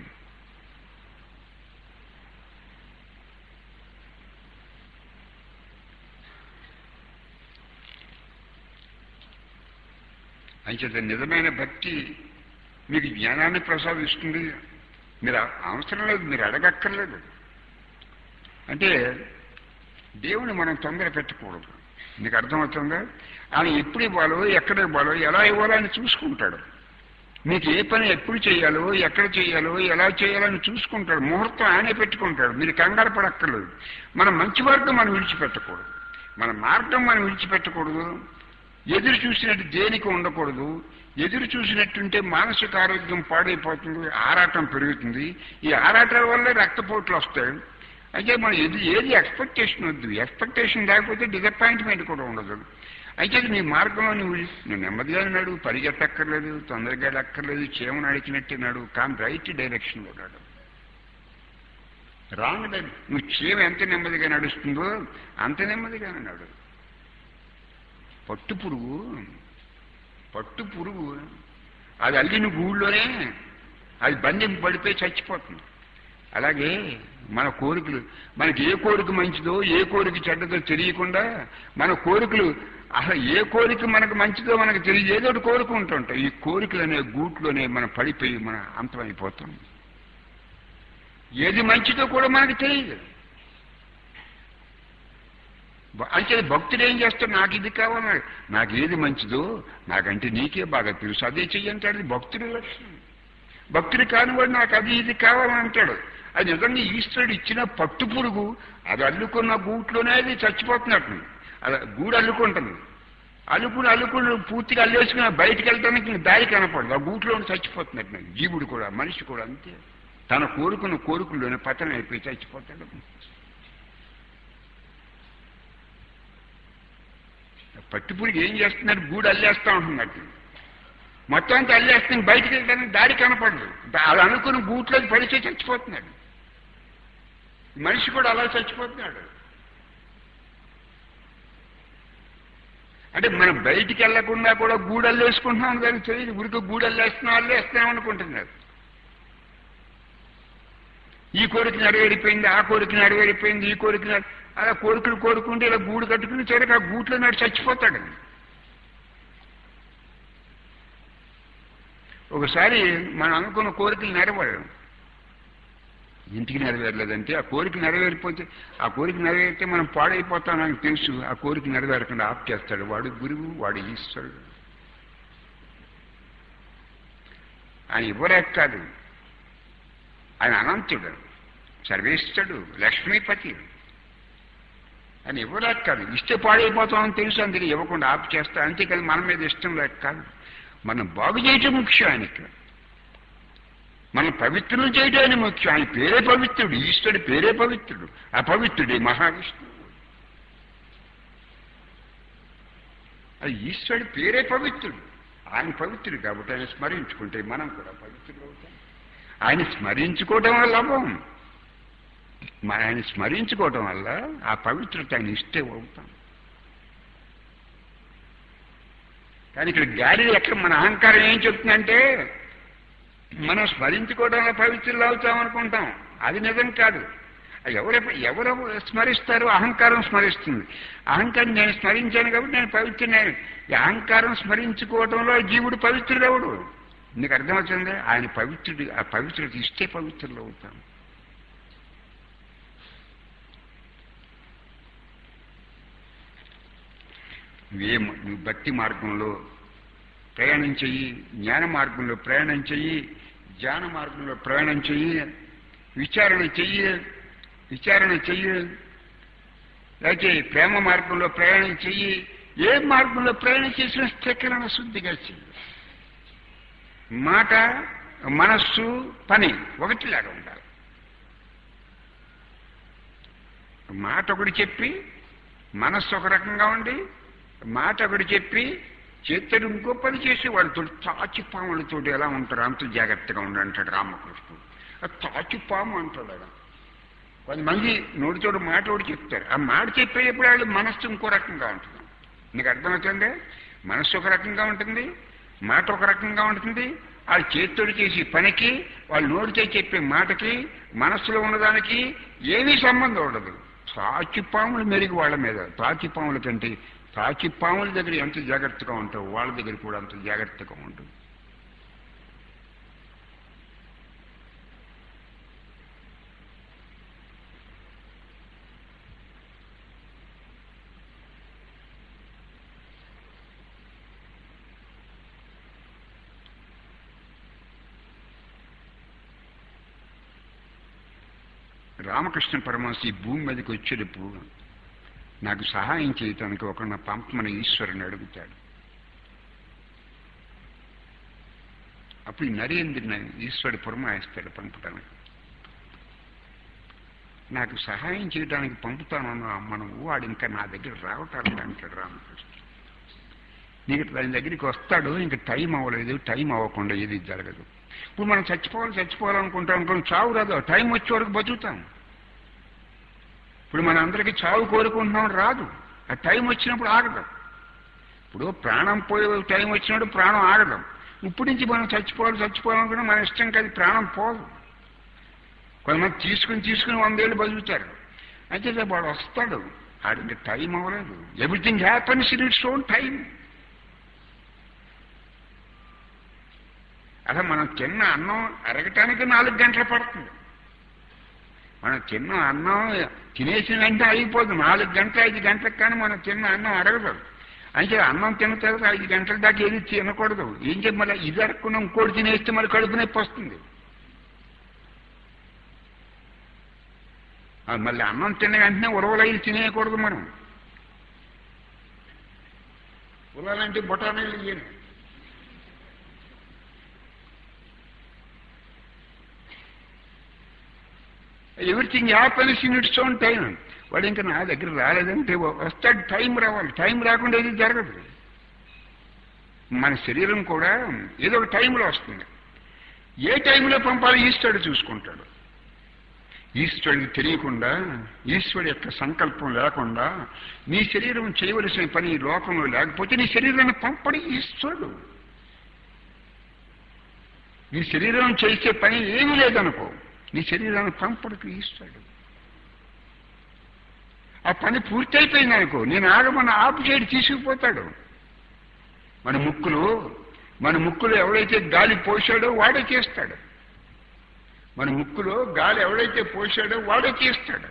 అంచేత నిజమైన భక్తి మీకు జ్ఞానాన్ని ప్రసాదిస్తుంది మీరు అవసరం లేదు మీరు అడగక్కర్లేదు అంటే దేవుని మనం తొందర పెట్టకూడదు మీకు అర్థమవుతుందా ఆయన ఎప్పుడు ఇవ్వాలో ఎక్కడ ఇవ్వాలో ఎలా ఇవ్వాలో ఆయన చూసుకుంటాడు మీకు ఏ పని ఎప్పుడు చేయాలో ఎక్కడ చేయాలో ఎలా చేయాలో అని చూసుకుంటాడు ముహూర్తం ఆయనే పెట్టుకుంటాడు మీరు కంగారు పడక్కర్లేదు మన మంచి మార్గం మనం విడిచిపెట్టకూడదు మన మార్గం మనం విడిచిపెట్టకూడదు ఎదురు చూసినట్టు దేనికి ఉండకూడదు ఎదురు చూసినట్టుంటే మానసిక ఆరోగ్యం పాడైపోతుంది ఆరాటం పెరుగుతుంది ఈ ఆరాటాల వల్లే రక్తపోట్లు వస్తాయి అయితే మనం ఏది ఏది ఎక్స్పెక్టేషన్ వద్దు ఎక్స్పెక్టేషన్ లేకపోతే డిసప్పాయింట్మెంట్ కూడా ఉండదు అయితే నీ మార్గంలో నువ్వు నువ్వు నెమ్మదిగా నడు పరిగెత్తక్కర్లేదు తొందరగా అక్కర్లేదు చేమ నడిచినట్టు నడు కానీ రైట్ డైరెక్షన్లో నడు రాంగ్ డైరె నువ్వు చీమ ఎంత నెమ్మదిగా నడుస్తుందో అంత నెమ్మదిగానే నడు పట్టు పురుగు పట్టు పురుగు అది అల్లిన గూళ్ళోనే అది బంధింపు పడిపోయి చచ్చిపోతుంది అలాగే మన కోరికలు మనకి ఏ కోరిక మంచిదో ఏ కోరిక చెడ్డదో తెలియకుండా మన కోరికలు అసలు ఏ కోరిక మనకు మంచిదో మనకు తెలియదు ఏదో ఒకటి కోరుకుంటుంటాం ఈ కోరికలనే గూట్లోనే మనం పడిపోయి మన అంతమైపోతాం ఏది మంచిదో కూడా మనకు తెలియదు బ- అంటే భక్తుడు ఏం చేస్తాడు నాకు ఇది కావాలి నాకు ఏది మంచిదో నాకంటే నీకే బాగా తెలుసు అదే చెయ్యంటాడు ఇది భక్తుడి లక్షణం భక్తుడు కానివాడు నాకు అది ఇది కావాలని అంటాడు అది నిజంగా ఈశ్వరుడు ఇచ్చిన పట్టు పురుగు అది అల్లుకున్న గూట్లోనే అది చచ్చిపోతున్నట్టు అది గూడు అల్లుకుంటుంది అల్లుకుని అల్లుకుని పూర్తిగా అల్లేసుకుని బయటికి వెళ్ళడానికి ఇంక దారి కనపడదు ఆ గూట్లో చచ్చిపోతున్నట్టు జీవుడు కూడా మనిషి కూడా అంతే తన కోరుకున్న కోరికల్లోనే పతనం అయిపోయి చచ్చిపోతాడు పట్టుపురికి ఏం చేస్తున్నారు గూడు అల్లేస్తా ఉంటున్నట్టు మొత్తం అంతా అల్లేస్తుంది బయటికి వెళ్ళడానికి దారి కనపడదు అది అనుకుని గూట్లోకి పడితే చచ్చిపోతున్నాడు మనిషి కూడా అలా చచ్చిపోతున్నాడు అంటే మనం బయటికి వెళ్లకుండా కూడా గూడల్లు వేసుకుంటున్నాం దానికి తెలియదు ఊరికి గూడల్లు వేస్తున్నాం అల్లేస్తున్నాం అనుకుంటున్నారు ఈ కోరిక నెరవేరిపోయింది ఆ కోరిక నెరవేరిపోయింది ఈ కోరిక నెర- అలా కోరికలు కోరుకుంటే ఇలా గూడు కట్టుకుని చివరికి ఆ గూట్లో నాడు చచ్చిపోతాడు ఒకసారి మనం అనుకున్న కోరికలు నెరవేరు ఇంటికి నెరవేరలేదంటే ఆ కోరిక నెరవేరిపోతే ఆ కోరిక నెరవేరితే మనం పాడైపోతాం నాకు తెలుసు ఆ కోరిక నెరవేరకుండా ఆప్ చేస్తాడు వాడు గురువు వాడు ఈశ్వరుడు ఆయన ఇవ్వలేక కాదు ఆయన అనంతుడు సర్వేశ్వరుడు లక్ష్మీపతి ఆయన ఇవ్వలేక కాదు ఇస్తే పాడైపోతామని తెలుసు అందుకే ఇవ్వకుండా ఆపు చేస్తా అంతేకాదు మన మీద ఇష్టం లేక కాదు మనం బాగు చేయటం ముఖ్యం ఆయనకి మనం పవిత్రులు చేయడం ఆయన ముఖ్యం ఆయన పేరే పవిత్రుడు ఈశ్వరుడి పేరే పవిత్రుడు అపవిత్రుడే మహావిష్ణువు అది ఈశ్వరుడి పేరే పవిత్రుడు ఆయన పవిత్రుడు కాబట్టి ఆయన స్మరించుకుంటే మనం కూడా పవిత్రులు అవుతాం ఆయన స్మరించుకోవటం వల్ల లాభం మన ఆయన స్మరించుకోవటం వల్ల ఆ పవిత్రత ఆయన ఇష్టే అవుతాం కానీ ఇక్కడ గాలి ఎక్కడ మన అహంకారం ఏం చెప్తుందంటే మనం స్మరించుకోవడం వల్ల పవిత్రులు అవుతాం అనుకుంటాం అది నిజం కాదు ఎవరు ఎవరు స్మరిస్తారు అహంకారం స్మరిస్తుంది అహంకారం నేను స్మరించాను కాబట్టి నేను పవిత్రున్నాను ఈ అహంకారం స్మరించుకోవడంలో జీవుడు పవిత్రుడు ఎవడు నీకు అర్థమవుతుంది ఆయన పవిత్రుడు ఆ పవిత్రత ఇస్తే పవిత్రులు అవుతాం నువ్వే నువ్వు భక్తి మార్గంలో ప్రయాణం చెయ్యి జ్ఞాన మార్గంలో ప్రయాణం చెయ్యి ధ్యాన మార్గంలో ప్రయాణం చెయ్యి విచారణ చెయ్యి విచారణ చెయ్యి లేకపోతే ప్రేమ మార్గంలో ప్రయాణం చెయ్యి ఏ మార్గంలో ప్రయాణం చేసినా స్థికరణ శుద్ధిగా చెయ్యి మాట మనస్సు పని ఒకటిలాగా ఉండాలి మాట ఒకటి చెప్పి మనస్సు ఒక రకంగా ఉండి మాట ఒకటి చెప్పి చేతుడు ఇంకో పని చేసి వాళ్ళతో తాచిపాములతో ఎలా ఉంటారు అంత జాగ్రత్తగా ఉండి అంటాడు రామకృష్ణుడు ఆ తాచిపాము అంటాడు ఆయన కొంతమంది నోటితోడు మాట ఒకటి చెప్తారు ఆ మాట చెప్పేటప్పుడు వాళ్ళు మనస్సు ఇంకో రకంగా ఉంటుంది నీకు అర్థమవుతుంది మనస్సు ఒక రకంగా ఉంటుంది మాట ఒక రకంగా ఉంటుంది వాళ్ళు చేత్తోడు చేసే పనికి వాళ్ళు నోటితో చెప్పే మాటకి మనస్సులో ఉన్నదానికి ఏమీ సంబంధం ఉండదు తాచిపాములు మెరుగు వాళ్ళ మీద తాచిపాముల కంటే తాచిపాముల దగ్గర ఎంత జాగ్రత్తగా ఉంటావు వాళ్ళ దగ్గర కూడా అంత జాగ్రత్తగా ఉంటుంది రామకృష్ణ పరమహంస ఈ భూమి మీదకి వచ్చేటప్పుడు నాకు సహాయం చేయటానికి ఒక నా పంపమని ఈశ్వరుని అడుగుతాడు అప్పుడు ఈ నరేంద్రుని ఈశ్వరుడు పురమాయిస్తాడు పంపటానికి నాకు సహాయం చేయడానికి పంపుతానన్న మనం వాడు ఇంకా నా దగ్గర రావటానికి అంటాడు రామకృష్ణ నీకు ఆయన దగ్గరికి వస్తాడు ఇంక టైం అవ్వలేదు టైం అవ్వకుండా ఏది జరగదు ఇప్పుడు మనం చచ్చిపోవాలి చచ్చిపోవాలనుకుంటాం అనుకుని చావు రాదు టైం వచ్చే వరకు బతుకుతాం ఇప్పుడు మన అందరికీ చావు కోరుకుంటున్నాం రాదు ఆ టైం వచ్చినప్పుడు ఆగదు ఇప్పుడు ప్రాణం పోయే టైం వచ్చినప్పుడు ప్రాణం ఆగదు ఇప్పుడు నుంచి మనం చచ్చిపోవాలి చచ్చిపోవాలనుకున్నా మన ఇష్టం కాదు ప్రాణం పోదు కొంతమంది తీసుకుని తీసుకుని వందేళ్ళు బతుకుతారు అయితే రేపు వాడు వస్తాడు ఆడికి టైం అవ్వలేదు everything happens in its own time అసలు మనం తిన్న అన్నం అరగటానికి నాలుగు గంటలు పడుతుంది మనం తిన్న అన్నం తినేసిన వెంటనే అయిపోతుంది నాలుగు గంటలు ఐదు గంటలకు కానీ మనం తిన్న అన్నం అరగదు అంటే అన్నం తిన్న తర్వాత ఐదు గంటల దాకా ఏది తినకూడదు ఏం చెప్పి మళ్ళీ ఇది అరగకుండా ఇంకోటి తినేస్తే మళ్ళీ కడుపు నొప్పి వస్తుంది ఆ మళ్ళీ అన్నం తిన్న వెంటనే ఉరవలైలు తినేయకూడదు మనం ఉరవలంటే బొటానీలు ఇయ్యను everything happiness in its own time వాడు ఇంకా నా దగ్గర రాలేదంటే వస్తాడు టైం రావాలి టైం రాకుండా ఏది జరగదు మన శరీరం కూడా ఏదో ఒక టైంలో వస్తుంది ఏ టైంలో పంపాలో ఈశ్వరుడు చూసుకుంటాడు ఈశ్వరుడికి తెలియకుండా ఈశ్వరుడు యొక్క సంకల్పం లేకుండా నీ శరీరం చేయవలసిన పని ఈ లోకంలో లేకపోతే నీ శరీరాన్ని పంపడి ఈశ్వరుడు నీ శరీరం చేసే పని ఏమీ లేదనుకో నీ శరీరాన్ని పంపడికి ఈశ్వరుడు ఆ పని పూర్తయిపోయింది అనుకో నేను ఆగమన్న ఆపు చేయడు తీసుకుపోతాడు మన ముక్కులు మన ముక్కులు ఎవడైతే గాలి పోసాడో వాడే చేస్తాడు మన ముక్కులో గాలి ఎవడైతే పోసాడో వాడే చేస్తాడు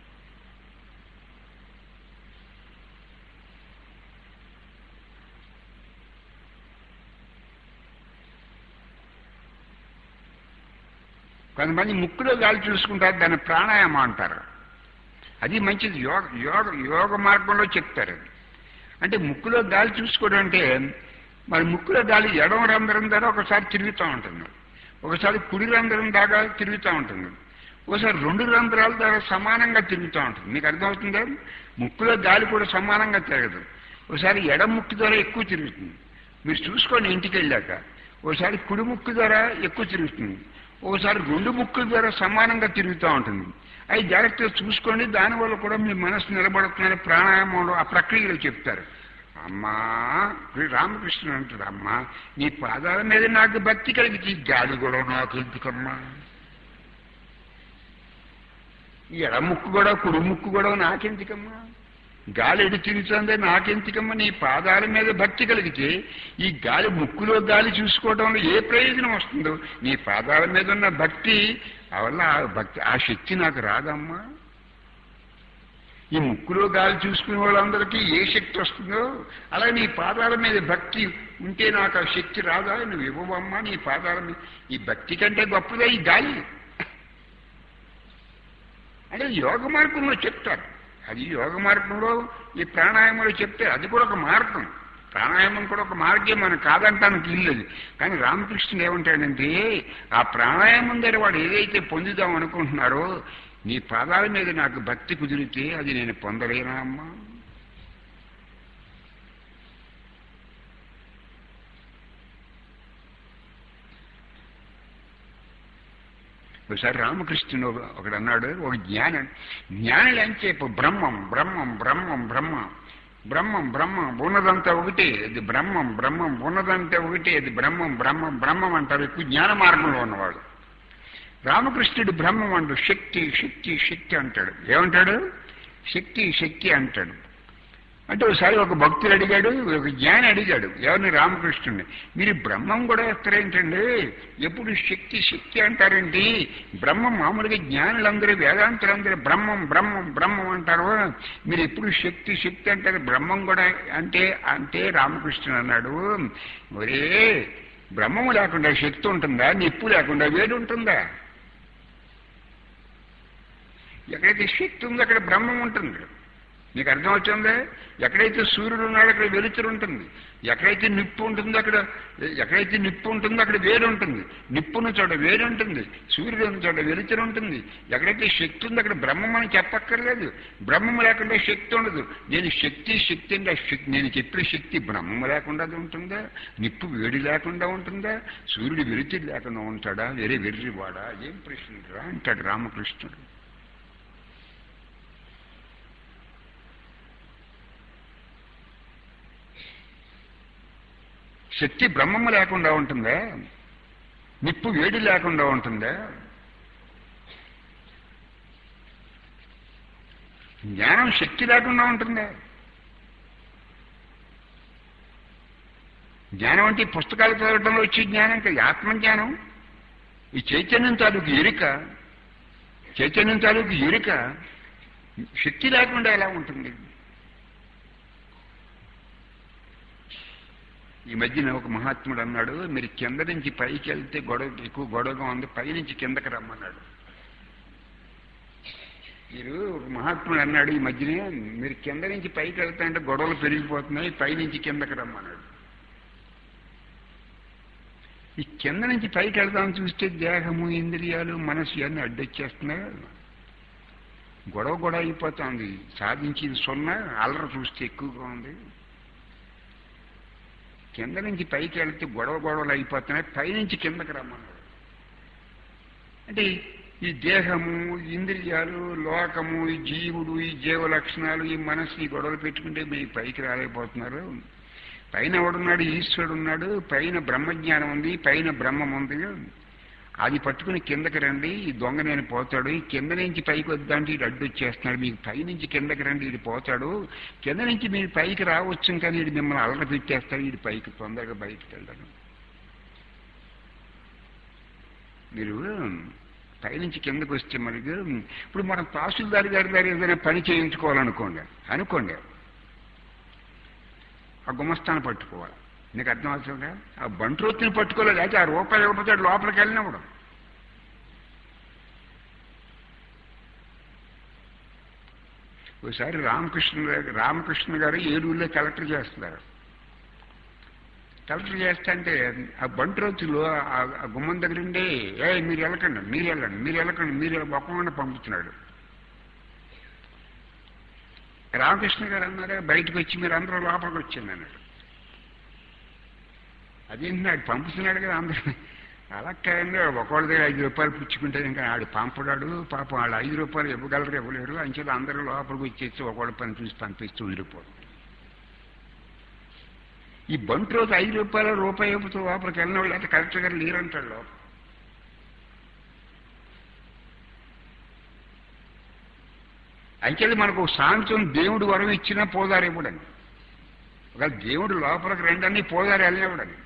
కొంతమంది ముక్కులో గాలి చూసుకుంటారు దాన్ని ప్రాణాయామం అంటారు అది మంచిది యోగ యోగ యోగ మార్గంలో చెప్తారు అది అంటే ముక్కులో గాలి చూసుకోవడం అంటే మరి ముక్కులో గాలి ఎడమ రంధ్రం ద్వారా ఒకసారి తిరుగుతూ ఉంటుంది ఒకసారి కుడి రంధ్రం దాకా తిరుగుతూ ఉంటుంది ఒకసారి రెండు రంధ్రాల ద్వారా సమానంగా తిరుగుతూ ఉంటుంది మీకు అర్థమవుతుందా ముక్కులో గాలి కూడా సమానంగా తిరగదు ఒకసారి ఎడం ముక్కు ద్వారా ఎక్కువ తిరుగుతుంది మీరు చూసుకోండి ఇంటికి వెళ్ళాక ఒకసారి కుడి ముక్కు ద్వారా ఎక్కువ తిరుగుతుంది ఒకసారి రెండు ముక్కుల ద్వారా సమానంగా తిరుగుతూ ఉంటుంది అవి జాగ్రత్తగా చూసుకోండి దానివల్ల కూడా మీ మనసు నిలబడుతుందని ప్రాణాయామంలో ఆ ప్రక్రియలో చెప్తారు అమ్మా ఇప్పుడు రామకృష్ణ అంటాడు అమ్మా నీ పాదాల మీద నాకు భక్తి కలిగించి గాలి కూడా నాకు ఎందుకమ్మా ఈ ఎడ ముక్కు కూడా కుడి ముక్కు కూడా నాకెందుకమ్మా గాలి ఎడు తిరుగుతుందే నాకెందుకమ్మా నీ పాదాల మీద భక్తి కలిగితే ఈ గాలి ముక్కులో గాలి చూసుకోవడంలో ఏ ప్రయోజనం వస్తుందో నీ పాదాల మీద ఉన్న భక్తి ఆ వల్ల ఆ భక్తి ఆ శక్తి నాకు రాదమ్మా ఈ ముక్కులో గాలి చూసుకునే వాళ్ళందరికీ ఏ శక్తి వస్తుందో అలాగే నీ పాదాల మీద భక్తి ఉంటే నాకు ఆ శక్తి రాదా నువ్వు ఇవ్వవమ్మా నీ పాదాల మీద ఈ భక్తి కంటే గొప్పదే ఈ గాలి అంటే యోగ మార్గంలో చెప్తారు అది యోగ మార్గంలో ఈ ప్రాణాయామంలో చెప్తే అది కూడా ఒక మార్గం ప్రాణాయామం కూడా ఒక మార్గం మనం కాదంటానికి ఇల్లది కానీ రామకృష్ణుడు ఏమంటాడంటే ఆ ప్రాణాయామం దగ్గర వాడు ఏదైతే పొందుదాం అనుకుంటున్నారో నీ పాదాల మీద నాకు భక్తి కుదిరితే అది నేను పొందలేనా అమ్మా ఒకసారి రామకృష్ణుడు ఒకడు అన్నాడు ఒక జ్ఞానం జ్ఞానులు అని చెప్పు బ్రహ్మం బ్రహ్మం బ్రహ్మం బ్రహ్మం బ్రహ్మం బ్రహ్మం ఉన్నదంతా ఒకటే ఇది బ్రహ్మం బ్రహ్మం ఉన్నదంతా ఒకటే ఇది బ్రహ్మం బ్రహ్మం బ్రహ్మం అంటారు ఎక్కువ జ్ఞాన మార్గంలో ఉన్నవాడు రామకృష్ణుడు బ్రహ్మం అంటాడు శక్తి శక్తి శక్తి అంటాడు ఏమంటాడు శక్తి శక్తి అంటాడు అంటే ఒకసారి ఒక భక్తుడు అడిగాడు ఒక జ్ఞాని అడిగాడు ఎవరిని రామకృష్ణుడిని మీరు బ్రహ్మం కూడా ఎత్తరేంటండి ఎప్పుడు శక్తి శక్తి అంటారేంటి బ్రహ్మం మామూలుగా జ్ఞానులందరూ వేదాంతులందరూ బ్రహ్మం బ్రహ్మం బ్రహ్మం అంటారు మీరు ఎప్పుడు శక్తి శక్తి అంటారు బ్రహ్మం కూడా అంటే అంటే రామకృష్ణుడు అన్నాడు ఒరే బ్రహ్మము లేకుండా శక్తి ఉంటుందా నిప్పు లేకుండా వేడి ఉంటుందా ఎక్కడైతే శక్తి ఉందో అక్కడ బ్రహ్మం ఉంటుంది నీకు అర్థమవుతుందా ఎక్కడైతే సూర్యుడు ఉన్నాడో అక్కడ వెలుతురు ఉంటుంది ఎక్కడైతే నిప్పు ఉంటుందో అక్కడ ఎక్కడైతే నిప్పు ఉంటుందో అక్కడ వేరు ఉంటుంది నిప్పున్న చోట వేరు ఉంటుంది సూర్యుడు ఉన్న చోట వెలుతురు ఉంటుంది ఎక్కడైతే శక్తి ఉందో అక్కడ బ్రహ్మం అని చెప్పక్కర్లేదు బ్రహ్మం లేకుండా శక్తి ఉండదు నేను శక్తి శక్తి అంటే ఆ శక్తి నేను చెప్పిన శక్తి బ్రహ్మం లేకుండా అది ఉంటుందా నిప్పు వేడి లేకుండా ఉంటుందా సూర్యుడు వెలుతురు లేకుండా ఉంటాడా వేరే వెర్రివాడా ఏం ప్రశ్న రా అంటాడు రామకృష్ణుడు శక్తి బ్రహ్మము లేకుండా ఉంటుందా నిప్పు వేడి లేకుండా ఉంటుందా జ్ఞానం శక్తి లేకుండా ఉంటుందా జ్ఞానం అంటే ఈ పుస్తకాలు చదవడంలో వచ్చే జ్ఞానం కాదు ఆత్మజ్ఞానం ఈ చైతన్యం తాలూకు ఎరుక చైతన్యం తాలూకు ఎరుక శక్తి లేకుండా ఎలా ఉంటుంది ఈ మధ్యన ఒక మహాత్ముడు అన్నాడు మీరు కింద నుంచి పైకి వెళ్తే గొడవ ఎక్కువ గొడవగా ఉంది పై నుంచి కిందకి రమ్మన్నాడు మీరు ఒక మహాత్ముడు అన్నాడు ఈ మధ్యనే మీరు కింద నుంచి పైకి వెళ్తా అంటే గొడవలు పెరిగిపోతున్నాయి పై నుంచి కిందకి రమ్మన్నాడు ఈ కింద నుంచి పైకి వెళ్దామని చూస్తే దేహము ఇంద్రియాలు మనసు ఇవన్నీ అడ్డొచ్చేస్తున్నాయి గొడవ గొడవ అయిపోతుంది సాధించింది సున్నా అల్లర చూస్తే ఎక్కువగా ఉంది కింద నుంచి పైకి వెళ్తే గొడవ గొడవలు అయిపోతున్నాయి పైనుంచి కిందకి రమ్మన్నాడు అంటే ఈ దేహము ఇంద్రియాలు లోకము ఈ జీవుడు ఈ జీవ లక్షణాలు ఈ మనసు ఈ గొడవలు పెట్టుకుంటే మీ పైకి రాలేకపోతున్నారు పైన ఎవడున్నాడు ఈశ్వరుడు ఉన్నాడు పైన బ్రహ్మజ్ఞానం ఉంది పైన బ్రహ్మం ఉంది అది పట్టుకుని కిందకి రండి ఈ దొంగ నేను పోతాడు ఈ కింద నుంచి పైకి వద్దంటే ఇటు అడ్డు వచ్చేస్తున్నాడు మీకు పై నుంచి కిందకి రండి ఇది పోతాడు కింద నుంచి మీరు పైకి రావచ్చు కానీ ఇది మిమ్మల్ని అల్లరి పెట్టేస్తాడు ఇది పైకి తొందరగా బయటకు వెళ్ళడం మీరు పైనుంచి కిందకు వస్తే మనకి ఇప్పుడు మనం తహసీల్దార్ గారి దగ్గర ఏదైనా పని చేయించుకోవాలనుకోండి అనుకోండి ఆ గుమస్తాను పట్టుకోవాలి నీకు అర్థం అవుతుందా ఆ బంట్రోత్తిని పట్టుకోలేదు అయితే ఆ రూపాయి ఇవ్వకపోతే వాడు లోపలికి వెళ్ళినప్పుడు ఒకసారి రామకృష్ణ రామకృష్ణ గారు ఏలూరులో కలెక్టర్ చేస్తున్నారు కలెక్టర్ చేస్తుంటే ఆ బంట్రోతులు ఆ గుమ్మం దగ్గర ఉండే ఏ మీరు వెళ్ళకండి మీరు వెళ్ళండి మీరు వెళ్ళకండి మీరు ఒక్కకుండా పంపుతున్నాడు రామకృష్ణ గారు అన్నారే బయటకు వచ్చి మీరు అందరూ లోపలికి వచ్చింది అన్నాడు అదేంటున్నాడు పంపుతున్నాడు కదా అందరూ అలా కాదండి ఒకళ్ళ దగ్గర ఐదు రూపాయలు పుచ్చుకుంటే ఇంకా ఆడు పంపడాడు పాపం వాళ్ళు ఐదు రూపాయలు ఇవ్వగలరు ఇవ్వలేరు అంచేది అందరూ లోపలికి వచ్చేసి ఒకళ్ళ పని చూసి పంపిస్తూ ఉండిపోతుంది ఈ బంట్ రోజు ఐదు రూపాయలు రూపాయి ఇవ్వతో లోపలికి వెళ్ళిన వాళ్ళు అయితే కలెక్టర్ గారు లేరంటాడు లోపల అంచేది మనకు సాంతం దేవుడు వరం ఇచ్చినా పోదారు ఇవ్వడని ఒక దేవుడు లోపలికి రెండని పోదారు వెళ్ళినవ్వడని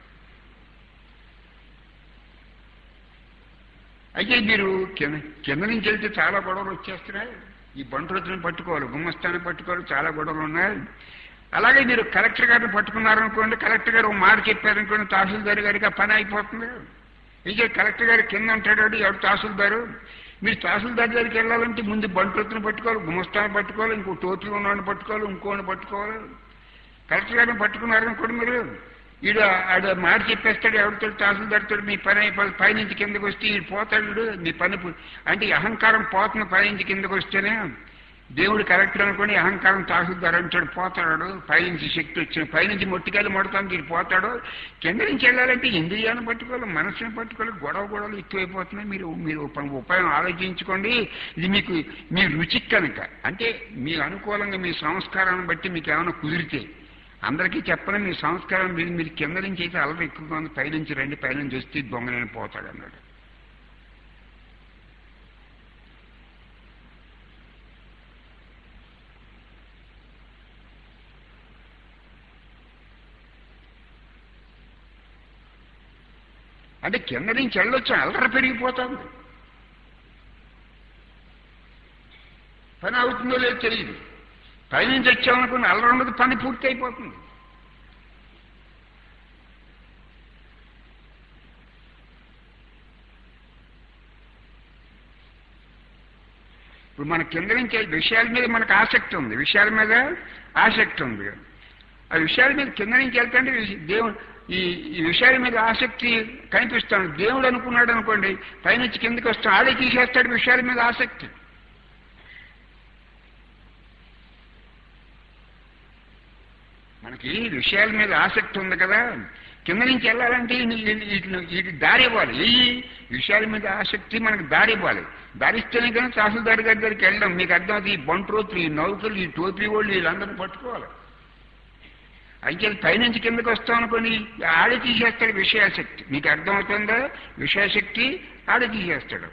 అయితే మీరు కింద కింద నుంచి వెళ్తే చాలా గొడవలు వచ్చేస్తున్నాయి ఈ బంటులను పట్టుకోవాలి గుమ్మస్థాన్ని పట్టుకోవాలి చాలా గొడవలు ఉన్నాయి అలాగే మీరు కలెక్టర్ గారిని పట్టుకున్నారనుకోండి కలెక్టర్ గారు ఒక మాట చెప్పారనుకోండి తహసీల్దార్ గారికి ఆ పని అయిపోతుంది ఇంకే కలెక్టర్ గారి కింద ఉంటాడు ఎవరు తహసీల్దారు మీరు తహసీల్దార్ దగ్గరికి వెళ్ళాలంటే ముందు బంటులను పట్టుకోవాలి గుమస్తాన్ని పట్టుకోవాలి ఇంకో టోతులు ఉన్నవాడిని పట్టుకోవాలి ఇంకోని పట్టుకోవాలి కలెక్టర్ గారిని పట్టుకున్నారనుకోండి మీరు ఈడు ఆడు మాట చెప్పేస్తాడు ఎవరితో తహసీల్దార్తో మీ పని అయిపోయి పైనుంచి కిందకు వస్తే ఈడు పోతాడు మీ పని పు- అంటే ఈ అహంకారం పోతున్న పైనుంచి కిందకు వస్తేనే దేవుడు కరెక్టర్ అనుకోని అహంకారం తహసీల్దార్ అంటాడు పోతాడు పైనుంచి శక్తి వచ్చిన పైనుంచి మొట్టికాయలు మొడతాను తీరు పోతాడు కింద నుంచి వెళ్ళాలంటే ఇంద్రియాలను పట్టుకోవాలి మనసుని పట్టుకోవాలి గొడవ గొడవలు ఎక్కువైపోతున్నాయి మీరు మీరు ఉప- ఉపాయం ఆలోచించుకోండి ఇది మీకు మీ రుచికి కనుక అంటే మీ అనుకూలంగా మీ సంస్కారాన్ని బట్టి మీకు ఏమైనా కుదిరితే అందరికీ చెప్పని మీ సంస్కారం మీరు మీరు కింద నుంచి అయితే అలరి ఎక్కువగా ఉంది పైనుంచి రండి పైనుంచి వస్తే దొంగనని పోతాడు అన్నాడు అంటే కింద నుంచి వెళ్ళొచ్చు అలర పెరిగిపోతుంది పని అవుతుందో లేదో తెలియదు పైనుంచి వచ్చామనుకుని అల్లరి ఉన్నది పని పూర్తి అయిపోతుంది ఇప్పుడు మన కింద నుంచి విషయాల మీద మనకు ఆసక్తి ఉంది విషయాల మీద ఆసక్తి ఉంది ఆ విషయాల మీద కింద నుంచి వెళ్తుంటే దేవుడు ఈ ఈ విషయాల మీద ఆసక్తి కనిపిస్తాను దేవుడు అనుకున్నాడు అనుకోండి పైనుంచి కిందకి వస్తాం ఆడే తీసేస్తాడు విషయాల మీద ఆసక్తి మనకి విషయాల మీద ఆసక్తి ఉంది కదా కింద నుంచి వెళ్ళాలంటే వీటి దారి ఇవ్వాలి ఈ విషయాల మీద ఆసక్తి మనకు దారి ఇవ్వాలి దారిస్తేనే కానీ తహసీల్దార్ గారి దగ్గరికి వెళ్ళడం మీకు అర్థం అవుతుంది ఈ బంట్రోతులు ఈ నౌకలు ఈ టోపీ వాళ్ళు వీళ్ళందరినీ పట్టుకోవాలి అయితే పైనుంచి కిందకి వస్తాం అనుకోని ఆడ తీసేస్తాడు విషయాశక్తి మీకు అర్థమవుతుందా విషయాశక్తి ఆడ తీసేస్తాడు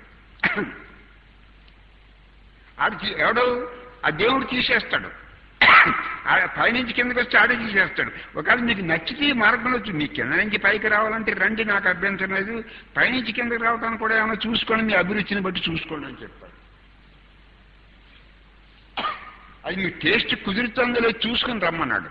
ఆడ తీ- ఎవడు ఆ దేవుడు తీసేస్తాడు ఆ పైనుంచి కిందకి వస్తే ఆడే తీసేస్తాడు ఒకవేళ మీకు నచ్చితే ఈ మార్గంలో వచ్చి మీకు కింద నుంచి పైకి రావాలంటే రండి నాకు అభ్యంతరం లేదు పైనుంచి కిందకి రావడానికి కూడా ఏమైనా చూసుకోండి మీ అభిరుచిని బట్టి చూసుకోండి అని చెప్పాడు అది మీ టేస్ట్ కుదురుతుందో లేదో చూసుకుని రమ్మన్నాడు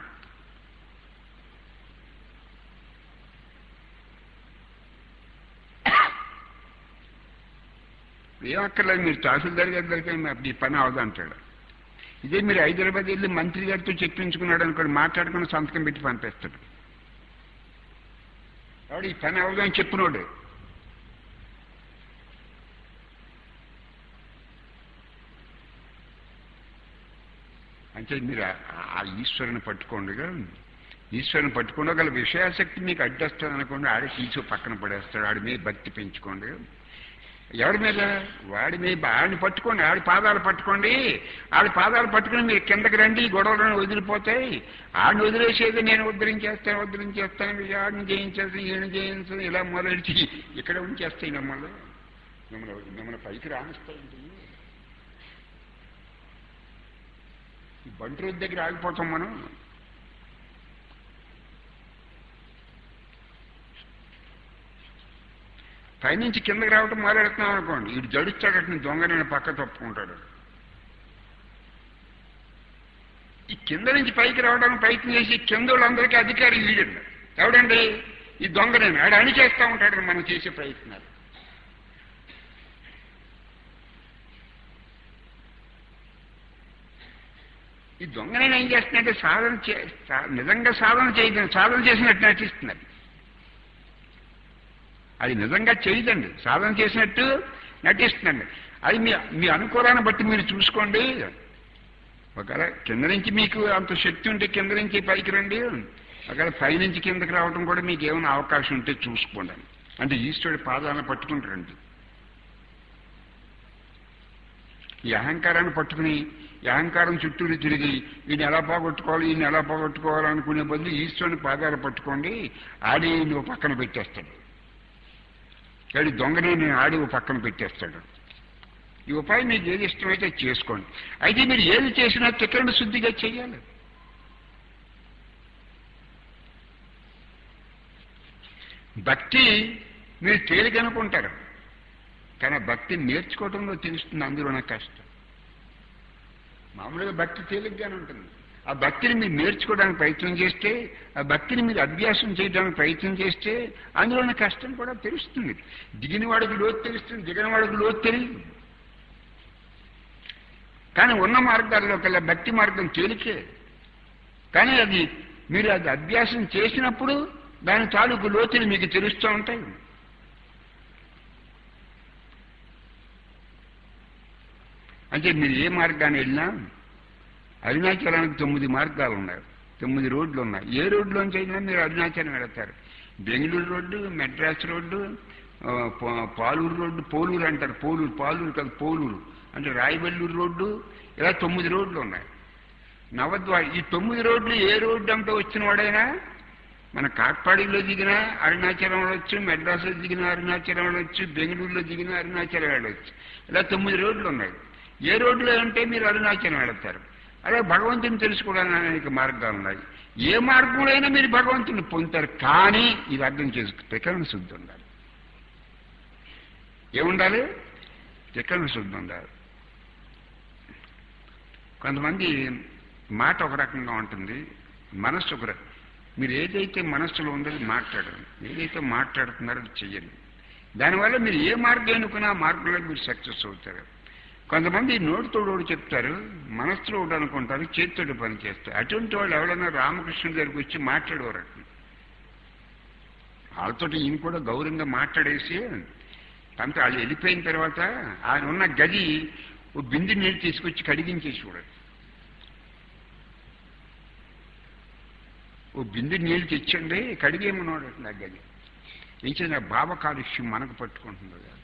ఏమక్కర్లేదు మీరు తహసీల్దార్ గారి దగ్గరికి మీ పని అవదు అంటాడు ఇదే మీరు హైదరాబాద్ వెళ్ళి మంత్రి గారితో చెప్పించుకున్నాడు అనుకోండి మాట్లాడుకుని సంతకం పెట్టి పంపిస్తాడు ఎవడు ఈ పని అవదు అని చెప్పినోడు అంటే మీరు ఆ- ఆ ఈశ్వరుని పట్టుకోండిగా ఈశ్వరుని పట్టుకోండి గల విషయాసక్తి మీకు అడ్డొస్తుంది అనుకోండి ఆడే తీసి పక్కన పడేస్తాడు ఆడి మీద భక్తి పెంచుకోండి ఎవరి మీద వాడి మీద ఆడిని పట్టుకోండి ఆడి పాదాలు పట్టుకోండి ఆడి పాదాలు పట్టుకుని మీరు కిందకి రండి ఈ గొడవలను వదిలిపోతాయి ఆడిని వదిలేసేది నేను ఉద్ధరించేస్తాను ఉద్ధరించేస్తాను మీరు ఆడిని జయించేస్తాను ఈయన జయించను ఇలా మొదలెడిచి ఇక్కడ ఉంచేస్తాయి మిమ్మల్ని మిమ్మల్ని మిమ్మల్ని పైకి రానిస్తాయండి ఈ బంటి రోజు దగ్గర ఆగిపోతాం మనం పైనుంచి కిందకి రావటం మొదలెడుతున్నాం అనుకోండి ఇటు జడుస్తాడట దొంగనని పక్క తప్పుకుంటాడు ఈ కింద నుంచి పైకి రావడానికి ప్రయత్నం చేసి కింద వాళ్ళందరికీ అధికారి వీడండి ఎవడండి ఈ దొంగనని ఆడు అణి చేస్తూ ఉంటాడు మనం చేసే ప్రయత్నాలు ఈ దొంగనని ఏం చేస్తున్నాడంటే సాధన చే సా- నిజంగా సాధన చేయడం సాధన చేసినట్టు నటిస్తున్నది అది నిజంగా చేయదండి సాధన చేసినట్టు నటిస్తుందండి అది మీ మీ అనుకూలాన్ని బట్టి మీరు చూసుకోండి ఒకవేళ కింద నుంచి మీకు అంత శక్తి ఉంటే కింద నుంచి పైకి రండి ఒకవేళ పైనుంచి కిందకి రావడం కూడా మీకు ఏమైనా అవకాశం ఉంటే చూసుకోండి అంటే ఈశ్వరుడి పాదాలను పట్టుకుంటారండి ఈ అహంకారాన్ని పట్టుకుని ఈ అహంకారం చుట్టూరు తిరిగి ఈయన ఎలా పోగొట్టుకోవాలి ఈయన ఎలా పోగొట్టుకోవాలి అనుకునే బదులు ఈశ్వరుని పాదాలు పట్టుకోండి ఆడి నువ్వు పక్కన పెట్టేస్తాడు వాడి దొంగనే నేను ఆడి ఓ పక్కన పెట్టేస్తాడు ఈ ఉపాయం మీకు ఏది ఇష్టమైతే అది చేసుకోండి అయితే మీరు ఏది చేసినా తిక్కరణ శుద్ధిగా చేయాలి భక్తి మీరు తేలికనుకుంటారు కానీ ఆ భక్తి నేర్చుకోవడంలో తెలుస్తుంది అందులోనే కష్టం మామూలుగా భక్తి తేలిగ్గానే ఉంటుంది ఆ భక్తిని మీరు నేర్చుకోవడానికి ప్రయత్నం చేస్తే ఆ భక్తిని మీరు అభ్యాసం చేయడానికి ప్రయత్నం చేస్తే అందులోని కష్టం కూడా తెలుస్తుంది దిగిన వాడికి లోతు తెలుస్తుంది దిగిన వాడికి లోతు తెలియదు కానీ ఉన్న మార్గాల్లో కల్లా భక్తి మార్గం తేలికే కానీ అది మీరు అది అభ్యాసం చేసినప్పుడు దాని తాలూకు లోతులు మీకు తెలుస్తూ ఉంటాయి అంటే మీరు ఏ మార్గాన్ని వెళ్ళినా అరుణాచలానికి తొమ్మిది మార్గాలు ఉన్నాయి తొమ్మిది రోడ్లు ఉన్నాయి ఏ రోడ్లోంచి అయినా మీరు అరుణాచలం వెళతారు బెంగళూరు రోడ్డు మెడ్రాస్ రోడ్డు ఆ, పా- పాలూరు రోడ్డు పోలూరు అంటారు పోలూరు పాలూరు కాదు పోలూరు అంటే రాయవెల్లూరు రోడ్డు ఇలా తొమ్మిది రోడ్లు ఉన్నాయి నవద్వా ఈ తొమ్మిది రోడ్లు ఏ రోడ్డు అంతా వచ్చిన వాడైనా మన కాట్పాడిలో దిగినా అరుణాచలం వెళ్ళొచ్చు మెడ్రాస్లో దిగిన అరుణాచలం వెళ్ళొచ్చు బెంగళూరులో దిగిన అరుణాచలం వెళ్ళొచ్చు ఇలా తొమ్మిది రోడ్లు ఉన్నాయి ఏ రోడ్లో ఉంటే మీరు అరుణాచలం వెళతారు అదే భగవంతుని తెలుసుకోవడానికి అనేక మార్గాలు ఉన్నాయి ఏ మార్గంలో అయినా మీరు భగవంతుని పొందుతారు కానీ ఇది అర్థం చేసుకు త్రికరణ శుద్ధి ఉండాలి ఏముండాలి త్రికరణ శుద్ధి ఉండాలి కొంతమంది మాట ఒక రకంగా ఉంటుంది మనస్సు ఒక రకం మీరు ఏదైతే మనస్సులో ఉందో అది మాట్లాడండి ఏదైతే మాట్లాడుతున్నారో అది చెయ్యండి దానివల్ల మీరు ఏ మార్గం ఎన్నుకున్నా ఆ మార్గంలో మీరు సక్సెస్ అవుతారు కొంతమంది నోటితోడు ఒకటి చెప్తారు మనసులో ఒకటి అనుకుంటారు చేతితోటి పని చేస్తారు అటువంటి వాళ్ళు ఎవరైనా రామకృష్ణుడి దగ్గరికి వచ్చి మాట్లాడేవారు వాళ్ళతోటి ఈయన కూడా గౌరవంగా మాట్లాడేసి తనతో వాళ్ళు వెళ్ళిపోయిన తర్వాత ఆయన ఉన్న గది ఓ బింది నీళ్ళు తీసుకొచ్చి కడిగించేసి చూడండి ఓ బింది నీళ్ళు తెచ్చండి కడిగేమన్నాడు నా గది ఇచ్చిన భావ కాలుష్యం మనకు పట్టుకుంటుంది కదా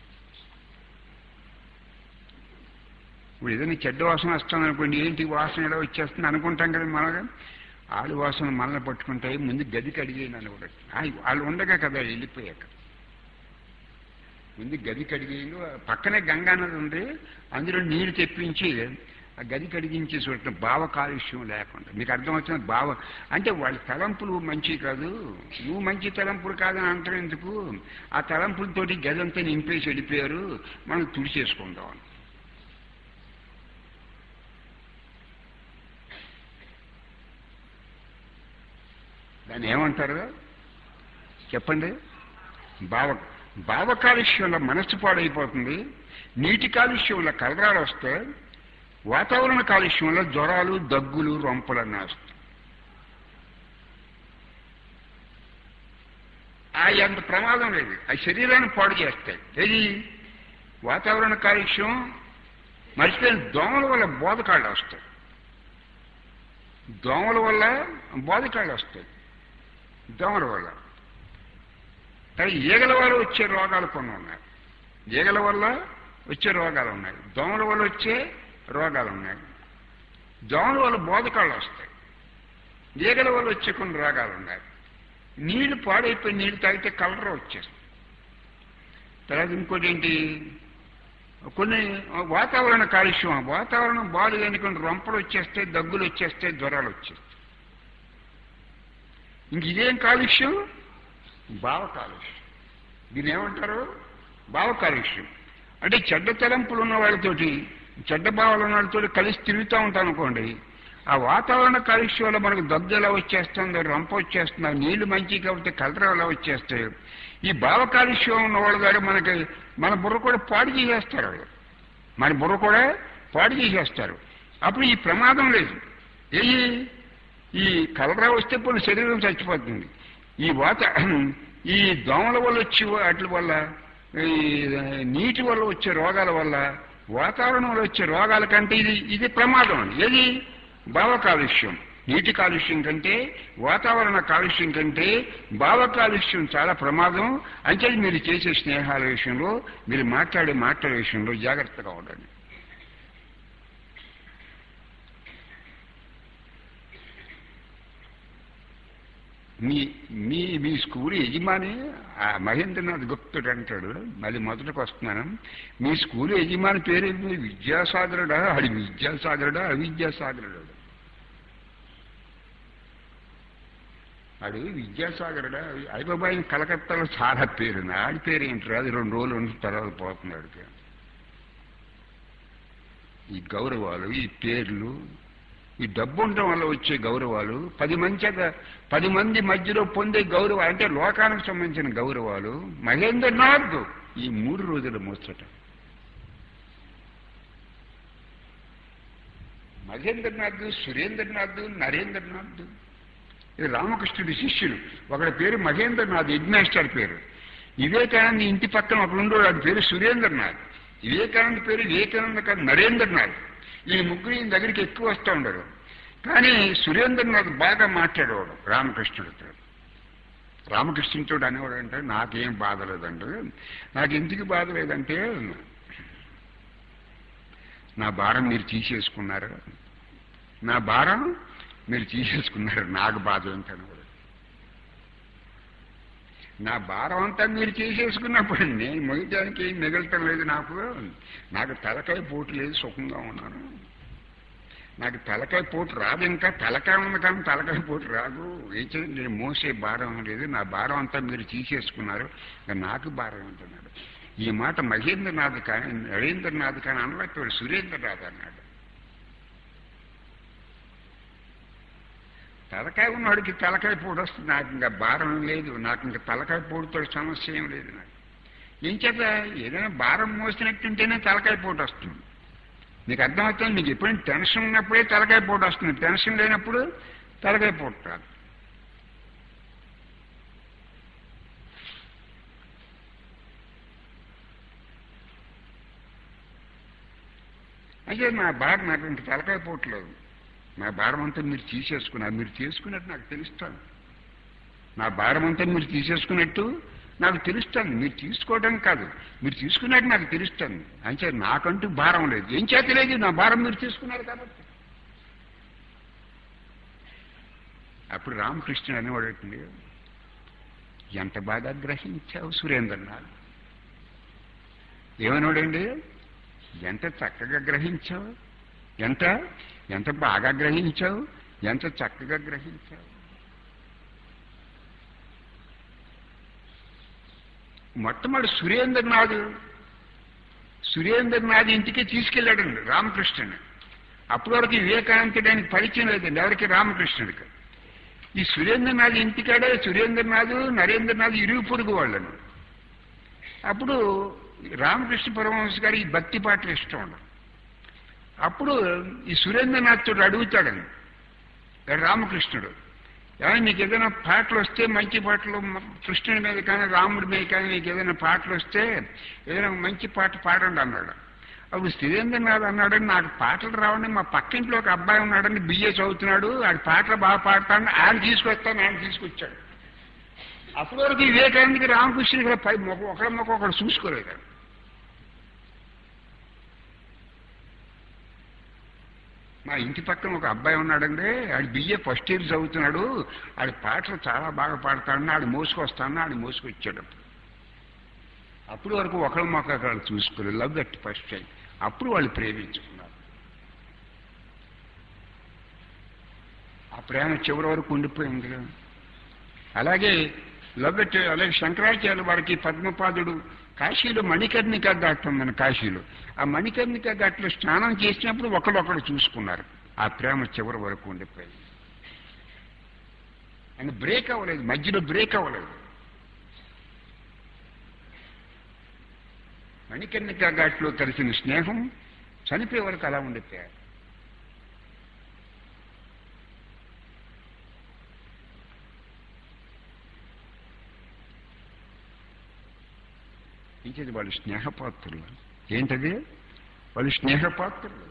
ఇప్పుడు ఏదైనా చెడ్డ వాసన వస్తుంది అనుకోండి ఏంటి వాసన ఎలా వచ్చేస్తుంది అనుకుంటాం కదా మనం ఆడు వాసన మనల్ని పట్టుకుంటాయి ముందు గది కడిగేయను అని కూడా వాళ్ళు ఉండగా కదా వెళ్ళిపోయాక ముందు గది కడిగేయండు పక్కనే గంగా నది ఉంది అందులో నీరు తెప్పించి ఆ గది కడిగించి చూడటం భావ కాలుష్యం లేకుండా మీకు అర్థమవుతున్న భావ అంటే వాళ్ళ తలంపులు మంచి కాదు నువ్వు మంచి తలంపులు కాదని అంటారు ఎందుకు ఆ తలంపులతోటి గది అంతా నింపేసి వెళ్ళిపోయారు మనం తుడిచేసుకుందాం అని దాన్ని ఏమంటారు చెప్పండి భావ భావ కాలుష్యంలో మనస్సు పాడైపోతుంది నీటి కాలుష్యంలో కలరాలు వస్తాయి వాతావరణ కాలుష్యంలో జ్వరాలు దగ్గులు రొంపలన్నీ వస్తాయి ఆ ఎంత ప్రమాదం లేదు ఆ శరీరాన్ని పాడు చేస్తాయి ఏది వాతావరణ కాలుష్యం మర్చిపోయిన దోమల వల్ల బోధకాళ్ళు వస్తాయి దోమల వల్ల బోధకాళ్ళు వస్తాయి దోమల వల్ల కానీ ఈగల వల్ల వచ్చే రోగాలు కొన్ని ఉన్నాయి ఈగల వల్ల వచ్చే రోగాలు ఉన్నాయి దోమల వల్ల వచ్చే రోగాలు ఉన్నాయి దోమల వల్ల బోధకాళ్ళు వస్తాయి ఈగల వల్ల వచ్చే కొన్ని రోగాలు ఉన్నాయి నీళ్లు పాడైపోయి నీళ్లు తాగితే కలర్ వచ్చేస్తుంది తర్వాత ఇంకోటి ఏంటి కొన్ని వాతావరణ కాలుష్యం వాతావరణం బాగాలేని కొన్ని రొంపలు వచ్చేస్తే దగ్గులు వచ్చేస్తే జ్వరాలు వచ్చేస్తాయి ఇంక ఇదేం కాలుష్యం భావ కాలుష్యం దీని ఏమంటారు భావ కాలుష్యం అంటే చెడ్డ తలంపులు ఉన్న వాళ్ళతోటి చెడ్డ భావాలు ఉన్న వాళ్ళతో కలిసి తిరుగుతూ ఉంటాం అనుకోండి ఆ వాతావరణ కాలుష్యం వల్ల మనకు దగ్గు ఎలా వచ్చేస్తుంది రంప వచ్చేస్తుంది నీళ్లు మంచి కాబట్టి కలర్ ఎలా వచ్చేస్తాయి ఈ భావ కాలుష్యం ఉన్న వాళ్ళు కూడా మనకి మన బుర్ర కూడా పాడు చేసేస్తారు మన బుర్ర కూడా పాడు చేసేస్తారు అప్పుడు ఈ ప్రమాదం లేదు ఏ ఈ కలరా వస్తే పోనీ శరీరం చచ్చిపోతుంది ఈ వాత ఈ దోమల వల్ల వచ్చే వాటి వల్ల ఈ నీటి వల్ల వచ్చే రోగాల వల్ల వాతావరణంలో వచ్చే రోగాల కంటే ఇది ఇది ప్రమాదం ఏది భావ కాలుష్యం నీటి కాలుష్యం కంటే వాతావరణ కాలుష్యం కంటే భావ కాలుష్యం చాలా ప్రమాదం అంటే మీరు చేసే స్నేహాల విషయంలో మీరు మాట్లాడే మాటల విషయంలో జాగ్రత్తగా ఉండండి మీ మీ మీ స్కూల్ యజమాని ఆ మహేంద్రనాథ్ గుప్తుడు అంటాడు మళ్ళీ మొదటికి వస్తున్నాను మీ స్కూల్ యజమాని పేరేంటి విద్యాసాగరుడా అది విద్యాసాగరుడా అవిద్యాసాగరుడా వాడు విద్యాసాగరుడా అయిబాబాయి కలకత్తాలో చాలా పేరు ఆడి పేరు ఏంటి అది రెండు రోజులు ఉన్న తర్వాత పోతున్నాడు ఈ గౌరవాలు ఈ పేర్లు ఈ డబ్బు ఉండటం వల్ల వచ్చే గౌరవాలు పది మంచి పది మంది మధ్యలో పొందే గౌరవాలు అంటే లోకానికి సంబంధించిన గౌరవాలు మహేంద్రనాథ్ ఈ మూడు రోజుల ముచ్చట మహేంద్రనాథ్ సురేంద్రనాథ్ నరేంద్రనాథ్ ఇది రామకృష్ణుడి శిష్యులు ఒకడి పేరు మహేంద్రనాథ్ హెడ్ మాస్టర్ పేరు వివేకానంద ఇంటి పక్కన ఒకడు ఉండేవాడు వాడి పేరు సురేంద్రనాథ్ వివేకానంద పేరు వివేకానంద కాదు నరేంద్రనాథ్ ఈ ముగ్గురు ఈయన దగ్గరికి ఎక్కువ వస్తూ ఉండరు కానీ సురేంద్రనాథ్ బాగా మాట్లాడేవాడు రామకృష్ణుడితో రామకృష్ణుడితో అనేవాడు అంటే నాకేం బాధ లేదంటే నాకు ఎందుకు బాధ లేదంటే నా భారం మీరు తీసేసుకున్నారు నా భారం మీరు తీసేసుకున్నారు నాకు బాధ ఏంటనేవాడు నా భారం అంతా మీరు చేసేసుకున్నప్పుడు నేను మొయ్యడానికి ఏం మిగలటం లేదు నాకు నాకు తలకాయ పోటు లేదు సుఖంగా ఉన్నాను నాకు తలకాయ పోటు రాదు ఇంకా తలకాయ ఉంది కానీ తలకాయ పోటు రాదు ఏం చేయండి నేను మోసే భారం లేదు నా భారం అంతా మీరు తీసేసుకున్నారు నాకు భారం అంటున్నాడు ఈ మాట మహేంద్రనాథ్ కానీ నరేంద్రనాథ్ కానీ అనలేకపోయాడు సురేంద్రనాథ్ అన్నాడు తలకాయ ఉన్నవాడికి తలకాయ పోటు వస్తుంది నాకు ఇంకా భారం లేదు నాకు ఇంకా తలకాయ పోటుతో సమస్య ఏం లేదు నాకు ఏం చేత ఏదైనా భారం మోసినట్టుంటేనే తలకాయ పోటు వస్తుంది మీకు అర్థమవుతుంది మీకు ఎప్పుడైనా టెన్షన్ ఉన్నప్పుడే తలకాయ పోటు వస్తుంది టెన్షన్ లేనప్పుడు తలకాయ పోటు రాదు అయితే నా భారం నాకు ఇంక తలకాయ పోవట్లేదు నా భారం అంతా మీరు తీసేసుకున్నారు మీరు చేసుకున్నట్టు నాకు తెలుస్తాను నా భారం అంతా మీరు తీసేసుకున్నట్టు నాకు తెలుస్తాను మీరు తీసుకోవడం కాదు మీరు తీసుకున్నట్టు నాకు తెలుస్తాను అంటే నాకంటూ భారం లేదు ఏం చేత లేదు నా భారం మీరు తీసుకున్నారు కాబట్టి అప్పుడు రామకృష్ణుడు అనేవాడు ఏంటండి, ఎంత బాగా గ్రహించావు సురేంద్రనాథ్ ఏమన్నాడండి ఎంత చక్కగా గ్రహించావు ఎంత ఎంత బాగా గ్రహించావు ఎంత చక్కగా గ్రహించావు మొట్టమొదటి సురేంద్రనాథ్ సురేంద్రనాథ్ ఇంటికి తీసుకెళ్ళాడండి రామకృష్ణుని అప్పటి వరకు వివేకానందుడానికి పరిచయం లేదండి ఎవరికి రామకృష్ణుడికి ఈ సురేంద్రనాథ్ ఇంటికాడే సురేంద్రనాథ్ నరేంద్రనాథ్ ఇరుగు పొరుగు వాళ్ళను అప్పుడు రామకృష్ణ పరమహంస గారి ఈ భక్తి పాటలు ఇష్టం ఉండదు అప్పుడు ఈ సురేంద్రనాథుడు అడుగుతాడని రామకృష్ణుడు ఏమైనా నీకు ఏదైనా పాటలు వస్తే మంచి పాటలు మ- కృష్ణుడి మీద కానీ రాముడి మీద కానీ నీకు ఏదైనా పాటలు వస్తే ఏదైనా మంచి పాట పాడండి అన్నాడు అప్పుడు సురేంద్రనాథ్ అన్నాడని నాకు పాటలు రావండి మా పక్కింట్లో ఒక అబ్బాయి ఉన్నాడని బిఏ చదువుతున్నాడు ఆడి పాటలు బాగా పాడతాడు ఆయన తీసుకొస్తాను ఆయన తీసుకొచ్చాడు అప్పటి వరకు వివేకానందకి రామకృష్ణుడి గారు పై మొక్క ఒకరి మొక్క ఒకడు చూసుకోలేదు మా ఇంటి పక్కన ఒక అబ్బాయి ఉన్నాడండి ఆడు బిఏ ఫస్ట్ ఇయర్ చదువుతున్నాడు ఆడి పాటలు చాలా బాగా పాడతాడని ఆడు మోసుకొస్తాను ఆడు మోసుకొచ్చాడు అప్పుడు వరకు ఒకరి మొక్క ఒకళ్ళు చూసుకోలేదు లవ్ దట్ ఫస్ట్ టైం అప్పుడు వాళ్ళు ప్రేమించుకున్నారు ఆ ప్రేమ చివరి వరకు ఉండిపోయింది కదా. అలాగే లవ్ దట్ అలాగే శంకరాచార్య వారికి పద్మపాదుడు కాశీలో మణికర్ణిక ఘాట్ ఉందని కాశీలో ఆ మణికర్ణిక ఘాట్లో స్నానం చేసినప్పుడు ఒకడొకడు చూసుకున్నారు ఆ ప్రేమ చివరి వరకు ఉండిపోయింది అని బ్రేక్ అవ్వలేదు మధ్యలో బ్రేక్ అవ్వలేదు మణికర్ణిక ఘాట్లో కలిసిన స్నేహం చనిపోయే వరకు అలా ఉండిపోయారు ఇంకేది వాళ్ళు స్నేహపాత్రులు ఏంటది వాళ్ళు స్నేహపాత్రులు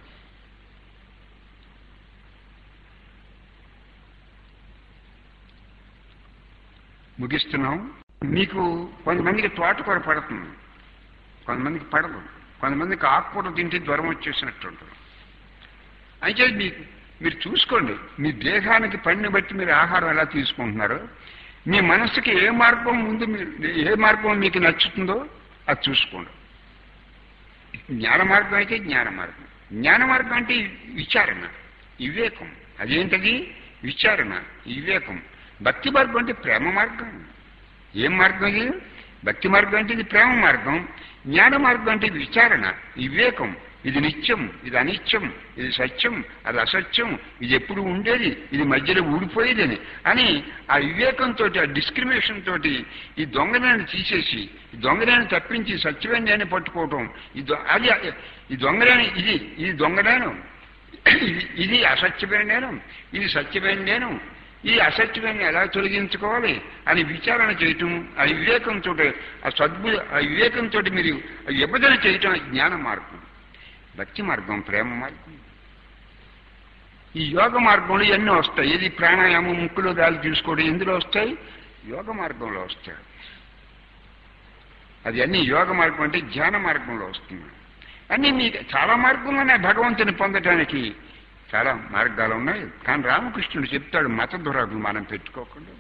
ముగిస్తున్నాం మీకు కొంతమందికి తోటకూర పడుతుంది కొంతమందికి పడదు కొంతమందికి ఆకుకూర తింటే జ్వరం వచ్చేసినట్టు ఉంటుంది అయితే మీకు మీరు చూసుకోండి మీ దేహానికి పనిని బట్టి మీరు ఆహారం ఎలా తీసుకుంటున్నారో మీ మనసుకి ఏ మార్గం ముందు మీరు ఏ మార్గం మీకు నచ్చుతుందో అది చూసుకోండి జ్ఞాన మార్గం అయితే జ్ఞాన మార్గం జ్ఞాన మార్గం అంటే విచారణ వివేకం అదేంటది విచారణ వివేకం భక్తి మార్గం అంటే ప్రేమ మార్గం ఏం మార్గం ఇది భక్తి మార్గం అంటే ఇది ప్రేమ మార్గం జ్ఞాన మార్గం అంటే ఇది విచారణ వివేకం ఇది నిత్యం ఇది అనిత్యం ఇది సత్యం అది అసత్యం ఇది ఎప్పుడు ఉండేది ఇది మధ్యలో ఊడిపోయేదని అని ఆ వివేకంతో ఆ డిస్క్రిమినేషన్ తోటి ఈ దొంగనాన్ని తీసేసి ఈ దొంగనాన్ని తప్పించి సత్యవేణ్యాన్ని పట్టుకోవటం ఈ దొ- అది ఈ దొంగనాన్ని ఇది ఇది దొంగనాను ఇది ఇది అసత్యమైన నేను ఇది సత్యమైన నేను ఈ అసత్యమైన ఎలా తొలగించుకోవాలి అని విచారణ చేయటం ఆ వివేకంతో ఆ సద్బు ఆ వివేకంతో మీరు ఆ విభజన చేయటం జ్ఞాన మార్గం భక్తి మార్గం ప్రేమ మార్గం ఈ యోగ మార్గంలో ఎన్నో వస్తాయి ఇది ప్రాణాయామం ముక్కులో గాలి తీసుకోవడం ఎందులో వస్తాయి యోగ మార్గంలో వస్తాయి అది అన్ని యోగ మార్గం అంటే ధ్యాన మార్గంలో వస్తుంది అన్ని మీకు చాలా మార్గంలో ఉన్నాయి భగవంతుని పొందటానికి చాలా మార్గాలు ఉన్నాయి కానీ రామకృష్ణుడు చెప్తాడు మత దురాకులు మనం పెట్టుకోకుండా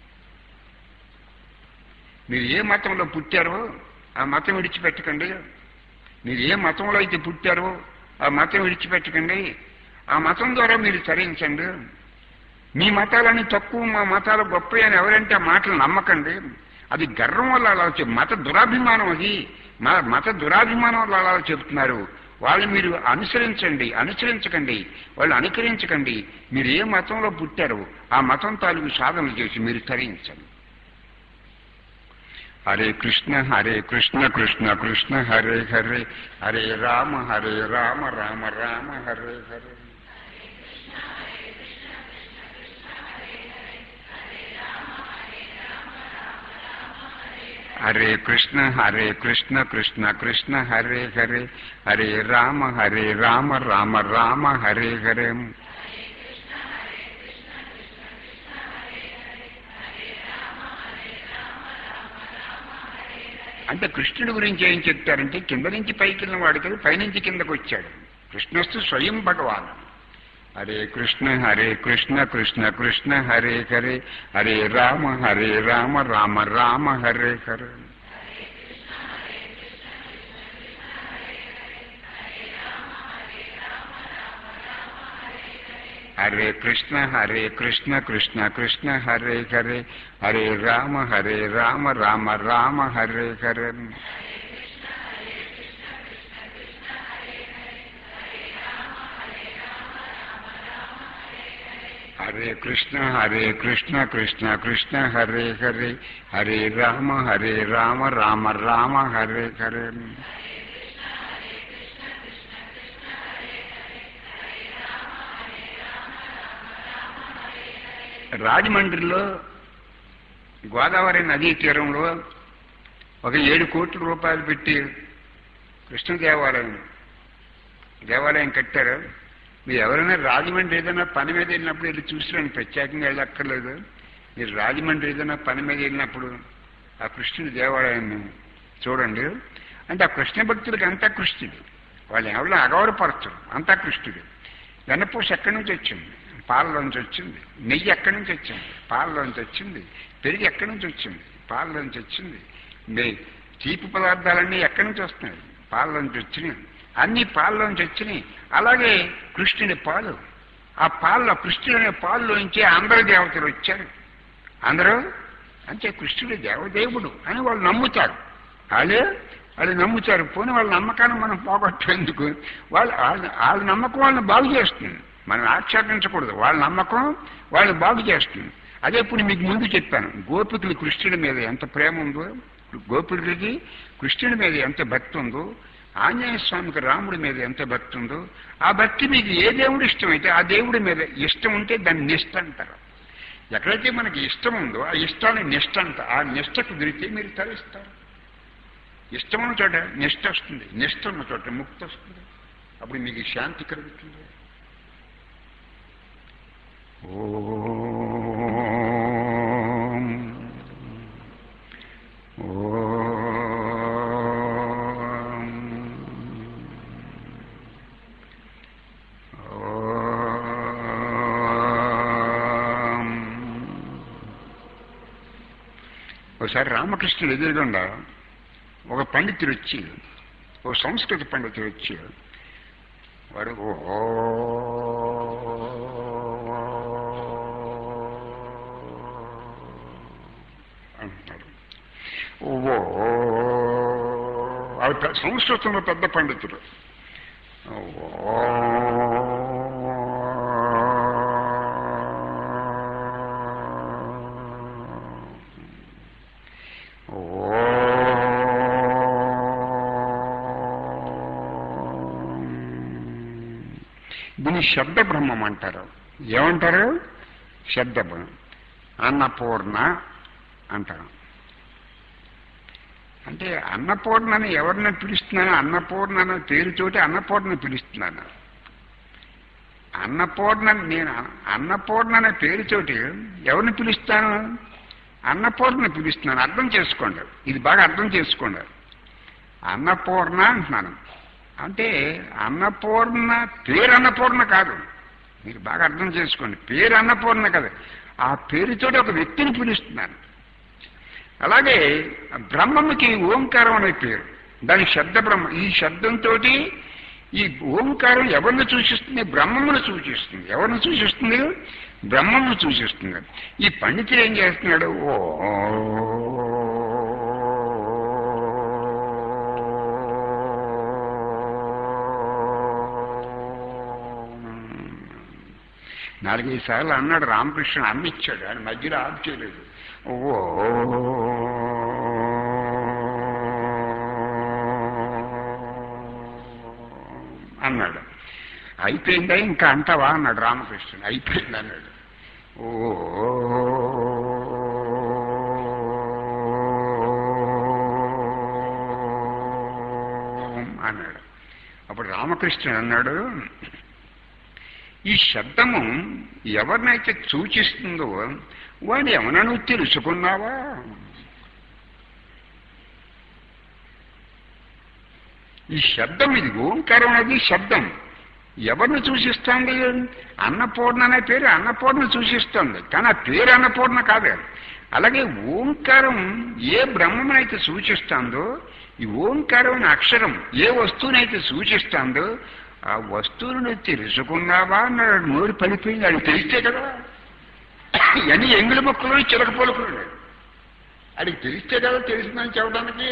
మీరు ఏ మతంలో పుట్టారో ఆ మతం విడిచిపెట్టకండి మీరు ఏ మతంలో అయితే పుట్టారో ఆ మతం విడిచిపెట్టకండి ఆ మతం ద్వారా మీరు తరించండి మీ మతాలన్నీ తక్కువ మా మతాలు గొప్ప అని ఎవరంటే ఆ మాటలు నమ్మకండి అది గర్వం వల్ల అలా వచ్చే మత దురాభిమానం అది మా మత దురాభిమానం వల్ల అలా చెప్తున్నారు వాళ్ళు మీరు అనుసరించండి అనుసరించకండి వాళ్ళు అనుకరించకండి మీరు ఏ మతంలో పుట్టారో ఆ మతం తాలూకు సాధనలు చేసి మీరు తరించండి హరే కృష్ణ హరే కృష్ణ కృష్ణ కృష్ణ హరే హరే హరే రామ హరే రామ రామ రామ హరే హరే హరే కృష్ణ హరే కృష్ణ కృష్ణ కృష్ణ హరే హరే హరే రామ హరే రామ రామ రామ హరే హరే అంటే కృష్ణుడి గురించి ఏం చెప్తారంటే కింద నుంచి పైకి వెళ్ళిన వాడు కదా పైనుంచి కిందకు వచ్చాడు కృష్ణస్తు స్వయం భగవాన్ హరే కృష్ణ హరే కృష్ణ కృష్ణ కృష్ణ హరే హరే హరే రామ హరే రామ రామ రామ హరే హరే హరే కృష్ణ హరే కృష్ణ కృష్ణ కృష్ణ హరే హరే హరే రామ హరే రామ రామ రామ హరే హరే హరే కృష్ణ హరే కృష్ణ కృష్ణ కృష్ణ హరే హరే హరే రామ హరే రామ రామ రామ హరే హరే రాజమండ్రిలో గోదావరి నదీ తీరంలో ఒక ఏడు కోట్ల రూపాయలు పెట్టి కృష్ణ దేవాలయం దేవాలయం కట్టారు మీరు ఎవరైనా రాజమండ్రి ఏదైనా పని మీద వెళ్ళినప్పుడు వెళ్ళి చూసిరండి ప్రత్యేకంగా వెళ్ళక్కర్లేదు మీరు రాజమండ్రి ఏదైనా పని మీద వెళ్ళినప్పుడు ఆ కృష్ణుడి దేవాలయాన్ని చూడండి అంటే ఆ కృష్ణ భక్తుడికి అంతా కృష్ణుడు వాళ్ళు ఎవరు అగౌరపరచరు అంతా కృష్ణుడు వెన్నపూస ఎక్కడి నుంచి వచ్చింది పాలలోంచి వచ్చింది నెయ్యి ఎక్కడి నుంచి వచ్చింది పాలలోంచి వచ్చింది పెరుగు ఎక్కడి నుంచి వచ్చింది పాలలోంచి వచ్చింది నే- తీపి పదార్థాలన్నీ ఎక్కడి నుంచి వస్తున్నాయి పాలలోంచి వచ్చినాయి అన్ని పాలలోంచి వచ్చినాయి అలాగే కృష్ణుని పాలు ఆ పాలలో కృష్ణుడు అనే పాలులోంచి అందరు దేవతలు వచ్చారు అందరూ అంటే కృష్ణుడు దేవదేవుడు అని వాళ్ళు నమ్ముతారు వాళ్ళే వాళ్ళు నమ్ముతారు పోనీ వాళ్ళ నమ్మకాన్ని మనం పోగొట్టేందుకు వాళ్ళు వాళ్ళ వాళ్ళ నమ్మకం వాళ్ళని బాగు చేస్తుంది మనం ఆక్షేపించకూడదు వాళ్ళ నమ్మకం వాళ్ళని బాగు చేస్తుంది అదే ఇప్పుడు మీకు ముందు చెప్పాను గోపికులు కృష్ణుడి మీద ఎంత ప్రేమ ఉందో గోపికులకి కృష్ణుడి మీద ఎంత భక్తి ఉందో ఆంజనేయ స్వామికి రాముడి మీద ఎంత భక్తి ఉందో ఆ భక్తి మీకు ఏ దేవుడు ఇష్టమైతే ఆ దేవుడి మీద ఇష్టం ఉంటే దాన్ని నిష్ట అంటారు ఎక్కడైతే మనకి ఇష్టం ఉందో ఆ ఇష్టాన్ని నిష్ట అంట ఆ నిష్టకు దొరికితే మీరు తరిస్తారు ఇష్టం ఉన్న చోట నిష్ట వస్తుంది నిష్ట ఉన్న చోట ముక్తి వస్తుంది అప్పుడు మీకు శాంతి కలుగుతుంది ఓం ఓం ఓం ఒకసారి రామకృష్ణుడు ఎదురుగుండా ఒక పండితుడు వచ్చి ఓ సంస్కృత పండితుడు వచ్చి వాడు ఓ అంటాడు ఓ అది పె- సంస్కృతంలో పెద్ద పండితుడు ఓ దీన్ని శబ్ద బ్రహ్మం అంటారు ఏమంటారు శబ్ద బ్రహ్మం అన్నపూర్ణ అంటారు అంటే అన్నపూర్ణని ఎవరిని పిలుస్తున్నాను అన్నపూర్ణ అనే పేరుతోటి అన్నపూర్ణ పిలుస్తున్నాను అన్నపూర్ణ నేను అన్నపూర్ణ అనే పేరుతోటి ఎవరిని పిలుస్తాను అన్నపూర్ణ పిలుస్తున్నాను అర్థం చేసుకోండి ఇది బాగా అర్థం చేసుకోండి అన్నపూర్ణ అంటున్నాను అంటే అన్నపూర్ణ పేరు అన్నపూర్ణ కాదు మీరు బాగా అర్థం చేసుకోండి పేరు అన్నపూర్ణ కదా ఆ పేరుతోటి ఒక వ్యక్తిని పిలుస్తున్నాను అలాగే బ్రహ్మముకి ఓంకారం అనే పేరు దాని శబ్ద బ్రహ్మ ఈ శబ్దంతో ఈ ఓంకారం ఎవరిని సూచిస్తుంది బ్రహ్మమును సూచిస్తుంది ఎవరిని సూచిస్తుంది బ్రహ్మమును సూచిస్తుంది ఈ పండితుడు ఏం చేస్తున్నాడు ఓ నాలుగైదు సార్లు అన్నాడు రామకృష్ణ అమ్మిచ్చాడు ఆయన మధ్యలో ఆఫ్ చేయలేదు ఓ అన్నాడు అయిపోయిందా ఇంకా అంటావా అన్నాడు రామకృష్ణుడు అయిపోయింది అన్నాడు ఓ అన్నాడు అప్పుడు రామకృష్ణుడు అన్నాడు ఈ శబ్దము ఎవరినైతే సూచిస్తుందో వాడు ఏమన్నా నువ్వు తెలుసుకున్నావా ఈ శబ్దం ఇది ఓంకారం అనేది శబ్దం ఎవరిని సూచిస్తుంది అన్నపూర్ణ అనే పేరు అన్నపూర్ణ సూచిస్తుంది కానీ ఆ పేరు అన్నపూర్ణ కాదు అలాగే ఓంకారం ఏ బ్రహ్మనైతే సూచిస్తుందో ఈ ఓంకారం అనే అక్షరం ఏ వస్తువునైతే సూచిస్తుందో ఆ వస్తువును తెలుసుకున్నావా అన్నాడు నోరు పడిపోయింది అది తెలిస్తే కదా ఇవన్నీ ఎంగుల మొక్కలు చిలక పొలకులు అది తెలిస్తే కదా తెలిసిందని చెప్పడానికి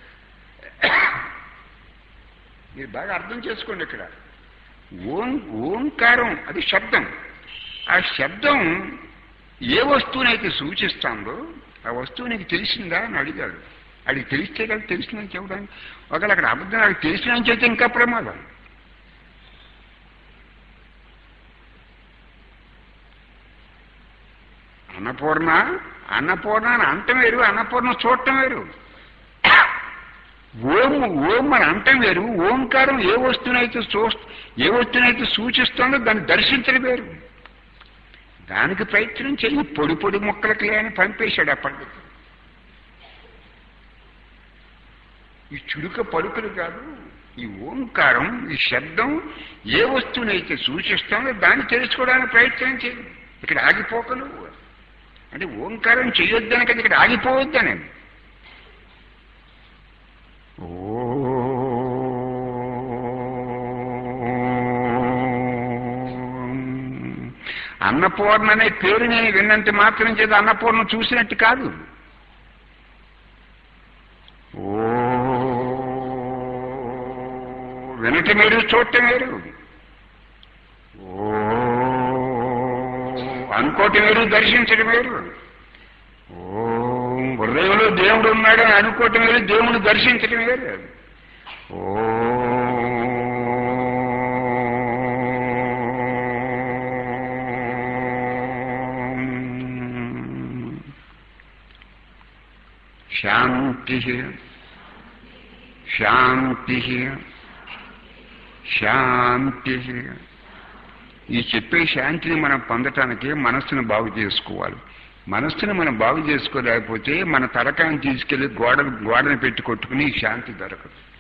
మీరు బాగా అర్థం చేసుకోండి ఇక్కడ ఓం ఓంకారం అది శబ్దం ఆ శబ్దం ఏ వస్తువునైతే సూచిస్తుందో ఆ వస్తువు నీకు తెలిసిందా అని అడిగాడు అది తెలిస్తే కదా తెలిసిందని చెప్పడానికి ఒకవేళ అక్కడ అబద్ధం నాకు తెలిసిందని చెప్తే ఇంకా ప్రమాదం అన్నపూర్ణ అన్నపూర్ణ అని అంటం వేరు అన్నపూర్ణ చూడటం వేరు ఓం ఓం అని అంటం వేరు ఓంకారం ఏ వస్తువునైతే చూ ఏ వస్తువునైతే సూచిస్తుందో దాన్ని దర్శించడం వేరు దానికి ప్రయత్నం చెయ్యి పొడి పొడి మొక్కలకి లేని పంపేశాడు అప్పటికి ఈ చుడుక పలుకులు కాదు ఈ ఓంకారం ఈ శబ్దం ఏ వస్తువునైతే సూచిస్తుందో దాన్ని తెలుసుకోవడానికి ప్రయత్నం చేయి ఇక్కడ ఆగిపోకలు అంటే ఓంకారం చేయొద్దని కదా ఇక్కడ ఆగిపోవద్దని అన్నపూర్ణ అనే పేరు నేను విన్నంత మాత్రం చేత అన్నపూర్ణ చూసినట్టు కాదు ఓ వినటం వేరు చూడటం వేరు ఓ అనుకోవటం వేరు దర్శించడం వేరు ఓ హృదయంలో దేవుడు ఉన్నాడు అని అనుకోవటం వేరు దేవుడు దర్శించడం వేరు ఓ శాంతి శాంతి శాంతి ఈ చెప్పే శాంతిని మనం పొందటానికి మనస్సును బాగు చేసుకోవాలి మనస్సును మనం బాగు చేసుకోలేకపోతే మన తలకాయని తీసుకెళ్లి గోడ గోడని పెట్టి కొట్టుకుని శాంతి దొరకదు